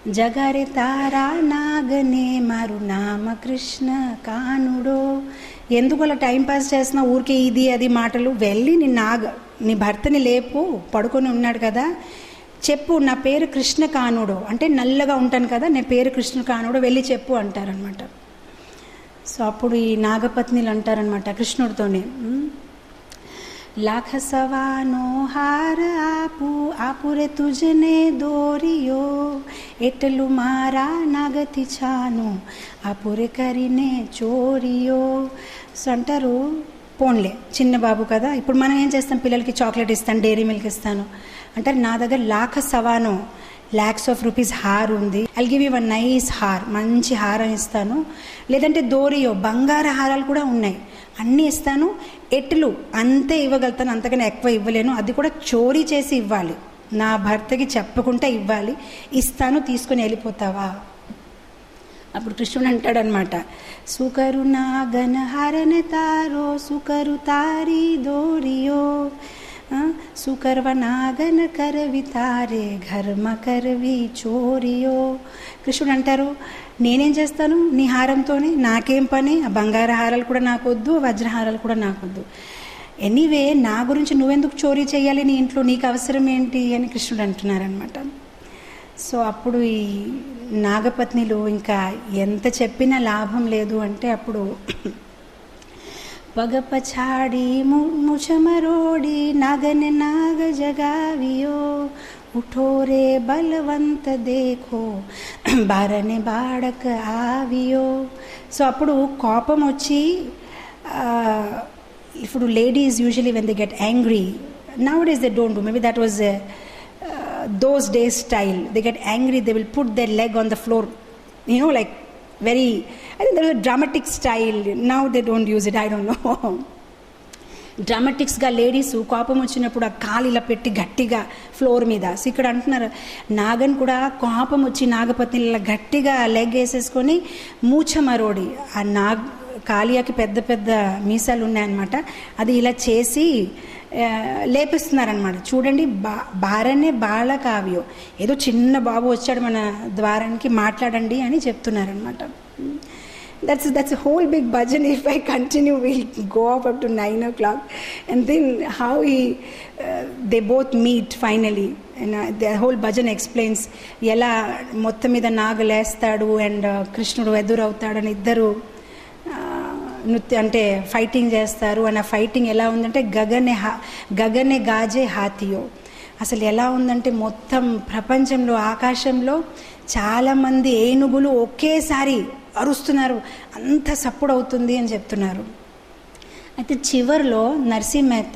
Speaker 1: జగరే తారా నాగనే మరు నామ కృష్ణ కానుడో ఎందుకు అలా టైం పాస్ చేస్తున్నా ఊరికే ఇది అది మాటలు వెళ్ళి నీ నాగ నీ భర్తని లేపు పడుకొని ఉన్నాడు కదా చెప్పు నా పేరు కృష్ణ కానుడు అంటే నల్లగా ఉంటాను కదా నా పేరు కృష్ణ కానుడు వెళ్ళి చెప్పు అంటారనమాట సో అప్పుడు ఈ నాగపత్నిలు అంటారనమాట కృష్ణుడితోనే "ఉమ్, લાખ સવાનો હાર આપું આપુરે તુજને દોરિયો એટલું મારા નાગથી છાનું ఆపురే కరినే చోరియో సో అంటారు పోన్లే చిన్న బాబు కదా ఇప్పుడు మనం ఏం చేస్తాం పిల్లలకి చాక్లెట్ ఇస్తాను డైరీ మిల్క్ ఇస్తాను అంటారు నా దగ్గర లాఖ సవానో ల్యాక్స్ ఆఫ్ రూపీస్ హార్ ఉంది I give you one nice హార్ మంచి హారం ఇస్తాను లేదంటే దోరియో బంగార హారాలు కూడా ఉన్నాయి అన్నీ ఇస్తాను ఎట్లు అంతే ఇవ్వగలుగుతాను అంతకన్నా ఎక్కువ ఇవ్వలేను అది కూడా చోరీ చేసి ఇవ్వాలి నా భర్తకి చెప్పకుండా ఇవ్వాలి ఇస్తాను తీసుకొని వెళ్ళిపోతావా అప్పుడు కృష్ణుడు అంటాడనమాట సుకరు నాగన హరణ తారో సుకరు తారి దోరియో ఆ, సుకర్వ నాగన కరవి తారే ఘర్మ కరవి చోరియో కృష్ణుడు అంటారు నేనేం చేస్తాను నీ హారంతోనే నాకేం పని ఆ బంగార హారాలు కూడా నాకొద్దు వజ్రహారాలు కూడా నాకొద్దు ఎనీవే నా గురించి నువ్వెందుకు చోరీ చేయాలి నీ ఇంట్లో నీకు అవసరం ఏంటి అని కృష్ణుడు అంటున్నారనమాట సో అప్పుడు ఈ నాగపత్నిలు ఇంకా ఎంత చెప్పినా లాభం లేదు అంటే అప్పుడు పగ పછાડી મુછ મરોડી નાગને નાગ જગાવ્યો ઉઠો રે બલવંત દેખો బారనే బాడక ఆవియో సో అప్పుడు కోపం వచ్చి ఆ, ఇప్పుడు ladies usually when they get angry nowadays they don't do maybe that was those days style they get angry they will put their leg on the floor you know like very i think there was a dramatic style now they don't use it i don't know డ్రామాటిక్స్గా ladies కోపం వచ్చినప్పుడు ఆ కాలు ఇలా పెట్టి గట్టిగా floor మీద so ఇక్కడ అంటున్నారు నాగన్ కూడా కోపం వచ్చి నాగపత్ని ఇలా గట్టిగా లెగ్ వేసేసుకొని మూచమరోడి ఆ నాగ్ కాళియాకి పెద్ద పెద్ద మీసాలు ఉన్నాయన్నమాట అది ఇలా చేసి ఆ, లేపిస్తున్నారనమాట చూడండి బా బారనే బాల కావ్యం ఏదో చిన్న బాబు వచ్చాడు మన ద్వారానికి మాట్లాడండి అని చెప్తున్నారనమాట that's that's a whole big bhajan if i continue we'll go up up to 9 o'clock and then how he uh, they both meet finally and uh, the whole bhajan explains ఎలా మొత్తం మీద నాగలేస్తాడు అండ్ కృష్ణుడు ఎదురవుతాడని ఇద్దరు ఆ, నృత్య అంటే fighting చేస్తారు and ఆ ఫైటింగ్ ఎలా ఉందంటే గగనే హా గగనే గాజే హాతియో అసలు ఎలా ఉందంటే మొత్తం ప్రపంచంలో ఆకాశంలో చాలామంది ఏనుగులు ఒకేసారి అరుస్తున్నారు అంత సప్పుడు అవుతుంది అని చెప్తున్నారు అయితే చివరిలో నరసింహ మెహత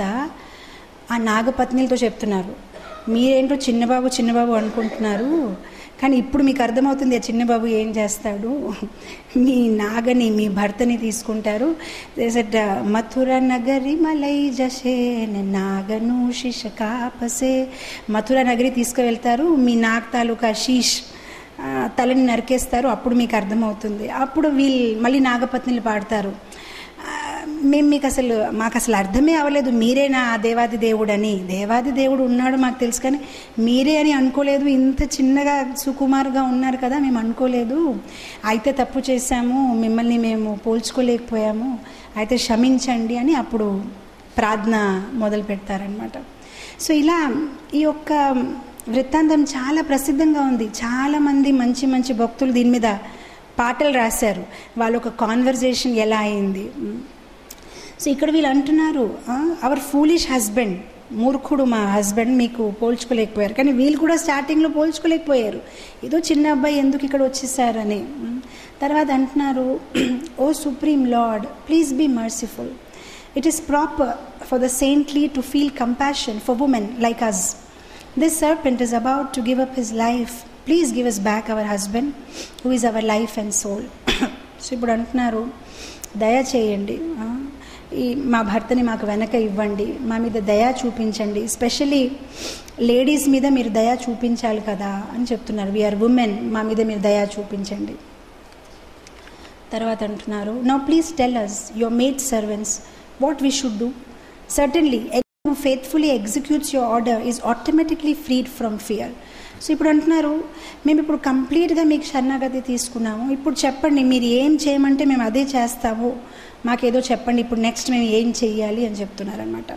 Speaker 1: ఆ నాగపత్నిలతో చెప్తున్నారు మీరేంటో చిన్నబాబు చిన్నబాబు అనుకుంటున్నారు కానీ ఇప్పుడు మీకు అర్థమవుతుంది ఆ చిన్నబాబు ఏం చేస్తాడు మీ నాగని మీ భర్తని తీసుకుంటారు సెట్ మథుర నగరి మలై జసే నాగను శిష కాపసే మథుర నగరి తీసుకువెళ్తారు మీ నాగ్ తాలూకా శీష్ ఆ, తలని నరికేస్తారు అప్పుడు మీకు అర్థమవుతుంది అప్పుడు వీళ్ళు మళ్ళీ నాగపత్నిలు పాడతారు ఆ, మేము మీకు అసలు మాకు అసలు అర్థమే అవ్వలేదు మీరే నా దేవాది దేవుడని దేవాది దేవుడు ఉన్నాడు మాకు తెలుసు కానీ మీరే అని అనుకోలేదు ఇంత చిన్నగా సుకుమారుగా ఉన్నారు కదా మేము అనుకోలేదు అయితే తప్పు చేశాము మిమ్మల్ని మేము పోల్చుకోలేకపోయాము అయితే క్షమించండి అని అప్పుడు ప్రార్థన మొదలు పెడతారనమాట సో ఇలా ఈ యొక్క వృత్తాంతం చాలా ప్రసిద్ధంగా ఉంది చాలామంది మంచి మంచి భక్తులు దీని మీద పాటలు రాశారు వాళ్ళ ఒక కాన్వర్జేషన్ ఎలా అయింది సో ఇక్కడ వీళ్ళు అంటున్నారు అవర్ ఫూలిష్ హస్బెండ్ మూర్ఖుడు మా హస్బెండ్ మీకు పోల్చుకోలేకపోయారు కానీ వీళ్ళు కూడా స్టార్టింగ్లో పోల్చుకోలేకపోయారు ఏదో చిన్న అబ్బాయి ఎందుకు ఇక్కడ వచ్చేసారని ఉమ్. తర్వాత అంటున్నారు O supreme lord please be merciful it is proper for the saintly to feel compassion for women like us this serpent is about to give up his life please give us back our husband who is our life and soul so ఇప్పుడు అంటున్నారు దయ చేయండి ఆ, ఈ మా భర్తని మాకు వెనక ఇవ్వండి మా మీద దయ చూపించండి స్పెషలీ లేడీస్ మీద మీరు దయ చూపించాలి కదా అని చెప్తున్నారు వీఆర్ ఉమెన్ మా మీద మీరు దయ చూపించండి తర్వాత అంటున్నారు now please tell us your maid servants what we should do certainly who faithfully executes your order is automatically freed from fear. So ఇప్పుడు అంటున్నారు మేము ఇప్పుడు కంప్లీట్గా మీకు శరణాగతి తీసుకున్నాము ఇప్పుడు చెప్పండి మీరు ఏం చేయమంటే మేము అదే చేస్తాము మాకేదో చెప్పండి ఇప్పుడు నెక్స్ట్ మేము ఏం చెయ్యాలి అని చెప్తున్నారనమాట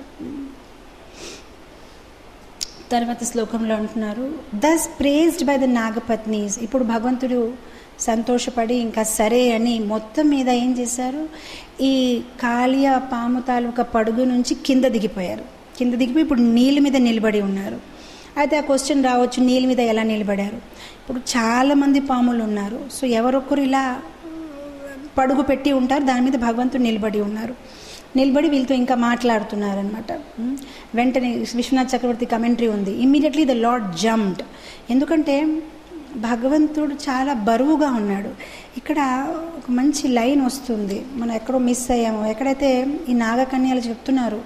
Speaker 1: తర్వాత శ్లోకంలో అంటున్నారు దస్ ప్రేజ్డ్ బై ద నాగపత్నీస్ ఇప్పుడు భగవంతుడు సంతోషపడి ఇంకా సరే అని మొత్తం మీద ఏం చేశారు ఈ కాళియ పాము తాలూకా పడుగు నుంచి కింద దిగిపోయారు కింద దిగిపోయి ఇప్పుడు నీళ్ళ మీద నిలబడి ఉన్నారు అయితే ఆ క్వశ్చన్ రావచ్చు నీళ్ళ మీద ఎలా నిలబడారు ఇప్పుడు చాలామంది పాములు ఉన్నారు సో ఎవరొక్కరు ఇలా పడుగు పెట్టి ఉంటారు దాని మీద భగవంతుడు నిలబడి ఉన్నారు నిలబడి వీళ్ళతో ఇంకా మాట్లాడుతున్నారనమాట వెంటనే విశ్వనాథ్ చక్రవర్తి కమెంటరీ ఉంది ఇమ్మీడియట్లీ ద లార్డ్ జంప్డ్ ఎందుకంటే భగవంతుడు చాలా బరువుగా ఉన్నాడు ఇక్కడ ఒక మంచి లైన్ వస్తుంది మనం ఎక్కడో మిస్ అయ్యాము ఎక్కడైతే ఈ నాగకన్యలు చెప్తున్నారు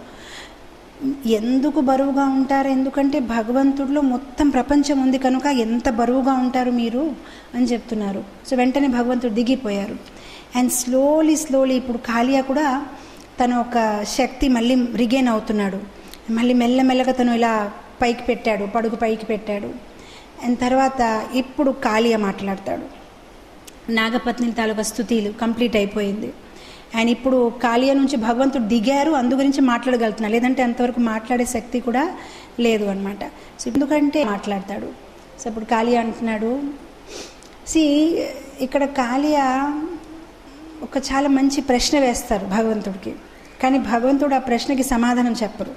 Speaker 1: ఎందుకు బరువుగా ఉంటారు ఎందుకంటే భగవంతుడిలో మొత్తం ప్రపంచం ఉంది కనుక ఎంత బరువుగా ఉంటారు మీరు అని చెప్తున్నారు సో వెంటనే భగవంతుడు దిగిపోయారు అండ్ స్లోలీ స్లోలీ ఇప్పుడు కాళియా కూడా తన ఒక శక్తి మళ్ళీ రిగైన్ అవుతున్నాడు మళ్ళీ మెల్లమెల్లగా తను ఇలా పైకి పెట్టాడు పడుగు పైకి పెట్టాడు అండ్ తర్వాత ఇప్పుడు కాళియా మాట్లాడతాడు నాగపత్ని తాలూకా స్థుతిలు కంప్లీట్ అయిపోయింది అండ్ ఇప్పుడు కాళియా నుంచి భగవంతుడు దిగారు అందు గురించి మాట్లాడగలుగుతున్నారు లేదంటే అంతవరకు మాట్లాడే శక్తి కూడా లేదు అనమాట సో ఎందుకంటే మాట్లాడతాడు సో ఇప్పుడు కాళియా అంటున్నాడు సి ఇక్కడ కాళియా ఒక చాలా మంచి ప్రశ్న వేస్తారు భగవంతుడికి కానీ భగవంతుడు ఆ ప్రశ్నకి సమాధానం చెప్పరు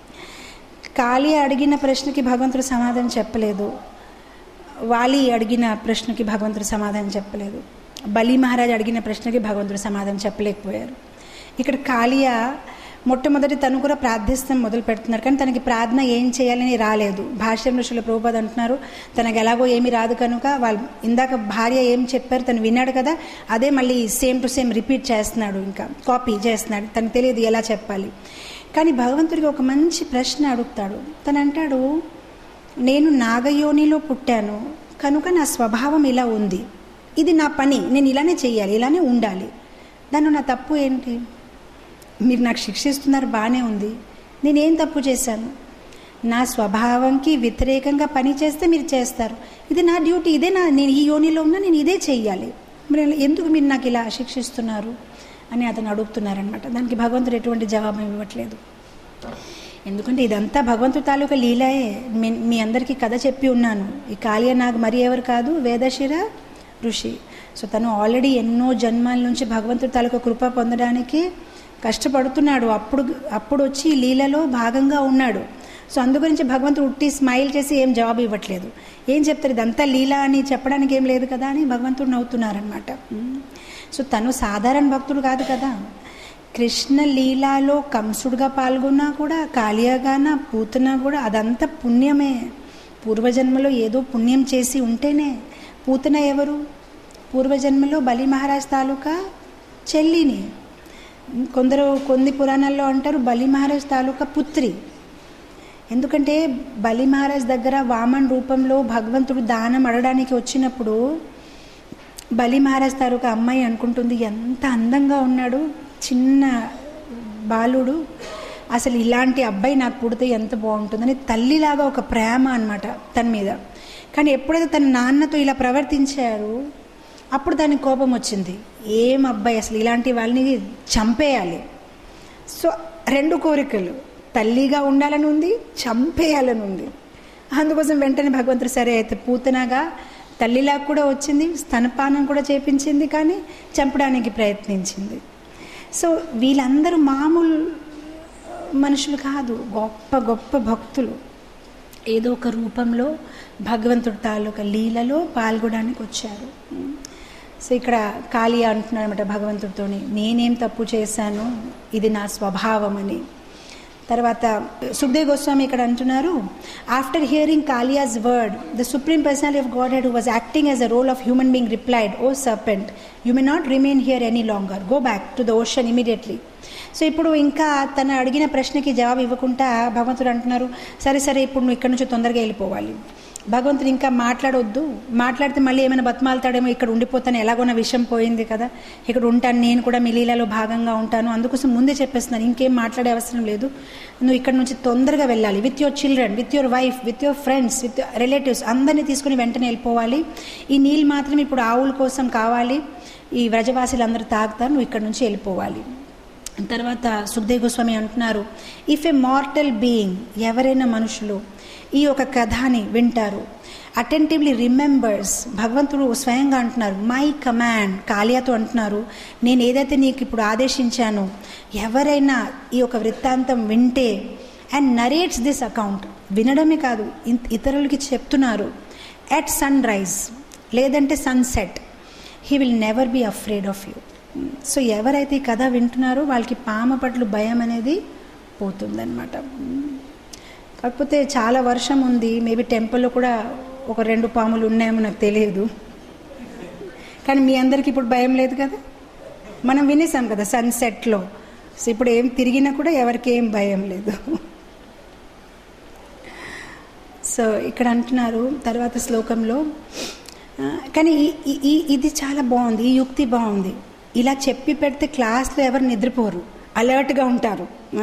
Speaker 1: కాళీ అడిగిన ప్రశ్నకి భగవంతుడు సమాధానం చెప్పలేదు వాలి అడిగిన ప్రశ్నకి భగవంతుడు సమాధానం చెప్పలేదు బలి మహారాజ్ అడిగిన ప్రశ్నకి భగవంతుడు సమాధానం చెప్పలేకపోయారు ఇక్కడ కాళియా మొట్టమొదటి తను కూడా ప్రార్థిస్తాం మొదలు పెడుతున్నారు కానీ తనకి ప్రార్థన ఏం చేయాలని రాలేదు భాష్యం ఋషుల ప్రభుపాద అంటున్నారు తనకు ఎలాగో ఏమీ రాదు కనుక వాళ్ళు ఇందాక భార్య ఏం చెప్పారు తను విన్నాడు కదా అదే మళ్ళీ సేమ్ టు సేమ్ రిపీట్ చేస్తున్నాడు ఇంకా కాపీ చేస్తున్నాడు తనకు తెలియదు ఎలా చెప్పాలి కానీ భగవంతుడికి ఒక మంచి ప్రశ్న అడుగుతాడు తను అంటాడు నేను నాగయోనిలో పుట్టాను కనుక నా స్వభావం ఇలా ఉంది ఇది నా పని నేను ఇలానే చేయాలి ఇలానే ఉండాలి దానిలో నా తప్పు ఏంటి మీరు నాకు శిక్షిస్తున్నారు బాగానే ఉంది నేనేం తప్పు చేశాను నా స్వభావంకి వ్యతిరేకంగా పని చేస్తే మీరు చేస్తారు ఇది నా డ్యూటీ ఇదే నా నేను ఈ యోనిలో ఉన్నా నేను ఇదే చెయ్యాలి మరి ఎందుకు మీరు నాకు ఇలా శిక్షిస్తున్నారు అని అతను అడుగుతున్నారనమాట దానికి భగవంతుడు ఎటువంటి జవాబు ఇవ్వట్లేదు ఎందుకంటే ఇదంతా భగవంతుడి తాలూకా లీలాయే మీ మీ అందరికీ కథ చెప్పి ఉన్నాను ఈ కాళియ నాకు మరి ఎవరు కాదు వేదశిర ఋషి సో తను ఆల్రెడీ ఎన్నో జన్మాల నుంచి భగవంతుడి తాలూకా కృప పొందడానికి కష్టపడుతున్నాడు అప్పుడు అప్పుడు వచ్చి ఈ లీలలో భాగంగా ఉన్నాడు సో అందు గురించి భగవంతుడు ఉట్టి స్మైల్ చేసి ఏం జవాబు ఇవ్వట్లేదు ఏం చెప్తారు ఇదంతా లీలా అని చెప్పడానికి ఏం లేదు కదా అని భగవంతుడు నవ్వుతున్నారనమాట సో తను సాధారణ భక్తుడు కాదు కదా కృష్ణ లీలాలో కంసుడుగా పాల్గొన్నా కూడా కాళియాగాన పూతన కూడా అదంతా పుణ్యమే పూర్వజన్మలో ఏదో పుణ్యం చేసి ఉంటేనే పూతన ఎవరు పూర్వజన్మలో బలి మహారాజ్ తాలూకా చెల్లిని కొందరు కొన్ని పురాణాల్లో అంటారు బలి మహారాజ్ తాలూకా పుత్రి ఎందుకంటే బలి మహారాజ్ దగ్గర వామన్ రూపంలో భగవంతుడు దానం అడడానికి వచ్చినప్పుడు బలి మహారాజ్ తాలూకా అమ్మాయి అనుకుంటుంది ఎంత అందంగా ఉన్నాడు చిన్న బాలుడు అసలు ఇలాంటి అబ్బాయి నాకు పుడితే ఎంత బాగుంటుందని తల్లిలాగా ఒక ప్రేమ అనమాట తన మీద కానీ ఎప్పుడైతే తన నాన్నతో ఇలా ప్రవర్తించారు అప్పుడు దానికి కోపం వచ్చింది ఏం అబ్బాయి అసలు ఇలాంటి వాళ్ళని చంపేయాలి సో రెండు కోరికలు తల్లిగా ఉండాలని ఉంది చంపేయాలని ఉంది అందుకోసం వెంటనే భగవంతుడు సరే అయితే పూతనగా తల్లిలా కూడా వచ్చింది స్తనపానం కూడా చేపించింది కానీ చంపడానికి ప్రయత్నించింది సో వీళ్ళందరూ మామూలు మనుషులు కాదు గొప్ప గొప్ప భక్తులు ఏదో ఒక రూపంలో భగవంతుడి తాలూకా లీలలో పాల్గొనడానికి వచ్చారు సో ఇక్కడ కాళీ అంటున్నాడు అనమాట భగవంతుడితోని నేనేం తప్పు చేశాను ఇది నా స్వభావం అని తర్వాత సుఖదేవ్ గోస్వామి ఇక్కడ అంటున్నారు after hearing Kaliya's word the supreme personality of godhead who was acting as a role of human being replied O serpent you may not remain here any longer go back to the ocean immediately so ఇప్పుడు ఇంకా తను అడిగిన ప్రశ్నకి జవాబు ఇవ్వకుండా భగవంతుడు అంటున్నారు సరే సరే ఇప్పుడు నువ్వు ఇక్కడ నుంచి తొందరగా వెళ్ళిపోవాలి భగవంతుడు ఇంకా మాట్లాడొద్దు మాట్లాడితే మళ్ళీ ఏమైనా బతిమాలతాడేమో ఇక్కడ ఉండిపోతాను ఎలాగో నా విషయం పోయింది కదా ఇక్కడ ఉంటాను నేను కూడా మీ లీలలో భాగంగా ఉంటాను అందుకోసం ముందే చెప్పేస్తున్నాను ఇంకేం మాట్లాడే అవసరం లేదు నువ్వు ఇక్కడ నుంచి తొందరగా వెళ్ళాలి with your children with your wife with your friends with relatives అందరినీ తీసుకుని వెంటనే వెళ్ళిపోవాలి ఈ నీళ్ళు మాత్రం ఇప్పుడు ఆవుల కోసం కావాలి ఈ వ్రజవాసులు అందరూ తాగుతారు నువ్వు ఇక్కడ నుంచి వెళ్ళిపోవాలి తర్వాత సుఖదేవ్ గోస్వామి అంటున్నారు ఇఫ్ ఏ మార్టల్ బీయింగ్ ఎవరైనా మనుషులు ఈ ఒక కథని వింటారు అటెంటివ్లీ రిమెంబర్స్ భగవంతుడు స్వయంగా అంటున్నారు మై కమాండ్ కాళియాతో అంటున్నారు నేను ఏదైతే నీకు ఇప్పుడు ఆదేశించానో ఎవరైనా ఈ ఒక వృత్తాంతం వింటే అండ్ నరేట్స్ దిస్ అకౌంట్ వినడమే కాదు ఇతరులకి చెప్తున్నారు ఎట్ సన్ రైజ్ లేదంటే sunset he will never be afraid of you so ఎవరైతే ఈ కథ వింటున్నారో వాళ్ళకి పామ పట్ల భయం అనేది పోతుందన్నమాట కాకపోతే చాలా వర్షం ఉంది మేబీ టెంపుల్లో కూడా ఒక రెండు పాములు ఉన్నాయేమో నాకు తెలియదు కానీ మీ అందరికీ ఇప్పుడు భయం లేదు కదా మనం వినేసాం కదా సన్సెట్లో సో ఇప్పుడు ఏం తిరిగినా కూడా ఎవరికి ఏం భయం లేదు సో ఇక్కడ అంటున్నారు తర్వాత శ్లోకంలో కానీ ఈ ఇది చాలా బాగుంది ఈ యుక్తి బాగుంది ఇలా చెప్పి పెడితే క్లాస్లో ఎవరు నిద్రపోరు అలర్ట్గా ఉంటారు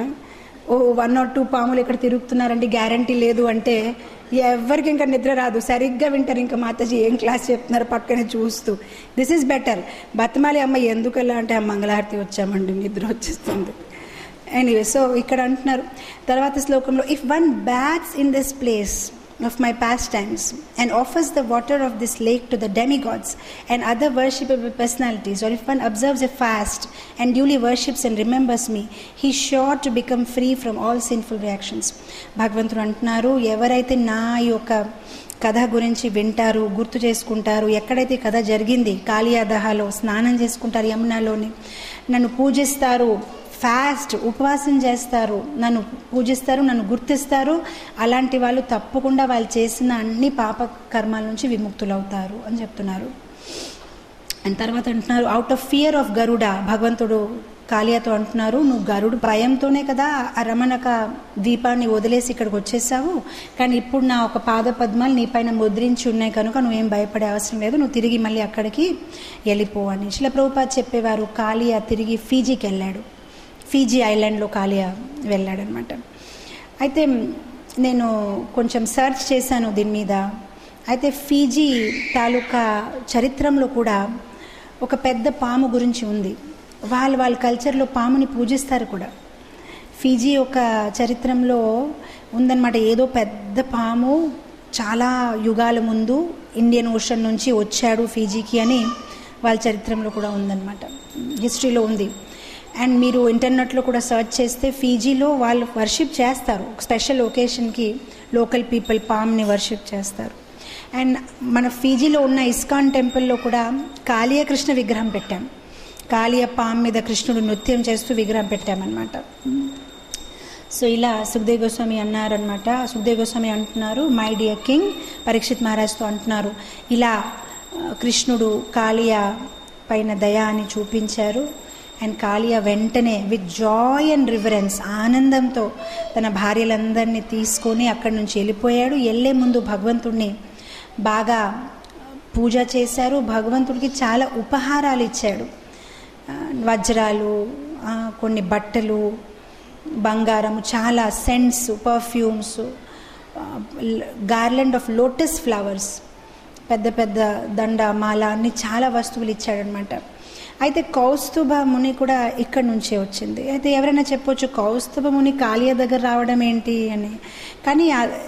Speaker 1: ఓ వన్ ఆర్ టూ పాములు ఇక్కడ తిరుగుతున్నారండి గ్యారంటీ లేదు అంటే ఎవరికి ఇంకా నిద్ర రాదు సరిగ్గా వింటారు ఇంకా మాతాజీ ఏం క్లాస్ చెప్తున్నారు పక్కనే చూస్తూ దిస్ ఈజ్ బెటర్ బతమాలి అమ్మ ఎందుకు వెళ్ళా అంటే ఆ మంగళహారతి వచ్చామండి నిద్ర వచ్చేస్తుంది ఎనీవే సో ఇక్కడ అంటున్నారు తర్వాత శ్లోకంలో if one bats in this place of my pastimes and offers the water of this lake to the demigods and other worshipable personalities, or if one observes a fast and duly worships and remembers me, he is sure to become free from all sinful reactions. భగవంతుడు అంటున్నారు ఎవరైతే నా యొక్క కథ గురించి వింటారు గుర్తు చేసుకుంటారు ఎక్కడైతే కథ జరిగింది కాళియాదహాలో స్నానం చేసుకుంటారు యమునాలోని నన్ను పూజిస్తారు ఫాస్ట్ ఉపవాసం చేస్తారు నన్ను పూజిస్తారు నన్ను గుర్తిస్తారు అలాంటి వాళ్ళు తప్పకుండా వాళ్ళు చేసిన అన్ని పాప కర్మాల నుంచి విముక్తులవుతారు అని చెప్తున్నారు అండ్ తర్వాత అంటున్నారు out of fear of Garuda భగవంతుడు కాళియాతో అంటున్నారు నువ్వు గరుడు భయంతోనే కదా ఆ రమణక దీపాన్ని వదిలేసి ఇక్కడికి వచ్చేసావు కానీ ఇప్పుడు నా ఒక పాద పద్మాలు నీ పైన ముద్రించి ఉన్నాయి కనుక నువ్వేం భయపడే అవసరం లేదు నువ్వు తిరిగి మళ్ళీ అక్కడికి వెళ్ళిపో అని శిల ప్రభుపాద్ చెప్పేవారు కాళియా తిరిగి ఫీజీకి వెళ్ళాడు ఫీజీ ఐలాండ్లో కాళియా వెళ్ళాడనమాట అయితే నేను కొంచెం సర్చ్ చేశాను దీని మీద అయితే ఫీజీ తాలూకా చరిత్రంలో కూడా ఒక పెద్ద పాము గురించి ఉంది వాళ్ళు వాళ్ళ కల్చర్లో పాముని పూజిస్తారు కూడా ఫీజీ ఒక చరిత్రంలో ఉందన్నమాట ఏదో పెద్ద పాము చాలా యుగాల ముందు ఇండియన్ ఓషన్ నుంచి వచ్చాడు ఫీజీకి అని వాళ్ళ చరిత్రంలో కూడా ఉందన్నమాట హిస్టరీలో ఉంది అండ్ మీరు ఇంటర్నెట్లో కూడా సర్చ్ చేస్తే ఫీజీలో వాళ్ళు వర్షిప్ చేస్తారు స్పెషల్ ఒకేషన్కి లోకల్ పీపుల్ పామ్ని వర్షిప్ చేస్తారు అండ్ మన ఫీజీలో ఉన్న ఇస్కాన్ టెంపుల్లో కూడా కాళీయ కృష్ణ విగ్రహం పెట్టాం కాళీయ పామ్ మీద కృష్ణుడు నృత్యం చేస్తూ విగ్రహం పెట్టామన్నమాట సో ఇలా సుఖదేవ్ గోస్వామి అన్నారనమాట సుఖదేవ్ గోస్వామి అంటున్నారు మై డియర్ కింగ్ పరీక్షిత్ మహారాజ్తో అంటున్నారు ఇలా కృష్ణుడు కాళియ పైన దయా అని చూపించారు అండ్ కాళియ వెంటనే విత్ జాయ్ అండ్ రివరెన్స్ ఆనందంతో తన భార్యలందరినీ తీసుకొని అక్కడి నుంచి వెళ్ళిపోయాడు వెళ్ళే ముందు భగవంతుడిని బాగా పూజ చేశారు భగవంతుడికి చాలా ఉపహారాలు ఇచ్చాడు వజ్రాలు కొన్ని బట్టలు బంగారం చాలా scents perfumes garland of lotus flowers పెద్ద పెద్ద దండ మాల అన్ని చాలా వస్తువులు ఇచ్చాడనమాట అయితే కౌస్తుభ ముని కూడా ఇక్కడి నుంచే వచ్చింది అయితే ఎవరైనా చెప్పొచ్చు కౌస్తుభ ముని కాళియ దగ్గర రావడం ఏంటి అని కానీ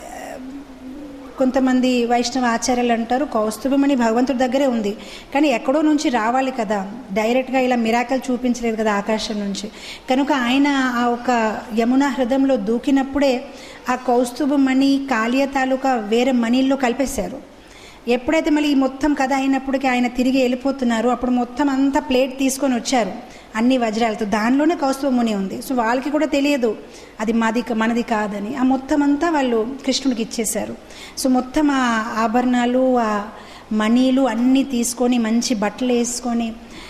Speaker 1: కొంతమంది వైష్ణవ ఆచార్యులు అంటారు కౌస్తుభమణి భగవంతుడి దగ్గరే ఉంది కానీ ఎక్కడో నుంచి రావాలి కదా డైరెక్ట్గా ఇలా మిరాకల్ చూపించలేదు కదా ఆకాశం నుంచి కనుక ఆయన ఆ ఒక యమునా హృదయంలో దూకినప్పుడే ఆ కౌస్తుభమణి కాళియ తాలూకా వేరే మనీల్లో కలిపేశారు ఎప్పుడైతే మళ్ళీ ఈ మొత్తం కథ అయినప్పటికీ ఆయన తిరిగి వెళ్ళిపోతున్నారు అప్పుడు మొత్తం అంతా ప్లేట్ తీసుకొని వచ్చారు అన్ని వజ్రాలతో దానిలోనే కౌస్తుభముని ఉంది సో వాళ్ళకి కూడా తెలియదు అది మాది మనది కాదని ఆ మొత్తం అంతా వాళ్ళు కృష్ణుడికి ఇచ్చేశారు సో మొత్తం ఆ ఆభరణాలు ఆ మణీలు అన్నీ తీసుకొని మంచి బట్టలు వేసుకొని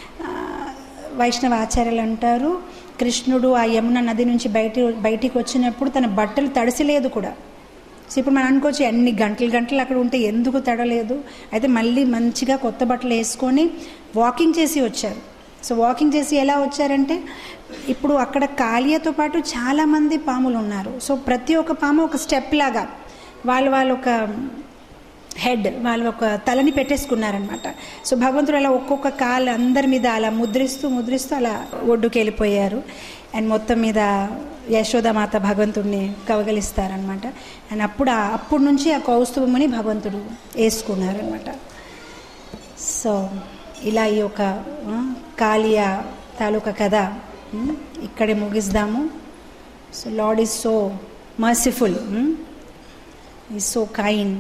Speaker 1: వైష్ణవ ఆచార్యులు అంటారు కృష్ణుడు ఆ యమున నది నుంచి బయట బయటికి వచ్చినప్పుడు తన బట్టలు తడిసిలేదు కూడా సో ఇప్పుడు మనం అనుకోవచ్చు ఎన్ని గంటలు గంటలు అక్కడ ఉంటే ఎందుకు తడలేదు అయితే మళ్ళీ మంచిగా కొత్త బట్టలు వేసుకొని వాకింగ్ చేసి వచ్చారు సో వాకింగ్ చేసి ఎలా వచ్చారంటే ఇప్పుడు అక్కడ కాళీయతో పాటు చాలామంది పాములు ఉన్నారు సో ప్రతి ఒక్క పాము ఒక స్టెప్ లాగా వాళ్ళు వాళ్ళు ఒక హెడ్ వాళ్ళు ఒక తలని పెట్టేసుకున్నారనమాట సో భగవంతుడు అలా ఒక్కొక్క కాలు అందరి మీద అలా ముద్రిస్తూ ముద్రిస్తూ అలా ఒడ్డుకి వెళ్ళిపోయారు అండ్ మొత్తం మీద యశోదామాత భగవంతుడిని కవగలిస్తారనమాట అండ్ అప్పుడు ఆ- అప్పుడు నుంచి ఆ కౌస్తుభముని భగవంతుడు వేసుకున్నారనమాట సో ఇలా ఈ యొక్క ఆ, కాళియా తాలూకా కథ ఉమ్, ఇక్కడే ముగిస్తాము so lord is so merciful is so kind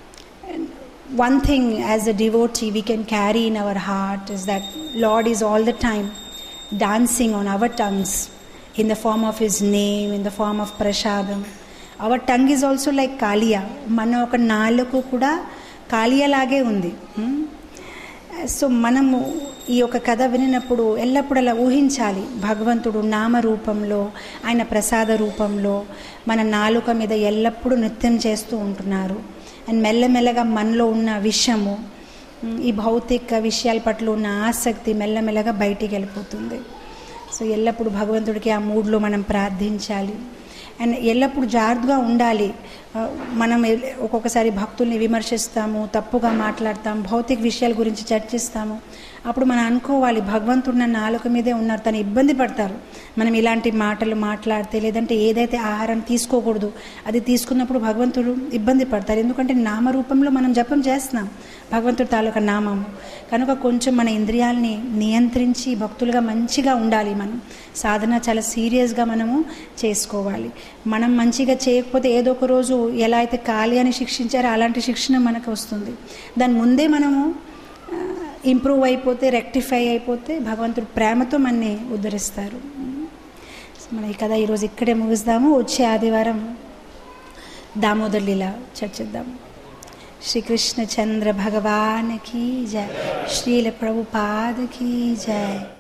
Speaker 1: one thing as a devotee we can carry in our heart is that lord is all the time dancing on our tongues in the form of his name in the form of prasadam our tongue is also like kaliya మన ఒక నాలుగు కూడా కాళియ లాగే ఉంది Hmm? So మనము ఈ యొక్క కథ వినినప్పుడు ఎల్లప్పుడూ అలా ఊహించాలి భగవంతుడు నామ రూపంలో ఆయన ప్రసాద రూపంలో మన నాలుక మీద ఎల్లప్పుడూ నృత్యం చేస్తూ ఉంటున్నారు అండ్ మెల్లమెల్లగా మనలో ఉన్న విషము ఉమ్, ఈ భౌతిక విషయాల పట్ల ఉన్న ఆసక్తి మెల్లమెల్లగా బయటికి వెళ్ళిపోతుంది సో ఎల్లప్పుడూ భగవంతుడికి ఆ మూడ్లో మనం ప్రార్థించాలి అండ్ ఎల్లప్పుడూ జాగ్రత్తగా ఉండాలి ఆ, మనం ఎల్- ఒక్కొక్కసారి భక్తుల్ని విమర్శిస్తాము తప్పుగా మాట్లాడతాం భౌతిక విషయాల గురించి చర్చిస్తాము అప్పుడు మనం అనుకోవాలి భగవంతుడు నా నాలుక మీదే ఉన్నారు తను ఇబ్బంది పడతారు మనం ఇలాంటి మాటలు మాట్లాడితే లేదంటే ఏదైతే ఆహారం తీసుకోకూడదు అది తీసుకున్నప్పుడు భగవంతుడు ఇబ్బంది పడతారు ఎందుకంటే నామరూపంలో మనం జపం చేస్తున్నాం భగవంతుడు తాలూకా నామము కనుక కొంచెం మన ఇంద్రియాల్ని నియంత్రించి భక్తులుగా మంచిగా ఉండాలి మనం సాధన చాలా సీరియస్గా మనము చేసుకోవాలి మనం మంచిగా చేయకపోతే ఏదో ఒక రోజు ఎలా అయితే ఖాళీ అని శిక్షించారో అలాంటి శిక్షణ మనకు వస్తుంది దాని ముందే మనము ఇంప్రూవ్ అయిపోతే రెక్టిఫై అయిపోతే భగవంతుడు ప్రేమతో మనని ఉద్ధరిస్తారు సో మనం ఈ కథ ఈరోజు ఇక్కడే ముగిస్తాము వచ్చే ఆదివారం దామోదర్ లీల చర్చిద్దాం श्री कृष्ण चंद्र भगवान की जय श्रील प्रभुपाद की जय